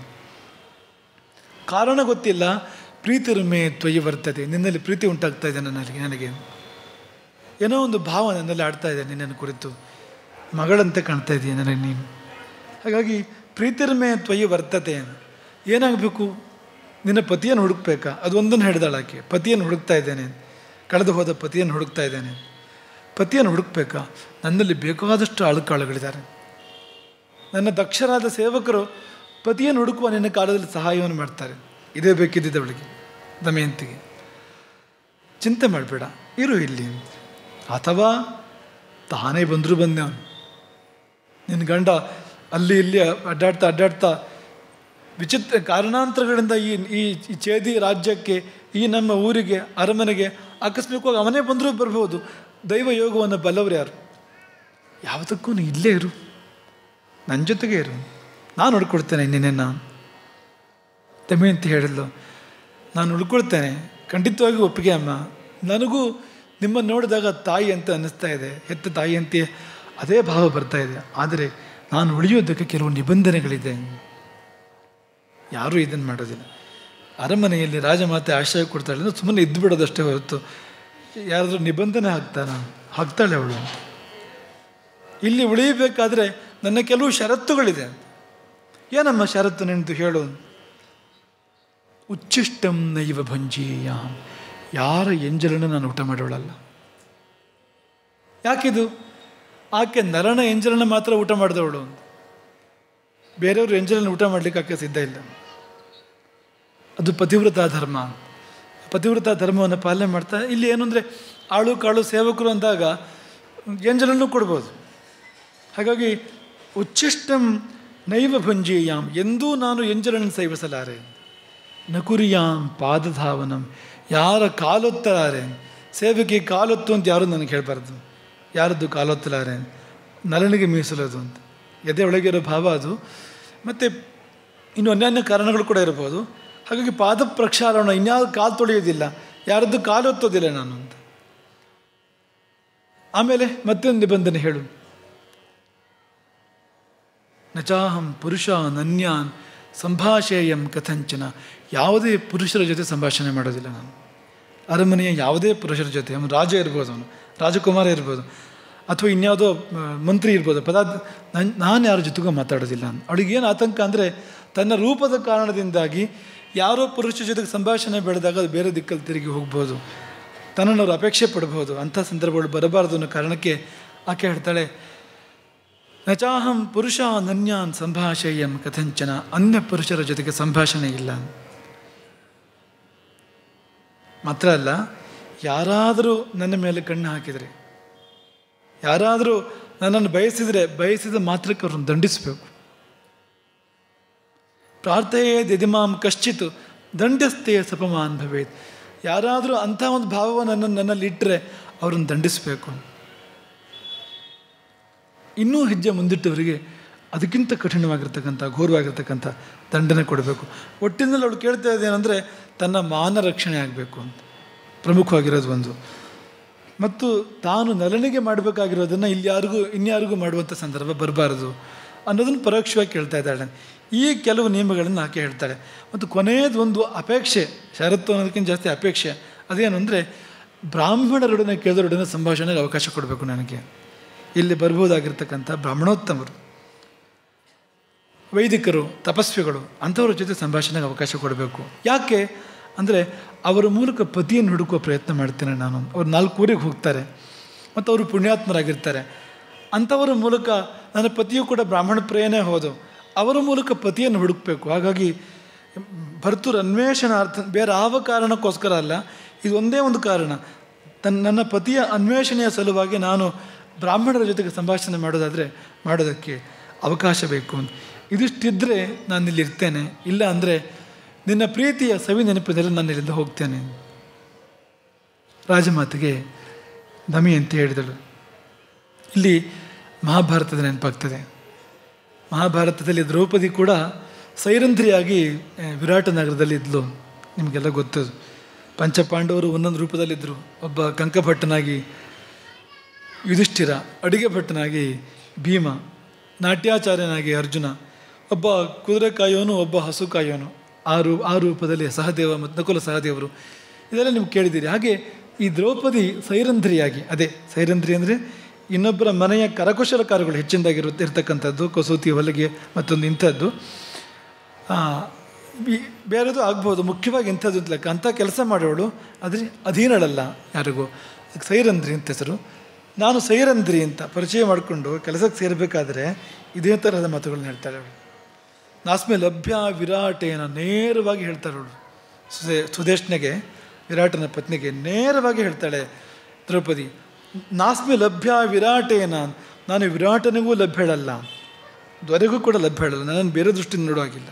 ಕಾರಣ ಗೊತ್ತಿಲ್ಲ ಪ್ರೀತಿ ರುಮೆ ತ್ವಯಿ ಬರ್ತದೆ ನಿನ್ನಲ್ಲಿ ಪ್ರೀತಿ ಉಂಟಾಗ್ತಾ ಇದೆ ನನ್ನಲ್ಲಿ ನನಗೆ ಏನೋ ಒಂದು ಭಾವ ನನ್ನಲ್ಲಿ ಆಡ್ತಾ ಇದೆ ನಿನ್ನನ್ನು ಕುರಿತು ಮಗಳಂತೆ ಕಾಣ್ತಾ ಇದೆಯಾ ನನಗೆ ನೀನು ಹಾಗಾಗಿ ಪ್ರೀತಿರ್ಮೆ ತ್ವಯಿ ವರ್ತತೆ ಏನಾಗಬೇಕು ನಿನ್ನ ಪತಿಯನ್ನು ಹುಡುಕ್ಬೇಕಾ ಅದೊಂದನ್ನು ಹೇಳಿದಾಳೆ ಆಕೆ ಪತಿಯನ್ನು ಹುಡುಕ್ತಾ ಇದ್ದೇನೆ ಕಳೆದು ಹೋದ ಪತಿಯನ್ನು ಹುಡುಕ್ತಾ ಇದ್ದೇನೆ ಪತಿಯನ್ನು ಹುಡುಕ್ಬೇಕಾ ನನ್ನಲ್ಲಿ ಬೇಕಾದಷ್ಟು ಆಳುಕಾಳುಗಳಿದ್ದಾರೆ ನನ್ನ ದಕ್ಷರಾದ ಸೇವಕರು ಪತಿಯನ್ನು ಹುಡುಕುವ ನಿನ್ನ ಕಾಲದಲ್ಲಿ ಸಹಾಯವನ್ನು ಮಾಡ್ತಾರೆ ಇದೇ ಬೇಕಿದ್ದಿದ್ದ ಅವಳಿಗೆ ದಮಯಂತಿಗೆ ಚಿಂತೆ ಮಾಡಬೇಡ ಇರು ಇಲ್ಲಿ ಅಥವಾ ತಾನೇ ಬಂದರೂ ಬಂದವನು ನಿನ್ನ ಗಂಡ ಅಲ್ಲಿ ಇಲ್ಲಿ ಅಡ್ಡಾಡ್ತಾ ಅಡ್ಡಾಡ್ತಾ ವಿಚಿತ್ರ ಕಾರಣಾಂತರಗಳಿಂದ ಈ ಈ ಈ ಚೇದಿ ರಾಜ್ಯಕ್ಕೆ ಈ ನಮ್ಮ ಊರಿಗೆ ಅರಮನೆಗೆ ಆಕಸ್ಮಿಕವಾಗಿ ಅವನೇ ಬಂದರೂ ಬರ್ಬೋದು ದೈವ ಯೋಗವನ್ನು ಬಲ್ಲವರು ಯಾರು ಯಾವುದಕ್ಕೂ ನೀ ಇಲ್ಲೇ ಇರು ನನ್ನ ಜೊತೆಗೆ ಇರು ನಾನು ಹುಡ್ಕೊಡ್ತೇನೆ ನಿನ್ನೆನ್ನ ದಮಯಂತಿ ಹೇಳಿದ್ಲು ನಾನು ಉಳ್ಕೊಳ್ತೇನೆ ಖಂಡಿತವಾಗಿ ಒಪ್ಪಿಗೆ ಅಮ್ಮ ನನಗೂ ನಿಮ್ಮನ್ನು ನೋಡಿದಾಗ ತಾಯಿ ಅಂತ ಅನ್ನಿಸ್ತಾ ಇದೆ ಹೆತ್ತ ತಾಯಿ ಅಂತೆ ಅದೇ ಭಾವ ಬರ್ತಾ ಇದೆ ಆದರೆ ನಾನು ಉಳಿಯೋದಕ್ಕೆ ಕೆಲವು ನಿಬಂಧನೆಗಳಿದೆ ಯಾರೂ ಇದನ್ನು ಮಾಡೋದಿಲ್ಲ ಅರಮನೆಯಲ್ಲಿ ರಾಜಮಾತೆ ಆಶ್ರಯ ಕೊಡ್ತಾಳೆ ಅಂದರೆ ಸುಮ್ಮನೆ ಇದ್ದು ಬಿಡೋದಷ್ಟೇ ಹೊರತು ಯಾರಾದರೂ ನಿಬಂಧನೆ ಹಾಕ್ತಾನ ಹಾಕ್ತಾಳೆ ಅವಳು ಅಂತ ಇಲ್ಲಿ ಉಳಿಯಬೇಕಾದ್ರೆ ನನ್ನ ಕೆಲವು ಷರತ್ತುಗಳಿದೆ ಏನಮ್ಮ ಷರತ್ತು ನೆನೆದು ಹೇಳು ಉಚ್ಚಿಷ್ಟಂ ನೈವ ಭಂಜೀಯ ಯಾರ ಎಂಜಲನ್ನು ನಾನು ಊಟ ಮಾಡೋಳಲ್ಲ ಯಾಕಿದು ಆಕೆ ನರನ ಎಂಜಲನ್ನು ಮಾತ್ರ ಊಟ ಮಾಡಿದವಳು ಅಂತ ಬೇರೆಯವರು ಎಂಜಲನ್ನು ಊಟ ಮಾಡಲಿಕ್ಕೆ ಆಕೆ ಸಿದ್ಧ ಇಲ್ಲ ಅದು ಪತಿವ್ರತ ಧರ್ಮ ಪತಿವ್ರತ ಧರ್ಮವನ್ನು ಪಾಲನೆ ಮಾಡ್ತಾ ಇಲ್ಲಿ ಏನು ಅಂದರೆ ಆಳು ಕಾಳು ಸೇವಕರು ಅಂದಾಗ ಎಂಜಲನ್ನು ಕೊಡ್ಬೋದು ಹಾಗಾಗಿ ಉಚ್ಚಿಷ್ಟಂ ನೈವ ಭುಂಜೀಯಾಂ ಎಂದೂ ನಾನು ಎಂಜಲನ್ನು ಸೇವಿಸಲಾರೆ ನಕುರಿಯಾಂ ಪಾದಧಾವನಂ ಯಾರ ಕಾಲೊತ್ತಲಾರೆ ಸೇವೆಗೆ ಕಾಲೊತ್ತು ಅಂತ ಯಾರು ನನಗೆ ಹೇಳಬಾರ್ದು ಯಾರದ್ದು ಕಾಲೊತ್ತಲಾರೆ ನಲನಿಗೆ ಮೀಸಲದು ಅಂತ ಎದೆ ಒಳಗೆ ಇರೋ ಭಾವ ಅದು ಮತ್ತು ಇನ್ನು ಅನ್ಯಾನ್ಯ ಕಾರಣಗಳು ಕೂಡ ಇರ್ಬೋದು ಹಾಗಾಗಿ ಪಾದ ಪ್ರಕ್ಷಾಳನ ಇನ್ಯಾವುದು ಕಾಲು ತೊಳೆಯೋದಿಲ್ಲ ಯಾರದ್ದು ಕಾಲೊತ್ತೋದಿಲ್ಲ ನಾನು ಅಂತ ಆಮೇಲೆ ಮತ್ತೊಂದು ನಿಬಂಧನೆ ಹೇಳು ನಚಾಹಂ ಪುರುಷ ನನ್ಯಾನ್ ಸಂಭಾಷೇಯಂ ಕಥಂಚನ ಯಾವುದೇ ಪುರುಷರ ಜೊತೆ ಸಂಭಾಷಣೆ ಮಾಡೋದಿಲ್ಲ ನಾನು ಅರಮನೆಯ ಯಾವುದೇ ಪುರುಷರ ಜೊತೆ ಅವನು ರಾಜ ಇರ್ಬೋದು ಅವನು ರಾಜಕುಮಾರ ಇರ್ಬೋದು ಅಥವಾ ಇನ್ಯಾವುದೋ ಆ, ಮಂತ್ರಿ ಇರ್ಬೋದು ಪದಾರ್ಥ ನಾನು ನಾನು ಯಾರ ಜೊತೆಗೂ ಮಾತಾಡೋದಿಲ್ಲ ಅವಳಿಗೇನು ಆತಂಕ ಅಂದರೆ ತನ್ನ ರೂಪದ ಕಾರಣದಿಂದಾಗಿ ಯಾರೋ ಪುರುಷ ಜೊತೆಗೆ ಸಂಭಾಷಣೆ ಬೆಳೆದಾಗ ಅದು ಬೇರೆ ದಿಕ್ಕಲ್ಲಿ ತಿರುಗಿ ಹೋಗ್ಬೋದು ತನ್ನನ್ನು ಅವರು ಅಪೇಕ್ಷೆ ಪಡ್ಬೋದು ಅಂಥ ಸಂದರ್ಭಗಳು ಬರಬಾರ್ದು ಅನ್ನೋ ಕಾರಣಕ್ಕೆ ಆಕೆ ಹೇಳ್ತಾಳೆ ನಚಾಹಂ ಪುರುಷ ನನ್ಯಾನ್ ಸಂಭಾಷೆಯಂ ಕಥಂಚನ ಅನ್ಯ ಪುರುಷರ ಜೊತೆಗೆ ಸಂಭಾಷಣೆ ಇಲ್ಲ ಮಾತ್ರ ಅಲ್ಲ ಯಾರಾದರೂ ನನ್ನ ಮೇಲೆ ಕಣ್ಣು ಹಾಕಿದರೆ ಯಾರಾದರೂ ನನ್ನನ್ನು ಬಯಸಿದರೆ ಬಯಸಿದ ಮಾತ್ರಕ್ಕೆ ಅವ್ರನ್ನ ದಂಡಿಸಬೇಕು ಪ್ರಾರ್ಥೆಯೇ ದಿದಿಮಾಂ ಕಶ್ಚಿತ್ ದಂಡಸ್ಥೆ ಸಪಮಾನ್ ಭವೇತ್ ಯಾರಾದರೂ ಅಂಥ ಒಂದು ಭಾವವನ್ನು ನನ್ನ ನನ್ನಲ್ಲಿ ಇಟ್ಟರೆ ಅವ್ರನ್ನ ದಂಡಿಸಬೇಕು ಇನ್ನೂ ಹೆಜ್ಜೆ ಮುಂದಿಟ್ಟವರಿಗೆ ಅದಕ್ಕಿಂತ ಕಠಿಣವಾಗಿರ್ತಕ್ಕಂಥ ಘೋರವಾಗಿರ್ತಕ್ಕಂಥ ದಂಡನೆ ಕೊಡಬೇಕು ಒಟ್ಟಿನಲ್ಲಿ ಅವಳು ಕೇಳ್ತಾ ಇದ್ದೇನೆಂದರೆ ತನ್ನ ಮಾನ ರಕ್ಷಣೆ ಆಗಬೇಕು ಅಂತ ಪ್ರಮುಖವಾಗಿರೋದು ಒಂದು ಮತ್ತು ತಾನು ನಲನಿಗೆ ಮಾಡಬೇಕಾಗಿರೋದನ್ನು ಇಲ್ಲಿ ಯಾರಿಗೂ ಇನ್ಯಾರಿಗೂ ಮಾಡುವಂಥ ಸಂದರ್ಭ ಬರಬಾರದು ಅನ್ನೋದನ್ನು ಪರೋಕ್ಷವಾಗಿ ಕೇಳ್ತಾ ಇದ್ದಾಳೆ ಈ ಕೆಲವು ನಿಯಮಗಳನ್ನು ಆಕೆ ಹೇಳ್ತಾಳೆ ಮತ್ತು ಕೊನೆಯದು ಒಂದು ಅಪೇಕ್ಷೆ ಷರತ್ತು ಅನ್ನೋದಕ್ಕಿಂತ ಜಾಸ್ತಿ ಅಪೇಕ್ಷೆ ಅದೇನು ಅಂದರೆ ಬ್ರಾಹ್ಮಣರೊಡನೆ ಕೇಳಿದರೊಡನೆ ಸಂಭಾಷಣೆಗೆ ಅವಕಾಶ ಕೊಡಬೇಕು ನನಗೆ ಇಲ್ಲಿ ಬರ್ಬೋದಾಗಿರ್ತಕ್ಕಂಥ ಬ್ರಾಹ್ಮಣೋತ್ತಮರು ವೈದಿಕರು ತಪಸ್ವಿಗಳು ಅಂಥವ್ರ ಜೊತೆ ಸಂಭಾಷಣೆಗೆ ಅವಕಾಶ ಕೊಡಬೇಕು ಯಾಕೆ ಅಂದರೆ ಅವರ ಮೂಲಕ ಪತಿಯನ್ನು ಹುಡುಕುವ ಪ್ರಯತ್ನ ಮಾಡ್ತೇನೆ ನಾನು ಅವ್ರು ನಾಲ್ಕು ಊರಿಗೆ ಹೋಗ್ತಾರೆ ಮತ್ತು ಅವರು ಪುಣ್ಯಾತ್ಮರಾಗಿರ್ತಾರೆ ಅಂಥವರ ಮೂಲಕ ನನ್ನ ಪತಿಯು ಕೂಡ ಬ್ರಾಹ್ಮಣ ಪ್ರೇಯನೇ ಹೋದು ಅವರ ಮೂಲಕ ಪತಿಯನ್ನು ಹುಡುಕಬೇಕು ಹಾಗಾಗಿ ಭರ್ತೃ ಅನ್ವೇಷಣಾರ್ಥ ಬೇರೆ ಯಾವ ಕಾರಣಕ್ಕೋಸ್ಕರ ಅಲ್ಲ ಇದು ಒಂದೇ ಒಂದು ಕಾರಣ ತನ್ನ ನನ್ನ ಪತಿಯ ಅನ್ವೇಷಣೆಯ ಸಲುವಾಗಿ ನಾನು ಬ್ರಾಹ್ಮಣರ ಜೊತೆಗೆ ಸಂಭಾಷಣೆ ಮಾಡೋದಾದರೆ ಮಾಡೋದಕ್ಕೆ ಅವಕಾಶ ಬೇಕು ಇದಿಷ್ಟಿದ್ದರೆ ನಾನು ಇಲ್ಲಿ ಇರ್ತೇನೆ ಇಲ್ಲ ಅಂದರೆ ನಿನ್ನ ಪ್ರೀತಿಯ ಸವಿ ನೆನಪಿನಲ್ಲಿ ನಾನು ಇಲ್ಲಿಂದ ಹೋಗ್ತೇನೆ ರಾಜಮಾತೆಗೆ ದಮಿಯಂತೆ ಹೇಳಿದಳು ಇಲ್ಲಿ ಮಹಾಭಾರತದ ನೆನಪಾಗ್ತದೆ ಮಹಾಭಾರತದಲ್ಲಿ ದ್ರೌಪದಿ ಕೂಡ ಸೈರಂಧ್ರಿಯಾಗಿ ಆ, ವಿರಾಟ ನಗರದಲ್ಲಿ ಇದ್ಲು ನಿಮಗೆಲ್ಲ ಗೊತ್ತದು ಪಂಚಪಾಂಡವರು ಒಂದೊಂದು ರೂಪದಲ್ಲಿದ್ದರು ಒಬ್ಬ ಕಂಕಭಟ್ಟನಾಗಿ ಯುಧಿಷ್ಠಿರ ಅಡಿಗೆ ಭಟ್ಟನಾಗಿ ಭೀಮ ನಾಟ್ಯಾಚಾರ್ಯನಾಗಿ ಅರ್ಜುನ ಒಬ್ಬ ಕುದುರೆ ಕಾಯೋನು ಒಬ್ಬ ಹಸು ಕಾಯೋನು ಆ ರೂ ಆ ರೂಪದಲ್ಲಿ ಸಹದೇವ ಮತ್ತು ನಕುಲ ಸಹದೇವರು ಇದೆಲ್ಲ ನೀವು ಕೇಳಿದ್ದೀರಿ ಹಾಗೆ ಈ ದ್ರೌಪದಿ ಸೈರಂಧ್ರಿಯಾಗಿ ಅದೇ ಸೈರಂಧ್ರಿ ಅಂದರೆ ಇನ್ನೊಬ್ಬರ ಮನೆಯ ಕರಕುಶಲಕಾರಗಳು ಹೆಚ್ಚಿನದಾಗಿರುತ್ತೆ ಇರ್ತಕ್ಕಂಥದ್ದು ಕಸೂತಿ ಹೊಲಿಗೆ ಮತ್ತೊಂದು ಇಂಥದ್ದು ಆ, ಈ ಬೇರೆದು ಆಗ್ಬೋದು ಮುಖ್ಯವಾಗಿ ಇಂಥದ್ದು ಅಂತ ಲೆಕ್ಕ ಅಂಥ ಕೆಲಸ ಮಾಡೋಳು ಅದ್ರ ಅಧೀನಳಲ್ಲ ಯಾರಿಗೂ ಅದಕ್ಕೆ ಸೈರಂಧ್ರಿ ಅಂತ ಹೆಸರು ನಾನು ಸೈರಂಧ್ರಿ ಅಂತ ಪರಿಚಯ ಮಾಡಿಕೊಂಡು ಕೆಲಸಕ್ಕೆ ಸೇರಬೇಕಾದ್ರೆ ಇದೇ ಥರದ ಮಾತುಗಳನ್ನ ಹೇಳ್ತಾಳೆ ಅವಳು ನಾಸ್ಮೆ ಲಭ್ಯ ವಿರಾಟೇನ ನೇರವಾಗಿ ಹೇಳ್ತಾಳೆ ಅವಳು ಸುದೇ ಸುದೇಶ್ನೆಗೆ ವಿರಾಟನ ಪತ್ನಿಗೆ ನೇರವಾಗಿ ಹೇಳ್ತಾಳೆ ದ್ರೌಪದಿ ನಾಸ್ಮೆ ಲಭ್ಯ ವಿರಾಟೇನ ನಾನು ವಿರಾಟನಿಗೂ ಲಭ್ಯಳಲ್ಲ ದೊರೆಗೂ ಕೂಡ ಲಭ್ಯಳಲ್ಲ ನನ್ನನ್ನು ಬೇರೆ ದೃಷ್ಟಿಯಿಂದ ನೋಡುವಾಗಿಲ್ಲ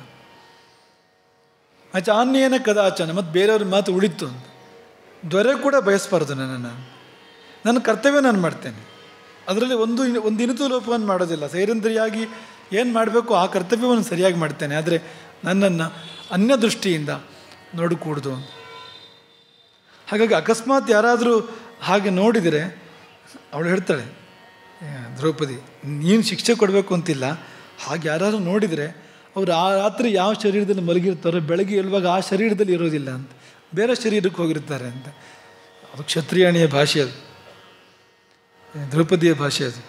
ಆಚೆ ಆನ್ಯೇನ ಕದಾಚನ ಮತ್ತು ಬೇರೆಯವ್ರ ಮಾತು ಉಳಿತು ಅಂತ ದೊರೆ ಕೂಡ ಬಯಸ್ಬಾರ್ದು ನನ್ನನ್ನು ನನ್ನ ಕರ್ತವ್ಯ ನಾನು ಮಾಡ್ತೇನೆ ಅದರಲ್ಲಿ ಒಂದು ಒಂದು ಇನಿತು ಲೋಪವನ್ನು ಮಾಡೋದಿಲ್ಲ ಸೈರಂಧ್ರಿಯಾಗಿ ಏನು ಮಾಡಬೇಕು ಆ ಕರ್ತವ್ಯವನ್ನು ಸರಿಯಾಗಿ ಮಾಡ್ತೇನೆ ಆದರೆ ನನ್ನನ್ನು ಅನ್ಯ ದೃಷ್ಟಿಯಿಂದ ನೋಡಕೂಡ್ದು ಹಾಗಾಗಿ ಅಕಸ್ಮಾತ್ ಯಾರಾದರೂ ಹಾಗೆ ನೋಡಿದರೆ ಅವಳು ಹೇಳ್ತಾಳೆ ಏ, ದ್ರೌಪದಿ ನೀನು ಶಿಕ್ಷೆ ಕೊಡಬೇಕು ಅಂತಿಲ್ಲ ಹಾಗೆ ಯಾರಾದರೂ ನೋಡಿದರೆ ಅವರು ಆ ರಾತ್ರಿ ಯಾವ ಶರೀರದಲ್ಲಿ ಮಲಗಿರ್ತಾರೋ ಬೆಳಗ್ಗೆ ಎಲ್ವಾಗ ಆ ಶರೀರದಲ್ಲಿ ಇರೋದಿಲ್ಲ ಅಂತ ಬೇರೆ ಶರೀರಕ್ಕೆ ಹೋಗಿರ್ತಾರೆ ಅಂತ ಅದು ಕ್ಷತ್ರಿಯಾಣಿಯ ಭಾಷೆ ಅದು ದ್ರೌಪದಿಯ ಭಾಷೆ ಅದು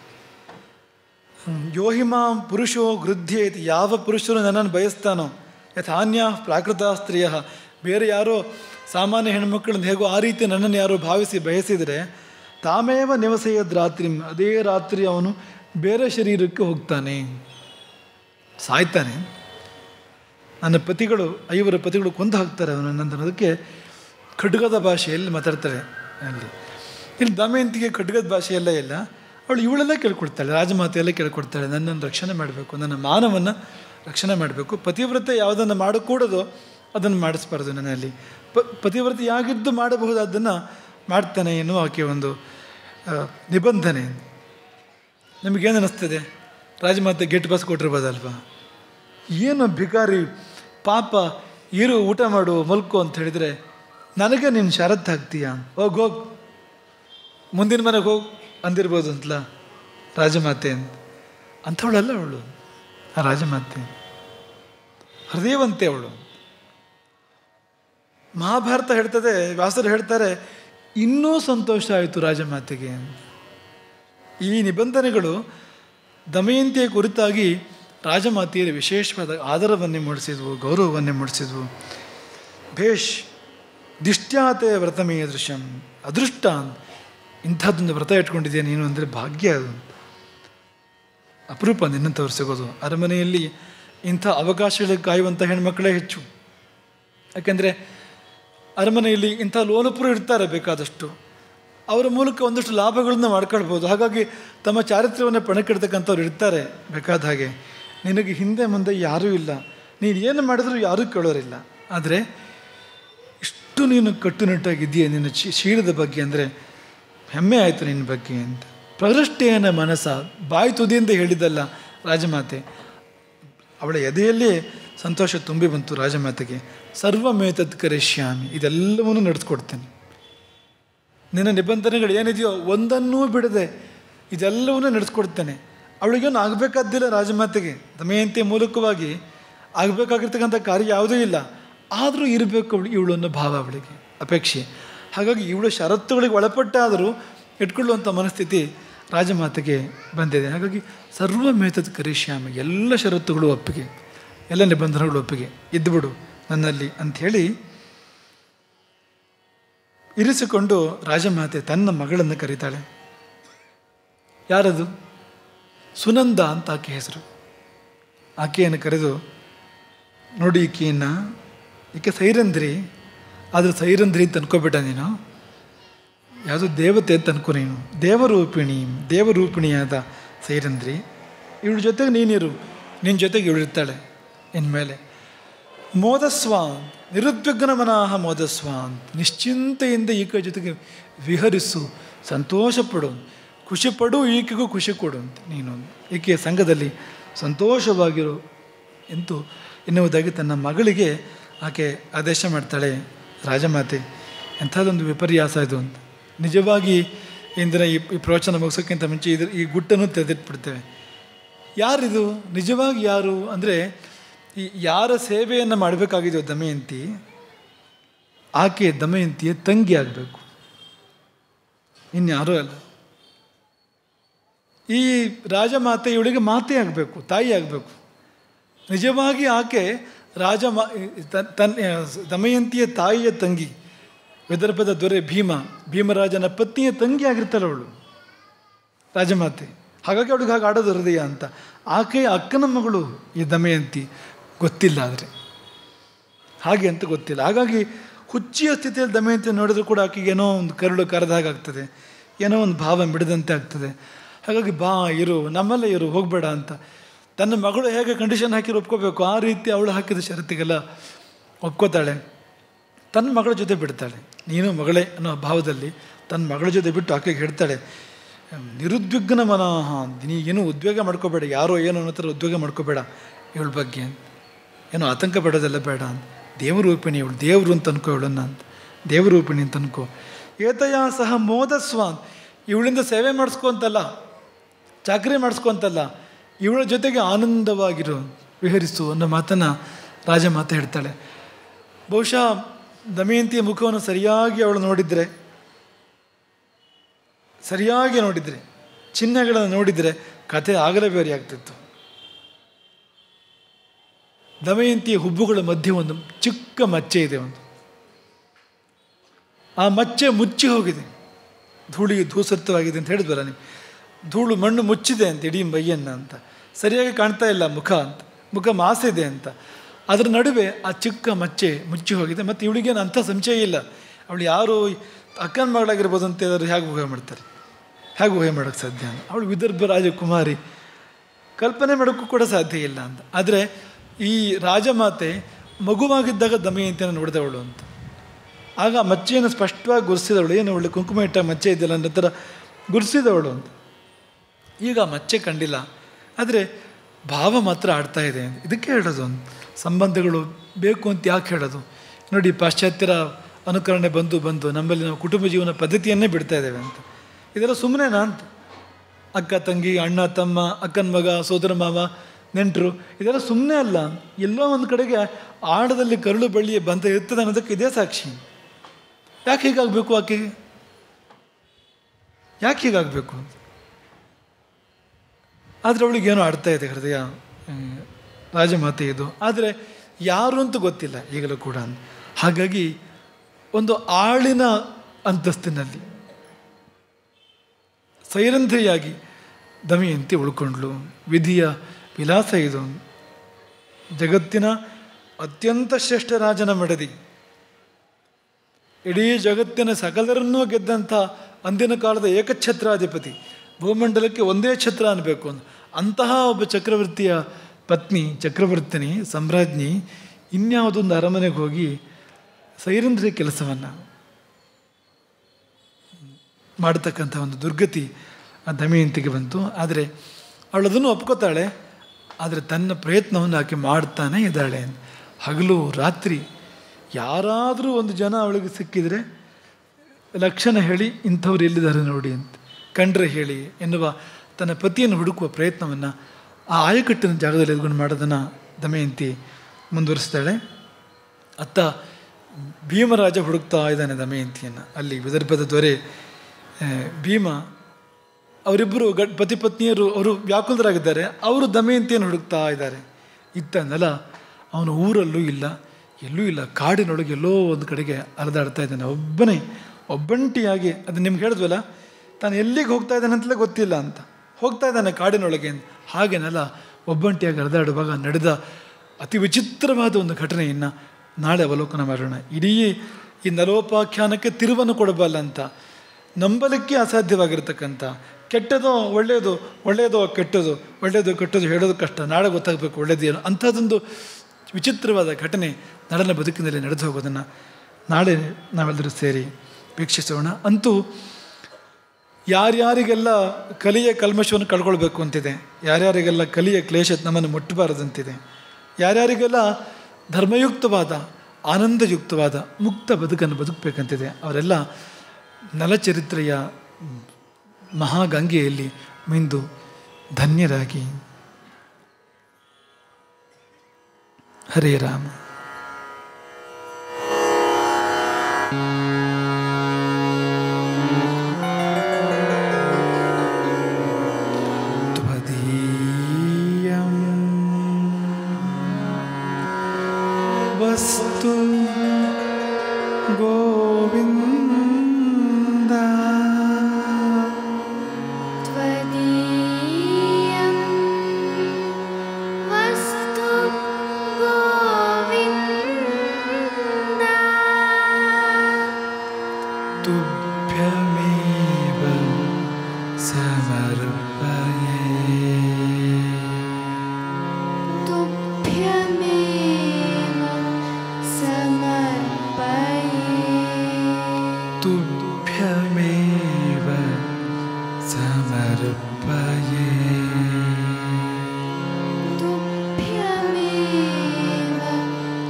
ಯೋಹಿಮಾಂ ಪುರುಷೋ ಗೃಧ್ಯೇತಿ ಯಾವ ಪುರುಷರು ನನ್ನನ್ನು ಬಯಸ್ತಾನೋ ಯಥಾನ್ಯ ಪ್ರಾಕೃತ ಸ್ತ್ರೀಯ ಬೇರೆ ಯಾರೋ ಸಾಮಾನ್ಯ ಹೆಣ್ಮಕ್ಳನ್ನ ಹೇಗೋ ಆ ರೀತಿ ನನ್ನನ್ನು ಯಾರೋ ಭಾವಿಸಿ ಬಯಸಿದರೆ ತಾಮೇವ ನಿವಸೆಯದ್ ರಾತ್ರಿ ಅದೇ ರಾತ್ರಿ ಅವನು ಬೇರೆ ಶರೀರಕ್ಕೆ ಹೋಗ್ತಾನೆ ಸಾಯ್ತಾನೆ ನನ್ನ ಪತಿಗಳು ಐವರ ಪತಿಗಳು ಕೊಂದು ಹಾಕ್ತಾರೆ ಅವನನ್ನು ಅದಕ್ಕೆ ಖಡ್ಗದ ಭಾಷೆಯಲ್ಲಿ ಮಾತಾಡ್ತಾರೆ ಅಲ್ಲಿ ಇಲ್ಲಿ ದಮಯಂತಿಗೆ ಖಡ್ಗದ ಭಾಷೆಯೆಲ್ಲ ಇಲ್ಲ ಅವಳು ಇವಳೆಲ್ಲ ಕೇಳ್ಕೊಡ್ತಾಳೆ ರಾಜಮಾತೆಯೆಲ್ಲ ಕೇಳ್ಕೊಡ್ತಾಳೆ ನನ್ನನ್ನು ರಕ್ಷಣೆ ಮಾಡಬೇಕು ನನ್ನ ಮಾನವನ್ನು ರಕ್ಷಣೆ ಮಾಡಬೇಕು ಪತಿವ್ರತೆ ಯಾವುದನ್ನು ಮಾಡಕೂಡದೋ ಅದನ್ನು ಮಾಡಿಸ್ಬಾರ್ದು ನನ್ನಲ್ಲಿ ಪ ಪತಿವ್ರತೆಯಾಗಿದ್ದು ಮಾಡಬಹುದಾದ್ದನ್ನು ಮಾಡ್ತಾನೆ ಎನ್ನುವ ಆಕೆ ಒಂದು ಆ, ನಿಬಂಧನೆ ನಿಮಗೇನು ಅನ್ನಿಸ್ತದೆ ರಾಜಮಾತೆ ಗೆಟ್ ಪಾಸ್ ಕೊಟ್ಟಿರ್ಬೋದಲ್ವಾ ಏನು ಭಿಕಾರಿ ಪಾಪ ಇರು ಊಟ ಮಾಡು ಮಲ್ಕೋ ಅಂತ ಹೇಳಿದರೆ ನನಗೆ ನೀನು ಷರತ್ತು ಹಾಕ್ತೀಯ ಹೋಗಿ ಹೋಗಿ ಮುಂದಿನ ಮನೆಗೆ ಹೋಗಿ ಅಂದಿರ್ಬೋದು ಅಂತಲ್ಲ ರಾಜಮಾತೆ ಅಂತ ಅಂಥವಳಲ್ಲ ಅವಳು ಆ ರಾಜಮಾತೆ ಹೃದಯವಂತೆ ಅವಳು ಮಹಾಭಾರತ ಹೇಳ್ತದೆ ವ್ಯಾಸರು ಹೇಳ್ತಾರೆ ಇನ್ನೂ ಸಂತೋಷ ಆಯಿತು ರಾಜಮಾತೆಗೆ ಈ ನಿಬಂಧನೆಗಳು ದಮಯಂತಿಯ ಕುರಿತಾಗಿ ರಾಜಮಾತೆಯಲ್ಲಿ ವಿಶೇಷವಾದ ಆದರವನ್ನೇ ಮೂಡಿಸಿದ್ವು ಗೌರವವನ್ನೇ ಮೂಡಿಸಿದ್ವು ಭೇಷ್ ದಿಷ್ಟ್ಯಾತೆ ವ್ರತಮೇ ದೃಶ್ಯಂ ಅದೃಷ್ಟ ಇಂಥದ್ದೊಂದು ವ್ರತ ಇಟ್ಕೊಂಡಿದ್ಯಾ ನೀನು ಅಂದರೆ ಭಾಗ್ಯ ಅದು ಅಪರೂಪ ನಿನ್ನಂಥವ್ರು ಸಿಗೋದು ಅರಮನೆಯಲ್ಲಿ ಇಂಥ ಅವಕಾಶಗಳಿಗೆ ಕಾಯುವಂಥ ಹೆಣ್ಮಕ್ಕಳೇ ಹೆಚ್ಚು ಯಾಕೆಂದರೆ ಅರಮನೆಯಲ್ಲಿ ಇಂಥ ಲೋಲಪುರು ಇರ್ತಾರೆ ಬೇಕಾದಷ್ಟು ಅವರ ಮೂಲಕ ಒಂದಷ್ಟು ಲಾಭಗಳನ್ನ ಮಾಡ್ಕೊಳ್ಬೋದು ಹಾಗಾಗಿ ತಮ್ಮ ಚಾರಿತ್ರ್ಯವನ್ನು ಪಣಕ್ಕಿಡ್ತಕ್ಕಂಥವ್ರು ಇರ್ತಾರೆ ಬೇಕಾದ ಹಾಗೆ ನಿನಗೆ ಹಿಂದೆ ಮುಂದೆ ಯಾರೂ ಇಲ್ಲ ನೀನು ಏನು ಮಾಡಿದ್ರೂ ಯಾರೂ ಕೇಳೋರಿಲ್ಲ ಆದರೆ ಇಷ್ಟು ನೀನು ಕಟ್ಟುನಿಟ್ಟಾಗಿದ್ದೀಯ ನಿನ್ನ ಶೀ ಶೀಲದ ಬಗ್ಗೆ ಅಂದರೆ ಹೆಮ್ಮೆ ಆಯಿತು ನಿನ್ನ ಬಗ್ಗೆ ಅಂತ ಪ್ರದೃಷ್ಟೇನ ಮನಸ್ಸ ಬಾಯಿ ತುದಿಯಿಂದ ಹೇಳಿದ್ದಲ್ಲ ರಾಜಮಾತೆ ಅವಳ ಎದೆಯಲ್ಲೇ ಸಂತೋಷ ತುಂಬಿ ಬಂತು ರಾಜಮಾತೆಗೆ ಸರ್ವಮೇತದ್ ಕರಿಷ್ಯಾಮಿ ಇದೆಲ್ಲವನ್ನೂ ನಡೆಸ್ಕೊಡ್ತೇನೆ ನಿನ್ನ ನಿಬಂಧನೆಗಳು ಏನಿದೆಯೋ ಒಂದನ್ನೂ ಬಿಡದೆ ಇದೆಲ್ಲವನ್ನೂ ನಡೆಸ್ಕೊಡ್ತೇನೆ ಅವಳಿಗೇನು ಆಗಬೇಕಾದ್ದಿಲ್ಲ ರಾಜಮಾತೆಗೆ ದಮಯಂತಿ ಮೂಲಕವಾಗಿ ಆಗಬೇಕಾಗಿರ್ತಕ್ಕಂಥ ಕಾರ್ಯ ಯಾವುದೂ ಇಲ್ಲ ಆದರೂ ಇರಬೇಕು ಅವಳು ಇವಳು ಅನ್ನೋ ಭಾವ ಅವಳಿಗೆ ಅಪೇಕ್ಷೆ ಹಾಗಾಗಿ ಇವಳು ಷರತ್ತುಗಳಿಗೆ ಒಳಪಟ್ಟಾದರೂ ಇಟ್ಕೊಳ್ಳುವಂಥ ಮನಸ್ಥಿತಿ ರಾಜಮಾತೆಗೆ ಬಂದಿದೆ ಹಾಗಾಗಿ ಸರ್ವ ಮೇತದ್ ಕರಿಷ್ಯಾಮ ಎಲ್ಲ ಷರತ್ತುಗಳು ಒಪ್ಪಿಗೆ ಎಲ್ಲ ನಿಬಂಧನೆಗಳು ಒಪ್ಪಿಗೆ ಇದ್ದುಬಿಡು ನನ್ನಲ್ಲಿ ಅಂಥೇಳಿ ಇರಿಸಿಕೊಂಡು ರಾಜಮಾತೆ ತನ್ನ ಮಗಳನ್ನು ಕರೀತಾಳೆ ಯಾರದು ಸುನಂದ ಅಂತ ಆಕೆ ಹೆಸರು ಆಕೆಯನ್ನು ಕರೆದು ನೋಡಿ ಈಕೆಯನ್ನು ಈಕೆ ಸೈರಂಧ್ರಿ ಆದರೆ ಸೈರಂಧ್ರಿ ಅಂತ ಅನ್ಕೋಬೇಡ ನೀನು ಯಾವುದೋ ದೇವತೆ ಅಂತ ಅನ್ಕೋ ನೀನು ದೇವರೂಪಿಣಿ ದೇವರೂಪಿಣಿಯಾದ ಸೈರಂಧ್ರಿ ಇವಳ ಜೊತೆಗೆ ನೀನಿರು ನಿನ್ನ ಜೊತೆಗೆ ಇವಳಿರ್ತಾಳೆ ಇನ್ಮೇಲೆ ಮೋದಸ್ವಾನ್ ನಿರುದ್ವಿಗ್ನ ಮನಾಹ ಮೋದಸ್ವಾನ್ ನಿಶ್ಚಿಂತೆಯಿಂದ ಈಕೆ ಜೊತೆಗೆ ವಿಹರಿಸು ಸಂತೋಷಪಡು ಖುಷಿ ಪಡು ಈಕೆಗೂ ಖುಷಿ ಕೊಡು ಅಂತ ನೀನು ಈಕೆಯ ಸಂಘದಲ್ಲಿ ಸಂತೋಷವಾಗಿರು ಎಂದು ಎನ್ನುವುದಾಗಿ ತನ್ನ ಮಗಳಿಗೆ ಆಕೆ ಆದೇಶ ಮಾಡ್ತಾಳೆ ರಾಜಮಾತೆ ಎಂಥದ್ದೊಂದು ವಿಪರ್ಯಾಸ ಇದು ಅಂತ ನಿಜವಾಗಿ ಇಂದಿನ ಈ ಈ ಪ್ರವಚನ ಮುಗಿಸೋಕ್ಕಿಂತ ಮುಂಚೆ ಇದ್ರ ಈ ಗುಟ್ಟನ್ನು ತೆಗೆದಿಟ್ಬಿಡ್ತೇವೆ ಯಾರಿದು ನಿಜವಾಗಿ ಯಾರು ಅಂದರೆ ಈ ಯಾರ ಸೇವೆಯನ್ನು ಮಾಡಬೇಕಾಗಿದೆಯೋ ದಮಯಂತಿ ಆಕೆ ದಮಯಂತಿಯ ತಂಗಿ ಆಗಬೇಕು ಇನ್ಯಾರೂ ಅಲ್ಲ ಈ ರಾಜಮಾತೆ ಇವಳಿಗೆ ಮಾತೆ ಆಗಬೇಕು ತಾಯಿ ಆಗಬೇಕು ನಿಜವಾಗಿ ಆಕೆ ರಾಜ ಮಾ ತನ್- ತನ್ನ ದಮಯಂತಿಯ ತಾಯಿಯ ತಂಗಿ ವಿದರ್ಭದ ದೊರೆ ಭೀಮ ಭೀಮರಾಜನ ಪತ್ನಿಯ ತಂಗಿ ಆಗಿರ್ತಾಳೆ ಅವಳು ರಾಜಮಾತೆ ಹಾಗಾಗಿ ಅವಳಿಗೆ ಹಾಗೆ ಆಡೋದು ಹೃದಯ ಅಂತ ಆಕೆಯ ಅಕ್ಕನ ಮಗಳು ಈ ದಮಯಂತಿ ಗೊತ್ತಿಲ್ಲ ಆದರೆ ಹಾಗೆ ಅಂತ ಗೊತ್ತಿಲ್ಲ ಹಾಗಾಗಿ ಹುಚ್ಚಿಯ ಸ್ಥಿತಿಯಲ್ಲಿ ದಮಯಂತಿ ನೋಡಿದ್ರು ಕೂಡ ಆಕೆಗೆ ಏನೋ ಒಂದು ಕರುಳು ಕರೆದ ಹಾಗಾಗ್ತದೆ ಏನೋ ಒಂದು ಭಾವ ಮಿಡದಂತೆ ಆಗ್ತದೆ ಹಾಗಾಗಿ ಬಾ ಇರು ನಮ್ಮಲ್ಲೇ ಇರು ಹೋಗಬೇಡ ಅಂತ ತನ್ನ ಮಗಳು ಹೇಗೆ ಕಂಡೀಷನ್ ಹಾಕಿರೋ ಒಪ್ಕೋಬೇಕು ಆ ರೀತಿ ಅವಳು ಹಾಕಿದ ಷರತ್ತಿಗೆಲ್ಲ ಒಪ್ಕೋತಾಳೆ ತನ್ನ ಮಗಳ ಜೊತೆ ಬಿಡ್ತಾಳೆ ನೀನು ಮಗಳೇ ಅನ್ನೋ ಭಾವದಲ್ಲಿ ತನ್ನ ಮಗಳ ಜೊತೆ ಬಿಟ್ಟು ಆಕೆಗೆ ಹೇಳ್ತಾಳೆ ನಿರುದ್ವಿಗ್ನ ಮನಃ ನೀ ಏನು ಉದ್ವೇಗ ಮಾಡ್ಕೋಬೇಡ ಯಾರೋ ಏನೋ ಅನ್ನೋ ಥರ ಉದ್ವೇಗ ಮಾಡ್ಕೋಬೇಡ ಇವಳ ಬಗ್ಗೆ ಅಂತ ಏನೋ ಆತಂಕ ಪಡೋದೆಲ್ಲ ಬೇಡ ಅಂತ ದೇವರೂಪಿಣಿ ಇವಳು ದೇವರು ಅಂತ ಅನ್ಕೋ ಇವಳನ್ನ ಅಂತ ದೇವರೂಪಿಣಿ ಅಂತ ಅನ್ಕೋ ಏತಯ ಸಹ ಮೋದಸ್ವಾನ್ ಇವಳಿಂದ ಸೇವೆ ಮಾಡಿಸ್ಕೊ ಅಂತಲ್ಲ ಚಾಕರಿ ಮಾಡಿಸ್ಕೊ ಅಂತಲ್ಲ ಇವಳ ಜೊತೆಗೆ ಆನಂದವಾಗಿರು ವಿಹರಿಸು ಅನ್ನೋ ಮಾತನ್ನು ರಾಜಮಾತೆ ಹೇಳ್ತಾಳೆ ಬಹುಶಃ ದಮಯಂತಿಯ ಮುಖವನ್ನು ಸರಿಯಾಗಿ ಅವಳು ನೋಡಿದರೆ ಸರಿಯಾಗಿ ನೋಡಿದರೆ ಚಿಹ್ನೆಗಳನ್ನು ನೋಡಿದರೆ ಕಥೆ ಆಗಲೇ ಬೇರೆ ಆಗ್ತಿತ್ತು ದಮಯಂತಿಯ ಹುಬ್ಬುಗಳ ಮಧ್ಯೆ ಒಂದು ಚಿಕ್ಕ ಮಚ್ಚೆ ಇದೆ ಒಂದು ಆ ಮಚ್ಚೆ ಮುಚ್ಚಿ ಹೋಗಿದೆ ಧೂಳಿಗೆ ಧೂಸರಿತವಾಗಿದೆ ಅಂತ ಹೇಳಿದ್ವಲ್ಲ ನೀವು ಧೂಳು ಮಣ್ಣು ಮುಚ್ಚಿದೆ ಅಂತ ಇಡೀ ಮೈಯನ್ನು ಅಂತ ಸರಿಯಾಗಿ ಕಾಣ್ತಾ ಇಲ್ಲ ಮುಖ ಅಂತ ಮುಖ ಮಾಸಿದೆ ಅಂತ ಅದರ ನಡುವೆ ಆ ಚಿಕ್ಕ ಮಚ್ಚೆ ಮುಚ್ಚಿ ಹೋಗಿದೆ ಮತ್ತು ಇವಳಿಗೇನು ಅಂಥ ಸಂಶಯ ಇಲ್ಲ ಅವಳು ಯಾರು ಅಕ್ಕನ ಮಗಳಾಗಿರ್ಬೋದು ಅಂತ ಹೇಳಿದ್ರೆ ಹೇಗೆ ಊಹೆ ಮಾಡ್ತಾರೆ ಹೇಗೆ ಊಹೆ ಮಾಡೋಕ್ಕೆ ಸಾಧ್ಯ ಅಂತ ಅವಳು ವಿದರ್ಭ ರಾಜಕುಮಾರಿ ಕಲ್ಪನೆ ಮಾಡೋಕ್ಕೂ ಕೂಡ ಸಾಧ್ಯ ಇಲ್ಲ ಅಂತ ಆದರೆ ಈ ರಾಜಮಾತೆ ಮಗುವಾಗಿದ್ದಾಗ ದಮಯಂತಿಯನ್ನು ನೋಡಿದವಳು ಅಂತ ಆಗ ಆ ಮಚ್ಚೆಯನ್ನು ಸ್ಪಷ್ಟವಾಗಿ ಗುರುಸಿದವಳು ಏನು ಒಳ್ಳೆ ಕುಂಕುಮ ಇಟ್ಟ ಮಚ್ಚೆ ಇದೆಯಲ್ಲ ಅನ್ನೋ ಥರ ಗುರುಸಿದವಳು ಅಂತ ಈಗ ಆ ಮಚ್ಚೆ ಕಂಡಿಲ್ಲ ಆದರೆ ಭಾವ ಮಾತ್ರ ಆಡ್ತಾ ಇದೆ ಇದಕ್ಕೆ ಹೇಳೋದು ಅಂತ ಸಂಬಂಧಗಳು ಬೇಕು ಅಂತ ಯಾಕೆ ಹೇಳೋದು ನೋಡಿ ಪಾಶ್ಚಾತ್ಯರ ಅನುಕರಣೆ ಬಂದು ಬಂದು ನಮ್ಮಲ್ಲಿ ನಾವು ಕುಟುಂಬ ಜೀವನ ಪದ್ಧತಿಯನ್ನೇ ಬಿಡ್ತಾ ಇದ್ದೇವೆ ಅಂತ ಇದೆಲ್ಲ ಸುಮ್ಮನೆನಾ ಅಂತ ಅಕ್ಕ ತಂಗಿ ಅಣ್ಣ ತಮ್ಮ ಅಕ್ಕನ ಮಗ ಸೋದರ ಮಾವ ನೆಂಟರು ಇದೆಲ್ಲ ಸುಮ್ಮನೆ ಅಲ್ಲ ಎಲ್ಲೋ ಒಂದು ಕಡೆಗೆ ಆಡದಲ್ಲಿ ಕರುಳು ಬಳ್ಳಿಯ ಬಂಧ ಇರ್ತದೆ ಅನ್ನೋದಕ್ಕೆ ಇದೇ ಸಾಕ್ಷಿ ಯಾಕೆ ಹೀಗಾಗಬೇಕು ಆಕೆಗೆ ಯಾಕೆ ಹೀಗಾಗಬೇಕು ಆದರೆ ಅವಳಿಗೆ ಏನೋ ಆಡ್ತಾ ಇದೆ ಹೃದಯ ಹ್ಮ್, ರಾಜಮಾತೆ ಇದು ಆದರೆ ಯಾರು ಅಂತ ಗೊತ್ತಿಲ್ಲ ಈಗಲೂ ಕೂಡ ಹಾಗಾಗಿ ಒಂದು ಆಳಿನ ಅಂತಸ್ತಿನಲ್ಲಿ ಸೈರಂಧ್ರಿಯಾಗಿ ದಮಯಂತಿ ಉಳ್ಕೊಂಡ್ಳು ವಿಧಿಯ ವಿಲಾಸ ಇದು ಜಗತ್ತಿನ ಅತ್ಯಂತ ಶ್ರೇಷ್ಠ ರಾಜನ ಮಡದಿ ಇಡೀ ಜಗತ್ತಿನ ಸಕಲರನ್ನೂ ಗೆದ್ದಂಥ ಅಂದಿನ ಕಾಲದ ಏಕಛತ್ರಾಧಿಪತಿ ಭೂಮಂಡಲಕ್ಕೆ ಒಂದೇ ಛತ್ರ ಅನ್ನಬೇಕು ಅಂತ ಅಂತಹ ಒಬ್ಬ ಚಕ್ರವರ್ತಿಯ ಪತ್ನಿ ಚಕ್ರವರ್ತಿನಿ ಸಾಮ್ರಾಜ್ಞಿ ಇನ್ಯಾವುದೊಂದು ಅರಮನೆಗೆ ಹೋಗಿ ಸೈರಂಧ್ರಿ ಕೆಲಸವನ್ನು ಮಾಡತಕ್ಕಂಥ ಒಂದು ದುರ್ಗತಿ ಆ ದಮಯಂತಿಗೆ ಬಂತು ಆದರೆ ಅವಳು ಅದನ್ನು ಒಪ್ಕೋತಾಳೆ ಆದರೆ ತನ್ನ ಪ್ರಯತ್ನವನ್ನು ಆಕೆ ಮಾಡ್ತಾನೆ ಇದ್ದಾಳೆ ಹಗಲು ರಾತ್ರಿ ಯಾರಾದರೂ ಒಂದು ಜನ ಅವಳಿಗೆ ಸಿಕ್ಕಿದರೆ ಲಕ್ಷಣ ಹೇಳಿ ಇಂಥವ್ರು ಎಲ್ಲಿದ್ದಾರೆ ನೋಡಿ ಅಂತ ಕಂಡ್ರೆ ಹೇಳಿ ಎನ್ನುವ ತನ್ನ ಪತಿಯನ್ನು ಹುಡುಕುವ ಪ್ರಯತ್ನವನ್ನು ಆ ಆಯಕಟ್ಟಿನ ಜಾಗದಲ್ಲಿ ಎದ್ಕೊಂಡು ಮಾಡೋದನ್ನು ದಮಯಂತಿ ಮುಂದುವರಿಸ್ತಾಳೆ ಅತ್ತ ಭೀಮರಾಜ ಹುಡುಕ್ತಾ ಇದ್ದಾನೆ ದಮಯಂತಿಯನ್ನು ಅಲ್ಲಿ ವಿದರ್ಭದ ದೊರೆ ಆ, ಭೀಮ ಅವರಿಬ್ಬರು ಗಡ್ ಪತಿ ಪತ್ನಿಯರು ಅವರು ವ್ಯಾಕುಲರಾಗಿದ್ದಾರೆ ಅವರು ದಮಯಂತಿಯನ್ನು ಹುಡುಕ್ತಾ ಇದ್ದಾರೆ ಇತ್ತ ನಲ ಅವನು ಊರಲ್ಲೂ ಇಲ್ಲ ಎಲ್ಲೂ ಇಲ್ಲ ಕಾಡಿನೊಳಗೆ ಎಲ್ಲೋ ಒಂದು ಕಡೆಗೆ ಅಲೆದಾಡ್ತಾ ಇದ್ದಾನೆ ಒಬ್ಬನೇ ಒಬ್ಬಂಟಿಯಾಗಿ ಅದು ನಿಮ್ಗೆ ಹೇಳಿದ್ವಲ್ಲ ತಾನು ಎಲ್ಲಿಗೆ ಹೋಗ್ತಾ ಇದ್ದಾನೆ ಅಂತಲೇ ಗೊತ್ತಿಲ್ಲ ಅಂತ ಹೋಗ್ತಾ ಇದ್ದಾನೆ ಕಾಡಿನೊಳಗೆ ಅಂತ ಹಾಗೇನಲ್ಲ ಒಬ್ಬಂಟಿಯಾಗಿ ಅಲೆದಾಡುವಾಗ ನಡೆದ ಅತಿ ವಿಚಿತ್ರವಾದ ಒಂದು ಘಟನೆಯನ್ನು ನಾಳೆ ಅವಲೋಕನ ಮಾಡೋಣ ಇಡೀ ಈ ನಲೋಪಾಖ್ಯಾನಕ್ಕೆ ತಿರುವನ್ನು ಕೊಡಬಲ್ಲ ಅಂತ ನಂಬಲಿಕ್ಕೆ ಅಸಾಧ್ಯವಾಗಿರ್ತಕ್ಕಂಥ ಕೆಟ್ಟದೋ ಒಳ್ಳೆಯದು ಒಳ್ಳೆಯದೋ ಕೆಟ್ಟದು ಒಳ್ಳೆಯದು ಕೆಟ್ಟದು ಹೇಳೋದು ಕಷ್ಟ ನಾಳೆ ಗೊತ್ತಾಗಬೇಕು ಒಳ್ಳೆಯದೇನು ಅಂಥದ್ದೊಂದು ವಿಚಿತ್ರವಾದ ಘಟನೆ ನಳನ ಬದುಕಿನಲ್ಲಿ ನಡೆದು ಹೋಗೋದನ್ನು ನಾಳೆ ನಾವೆಲ್ಲರೂ ಸೇರಿ ವೀಕ್ಷಿಸೋಣ ಅಂತೂ ಯಾರ್ಯಾರಿಗೆಲ್ಲ ಕಲಿಯ ಕಲ್ಮಶವನ್ನು ಕಳ್ಕೊಳ್ಬೇಕು ಅಂತಿದೆ ಯಾರ್ಯಾರಿಗೆಲ್ಲ ಕಲಿಯ ಕ್ಲೇಶ ನಮ್ಮನ್ನು ಮುಟ್ಟಬಾರದಂತಿದೆ ಯಾರ್ಯಾರಿಗೆಲ್ಲ ಧರ್ಮಯುಕ್ತವಾದ ಆನಂದಯುಕ್ತವಾದ ಮುಕ್ತ ಬದುಕನ್ನು ಬದುಕಬೇಕಂತಿದೆ ಅವರೆಲ್ಲ ನಲಚರಿತ್ರೆಯ ಮಹಾಗಂಗೆಯಲ್ಲಿ ಮಿಂದು ಧನ್ಯರಾಗಿ ಹರೇ ರಾಮ त्वदीयं वस्तु गोविन्द त्वदीयं वस्तु गोविन्द तुभ्यमेव समर्पये तुभ्यमेव समर्पये तुभ्यमेव समर्पये तुभ्यमेव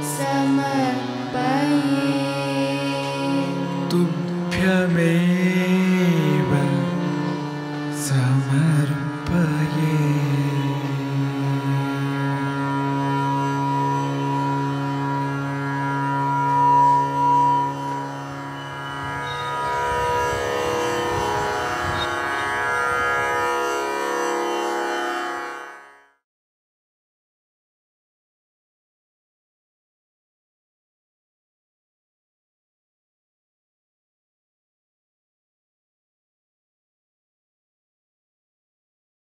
समर्पये तुभ्यमेव